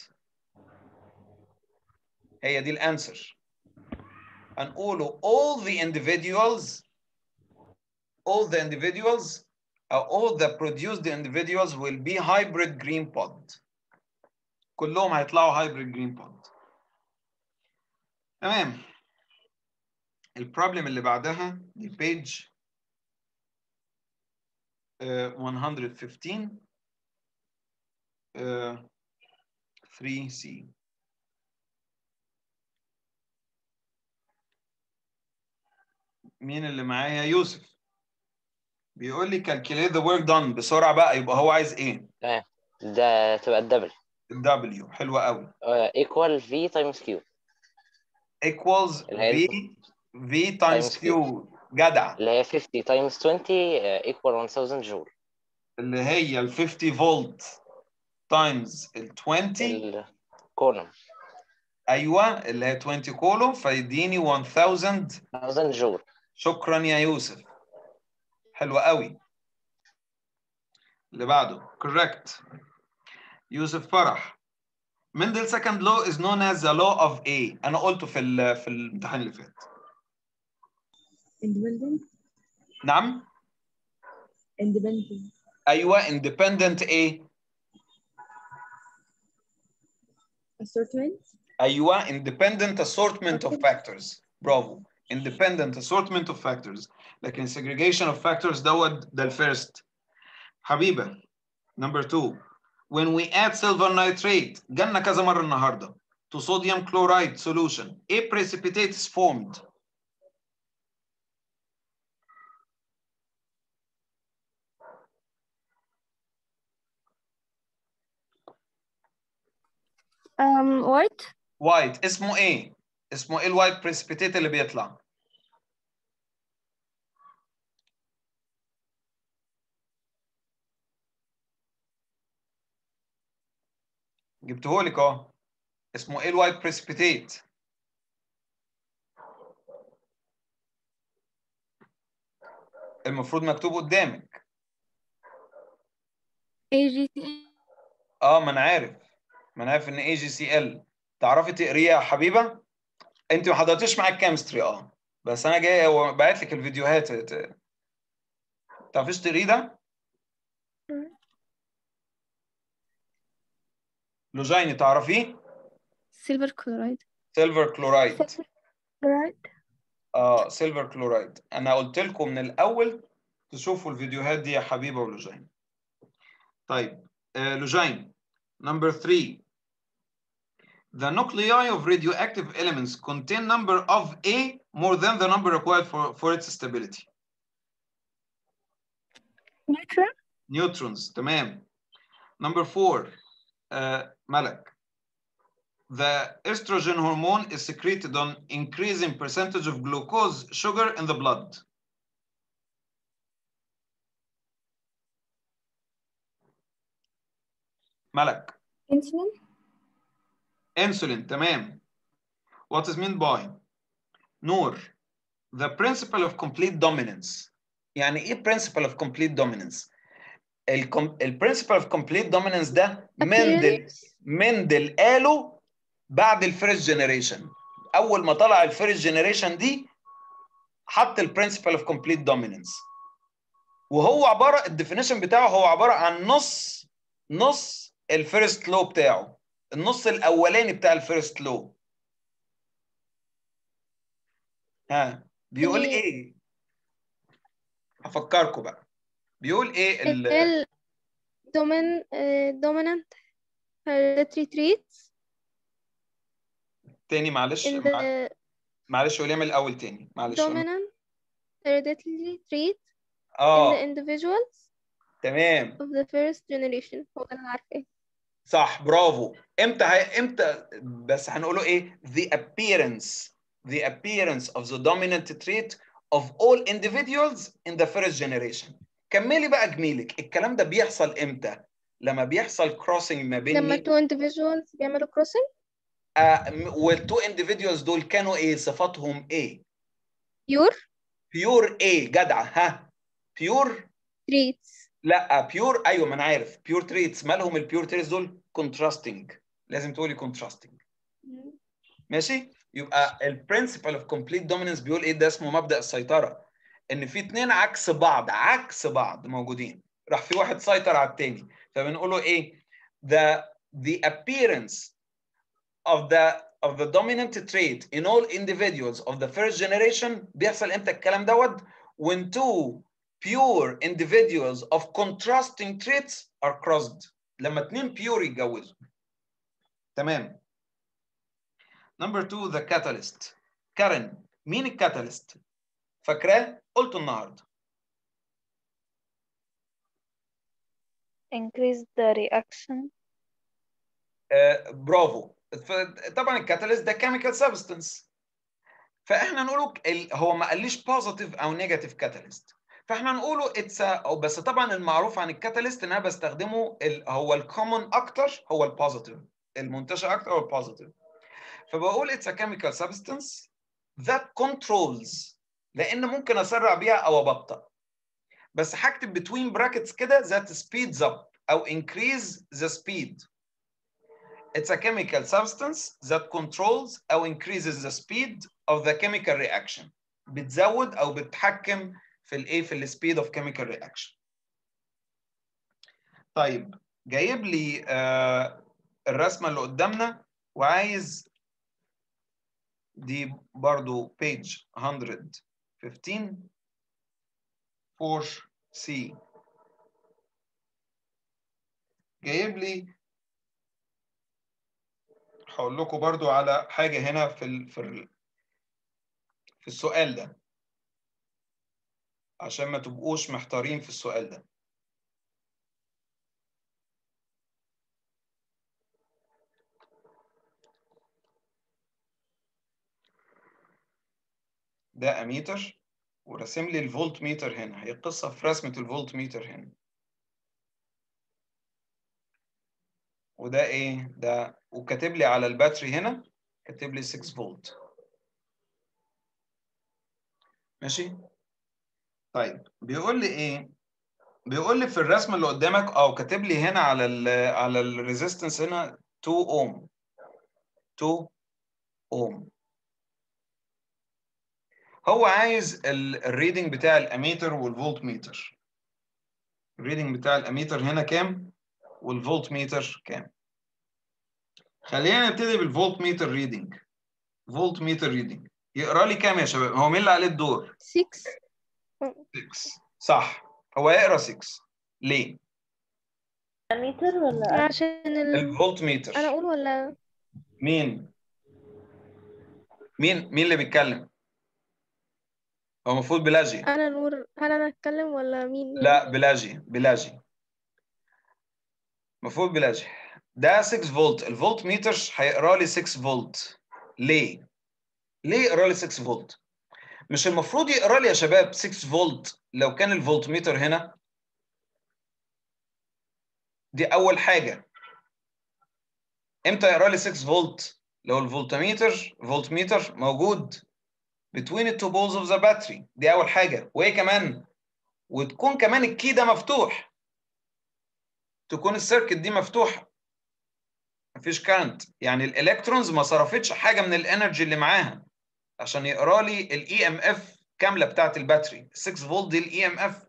هي دي الانسر هنقوله all the individuals all the individuals or all the produced individuals will be hybrid green pod كلهم هيطلعوا hybrid green pod تمام البروبلم اللي بعدها دي page uh, 115 uh, 3C مين اللي معايا يوسف بيقول لي calculate the work done بسرعة بقى يبقى هو عايز ايه تمام ده تبقى الدبل W حلوة قوي آه، equal V times Q equals اللي هي V V times times Q جدع اللي هي 50 times 20 آه، equal 1000 جول اللي هي ال 50 فولت times ال 20 الكولوم ايوه اللي هي 20 كولوم فيديني 1000 1000 جول شكرا يا يوسف حلوة قوي اللي بعده correct يوسف فرح Mendel second law is known as the law of A انا قلته في ال- في الامتحان اللي فات independent نعم independent ايوه independent A assortment ايوه independent assortment of factors برافو independent assortment of factors لكن segregation of factors دوت ده الفيرست حبيبه number two when we add silver nitrate جالنا كذا مره النهارده to sodium chloride solution a precipitate is formed Um, white white اسمه ايه اسمه ايه الوايت precipitate اللي بيطلع جبتهولك اهو اسمه ايه الوايت precipitate المفروض مكتوب قدامك AGC اه ما انا عارف ما انا عارف ان اي جي سي ال تعرفي تقريها يا حبيبه انت ما حضرتيش معاك كيمستري اه بس انا جاي وبعت لك الفيديوهات ت- تعرفيش تقريه ده لوجيني تعرفيه silver chloride سيلفر كلورايد right اه سيلفر كلورايد انا قلت لكم من الاول تشوفوا الفيديوهات دي يا حبيبه ولوجين طيب آه لوجين number 3 The nuclei of radioactive elements contain number of A more than the number required for, for its stability. neutron Neutrons, تمام. Number four, uh, ملك. The estrogen hormone is secreted on increasing percentage of glucose sugar in the blood. ملك. insulin Insulin, تمام. What is meant by? نور. The principle of complete dominance. يعني ايه principle of complete dominance؟ الكم... ال principle of complete dominance ده مندل مندل قاله بعد الفيرست جنريشن اول ما طلع الفيرست جنريشن دي حط البرنسبل اوف كومبليت دوميننس وهو عباره الديفينيشن بتاعه هو عباره عن نص نص الفيرست لو بتاعه النص الاولاني بتاع الفيرست لو ها بيقول يعني- ايه هفكركم بقى بيقول ايه ال... ال domin uh, dominant hereditary traits تاني معلش in مع- the معلش قوليها من الاول تاني معلش dominant hereditary trait in the اه individuals تمام of the first generation هو ده اللي أنا عارفاه صح برافو امتى هي... امتى بس هنقوله ايه the appearance the appearance of the dominant trait of all individuals in the first generation كملي بقى جميلك الكلام ده بيحصل امتى لما بيحصل crossing ما بين لما مين؟ two individuals بيعملوا crossing آه م- والتو individuals دول كانوا ايه صفاتهم ايه pure pure ايه جدعه ها pure traits لا بيور ايوه ما انا عارف بيور تريتس مالهم البيور تريتس دول كونتراستنج لازم تقولي كونتراستنج ماشي يبقى البرنسبل اوف كومبليت دوميننس بيقول ايه ده اسمه مبدا السيطره ان في اتنين عكس بعض عكس بعض موجودين راح في واحد سيطر على التاني فبنقول له ايه the the appearance of the of the dominant trait in all individuals of the first generation بيحصل امتى الكلام دوت when two pure individuals of contrasting traits are crossed لما اتنين pure يتجوزوا تمام number two the catalyst كارن مين الكاتاليست فاكراه قلته النهارده increase the reaction آه، برافو ف- طبعا الكاتاليست ده كيميكال سبستنس فاحنا نقوله ال- هو ما قاليش بوزيتيف او نيجاتيف كاتاليست فاحنا نقوله اتس او بس طبعا المعروف عن الكاتاليست ان انا بستخدمه ال- هو الكومن اكتر هو البوزيتيف المنتشر اكتر هو البوزيتيف فبقول اتس ا كيميكال سبستنس that controls لان ممكن اسرع بيها او ابطأ بس هكتب between brackets كده that speeds up او increase the speed It's a chemical substance that controls أو increases the speed of the chemical reaction. بتزود أو بتحكم في الإيه في السبيد of chemical reaction. طيب جايب لي آه الرسمة اللي قدامنا وعايز دي برضو page 115 4C جايب لي هقول لكم برضو على حاجة هنا في ال... في ال... في السؤال ده عشان ما تبقوش محتارين في السؤال ده ده اميتر وراسم لي الفولت ميتر هنا هي القصة في رسمة الفولت ميتر هنا وده ايه ده وكاتب لي على الباتري هنا كاتب لي 6 فولت ماشي طيب بيقول لي ايه بيقول لي في الرسمه اللي قدامك او كاتب لي هنا على ال على الريزيستنس هنا 2 اوم 2 اوم هو عايز الريدنج بتاع الاميتر والفولت ميتر الريدنج بتاع الاميتر هنا كام والفولت ميتر كام خلينا نبتدي بالفولت ميتر ريدنج فولت ميتر ريدنج يقرا لي كام يا شباب هو مين اللي عليه الدور 6 6 صح هو يقرا 6 ليه متر ولا عشان ال... الفولت ميتر انا اقول ولا مين مين مين اللي بيتكلم هو المفروض بلاجي انا نور هل انا اتكلم ولا مين لا بلاجي بلاجي المفروض بلاجي ده 6 فولت الفولت ميتر هيقرا لي 6 فولت ليه ليه يقرا لي 6 فولت مش المفروض يقرا لي يا شباب 6 فولت لو كان الفولت ميتر هنا دي اول حاجه امتى يقرا لي 6 فولت لو الفولتميتر فولت ميتر موجود between the two poles of the battery دي اول حاجه وايه كمان وتكون كمان الكي ده مفتوح تكون السيركت دي مفتوحه مفيش كارنت يعني الالكترونز ما صرفتش حاجه من الانرجي اللي معاها عشان يقرا لي الاي ام اف كامله بتاعت الباتري 6 فولت دي الاي ام اف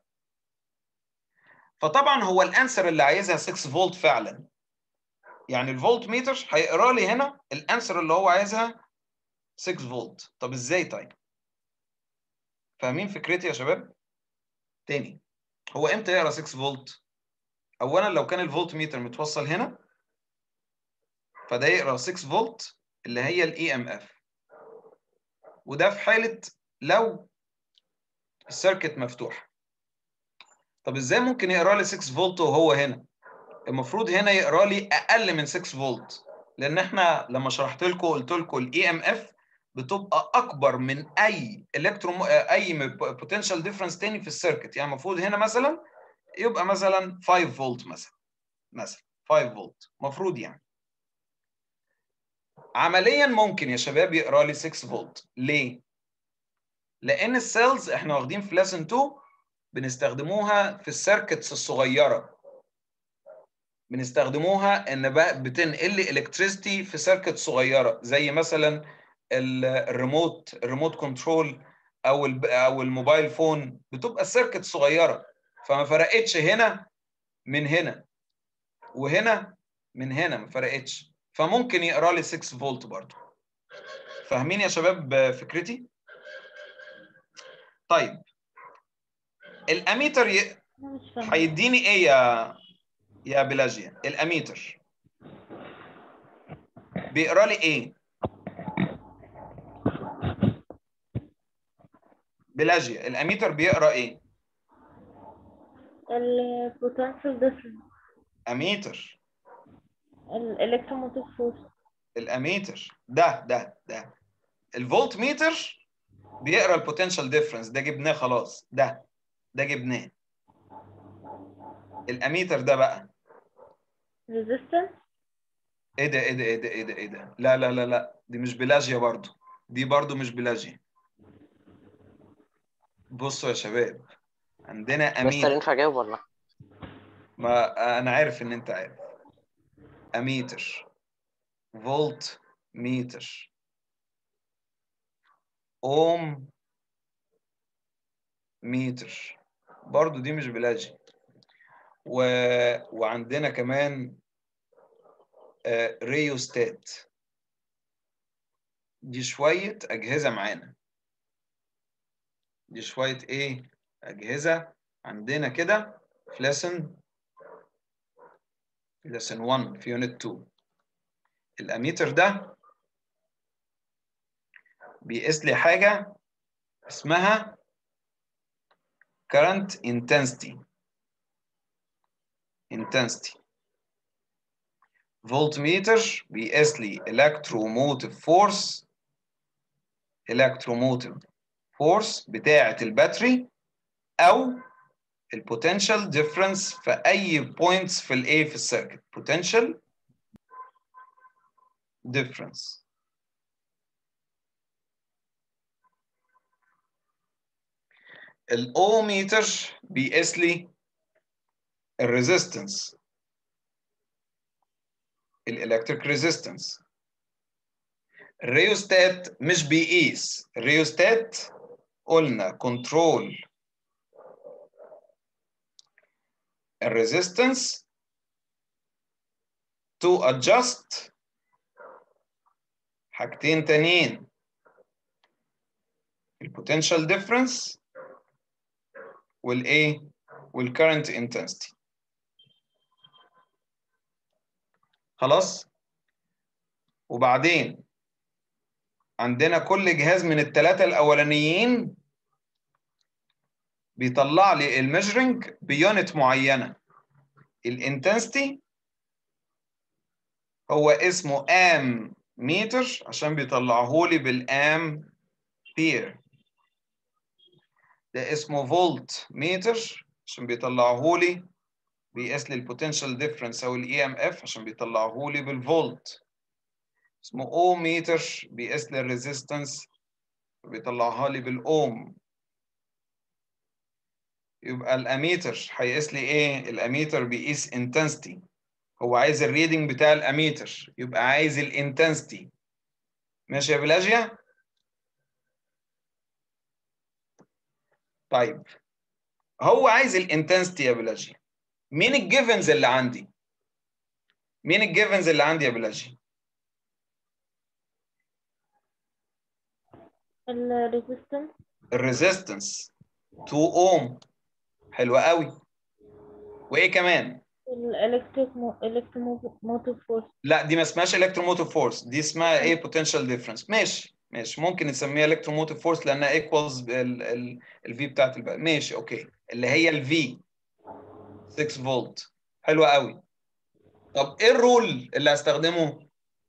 فطبعا هو الانسر اللي عايزها 6 فولت فعلا يعني الفولت ميتر هيقرا لي هنا الانسر اللي هو عايزها 6 فولت طب ازاي طيب فاهمين فكرتي يا شباب تاني هو امتى يقرا 6 فولت اولا لو كان الفولت ميتر متوصل هنا فده يقرا 6 فولت اللي هي الاي ام اف وده في حاله لو السيركت مفتوح طب ازاي ممكن يقرا لي 6 فولت وهو هنا المفروض هنا يقرا لي اقل من 6 فولت لان احنا لما شرحت لكم قلت لكم الاي ام اف بتبقى اكبر من اي الكترو اي بوتنشال ديفرنس تاني في السيركت يعني المفروض هنا مثلا يبقى مثلا 5 فولت مثلا مثلا 5 فولت المفروض يعني عمليا ممكن يا شباب يقرا لي 6 فولت ليه لان السيلز احنا واخدين في ليسن 2 بنستخدموها في السيركتس الصغيره بنستخدموها ان بقى بتنقل لي الكتريستي في سيركت صغيره زي مثلا الريموت الريموت كنترول او او الموبايل فون بتبقى السيركت صغيره فما فرقتش هنا من هنا وهنا من هنا ما فرقتش فممكن يقرا لي 6 فولت برضه فاهمين يا شباب فكرتي طيب الاميتر ي... هيديني ايه يا يا بلاجيا الاميتر بيقرا لي ايه بلاجيا الاميتر بيقرا ايه البوتنشال ديفرنس اميتر الالكتروموتيف فورس الاميتر ده ده ده الفولت ميتر بيقرا البوتنشال ديفرنس ده جبناه خلاص ده ده جبناه الاميتر ده بقى ريزيستنس ايه ده ايه ده ايه ده ايه ده ايه ده لا لا لا لا دي مش بلاجيا برضو دي برضو مش بلاجيا بصوا يا شباب عندنا مستر اميتر ينفع اجاوب ولا ما انا عارف ان انت عارف اميتر فولت ميتر اوم ميتر برضو دي مش بلاجي و... وعندنا كمان آه، ريوستات دي شوية أجهزة معانا دي شوية إيه أجهزة عندنا كده في لسن في لسن 1 في يونت 2 الأميتر ده بيقيس لي حاجة اسمها current intensity intensity voltmeter بيقيس لي electromotive force electromotive force بتاعة الباتري أو البوتنشال ديفرنس في أي بوينتس في الإيه في السيركت potential difference الأوميتر بيقيس لي الريزيستنس الالكتريك ريزيستنس الريوستات مش بيقيس الريوستات قلنا كنترول الريزيستنس to adjust حاجتين تانيين البوتنشال ديفرنس والايه والكرنت انتنسيتي خلاص وبعدين عندنا كل جهاز من الثلاثه الاولانيين بيطلع لي الميجرنج بيونت معينه الانتنسيتي هو اسمه ام متر عشان بيطلعه لي بالام بير ده اسمه فولت متر عشان بيطلعه لي بيقيس لي البوتنشال ديفرنس او الاي ام اف عشان بيطلعه لي بالفولت اسمه او متر بيقيس لي الريزيستنس بيطلعها لي بالاوم يبقى الاميتر هيقيس لي ايه الاميتر بيقيس انتنسيتي هو عايز الريدنج بتاع الاميتر يبقى عايز الانتنسيتي ماشي يا بلاجيا طيب هو عايز الانتنسيتي يا بلاجيا مين الجيفنز اللي عندي مين الجيفنز اللي عندي يا بلاجيا الريزيستنس الريزيستنس 2 اوم حلوه قوي وايه كمان الالكتريك الكتروموتيف فورس لا دي ما اسمهاش الكتروموتيف فورس دي اسمها ايه بوتنشال ديفرنس ماشي ماشي ممكن نسميها الكتروموتيف فورس لانها ايكوالز الفي بتاعت البقى. ماشي اوكي اللي هي الفي 6 فولت حلوه قوي طب ايه الرول اللي هستخدمه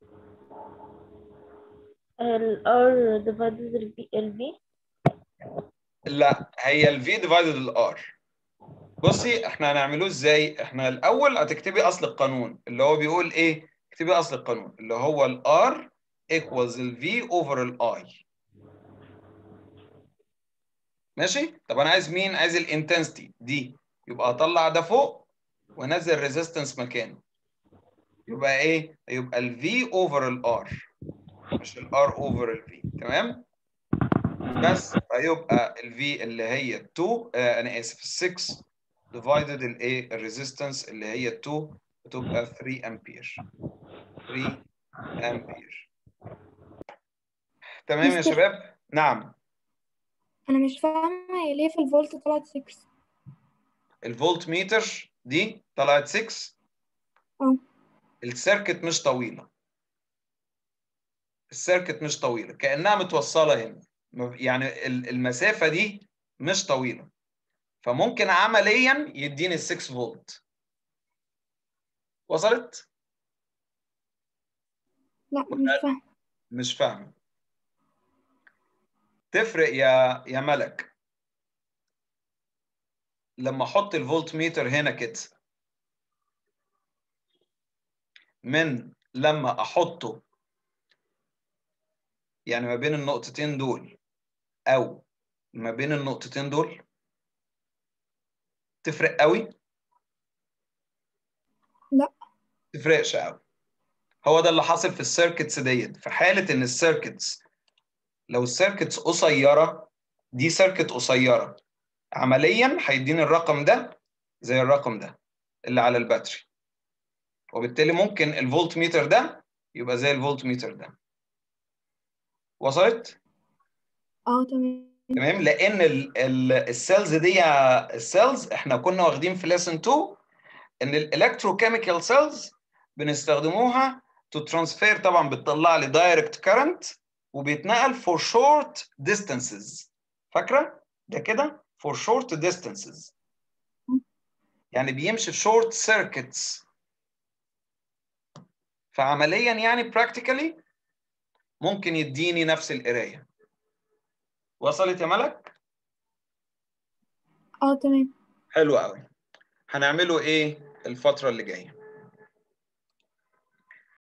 الار ديفايدد الفي لا هي الفي ديفايدد الار بصي احنا هنعملوه ازاي احنا الاول هتكتبي اصل القانون اللي هو بيقول ايه اكتبي اصل القانون اللي هو الار equals الفي اوفر الاي ماشي طب انا عايز مين عايز الانتنسيتي دي يبقى اطلع ده فوق وانزل ريزيستنس مكانه يبقى ايه يبقى الفي اوفر الار مش الار اوفر الفي تمام بس فيبقى الفي اللي هي 2 آه انا اسف 6 ديفايدد الايه الريزيستنس اللي هي 2 بتبقى 3 امبير 3 امبير تمام يا مستر. شباب نعم أنا مش فاهمة هي ليه في الفولت طلعت 6 الفولت ميتر دي طلعت 6 اه السيركت مش طويله السيركت مش طويله كانها متوصله هنا يعني ال- المسافه دي مش طويله فممكن عمليا يديني ال 6 فولت وصلت لا مش فاهم مش فاهم تفرق يا يا ملك لما احط الفولت ميتر هنا كده من لما احطه يعني ما بين النقطتين دول او ما بين النقطتين دول تفرق قوي لا تفرقش قوي هو ده اللي حاصل في السيركتس ديت في حاله ان السيركتس لو السيركتس قصيره دي سيركت قصيره عمليا هيديني الرقم ده زي الرقم ده اللي على الباتري وبالتالي ممكن الفولت ميتر ده يبقى زي الفولت ميتر ده وصلت اه تمام تمام لان ال- ال- السيلز دي السيلز احنا كنا واخدين في ليسن 2 ان الالكتروكيميكال سيلز بنستخدموها تو ترانسفير طبعا بتطلع لي دايركت كارنت وبيتنقل فور شورت ديستانسز فاكره ده كده فور شورت ديستانسز يعني بيمشي في شورت سيركتس فعمليا يعني براكتيكالي ممكن يديني نفس القرايه وصلت يا ملك اه تمام حلو قوي هنعمله ايه الفتره اللي جايه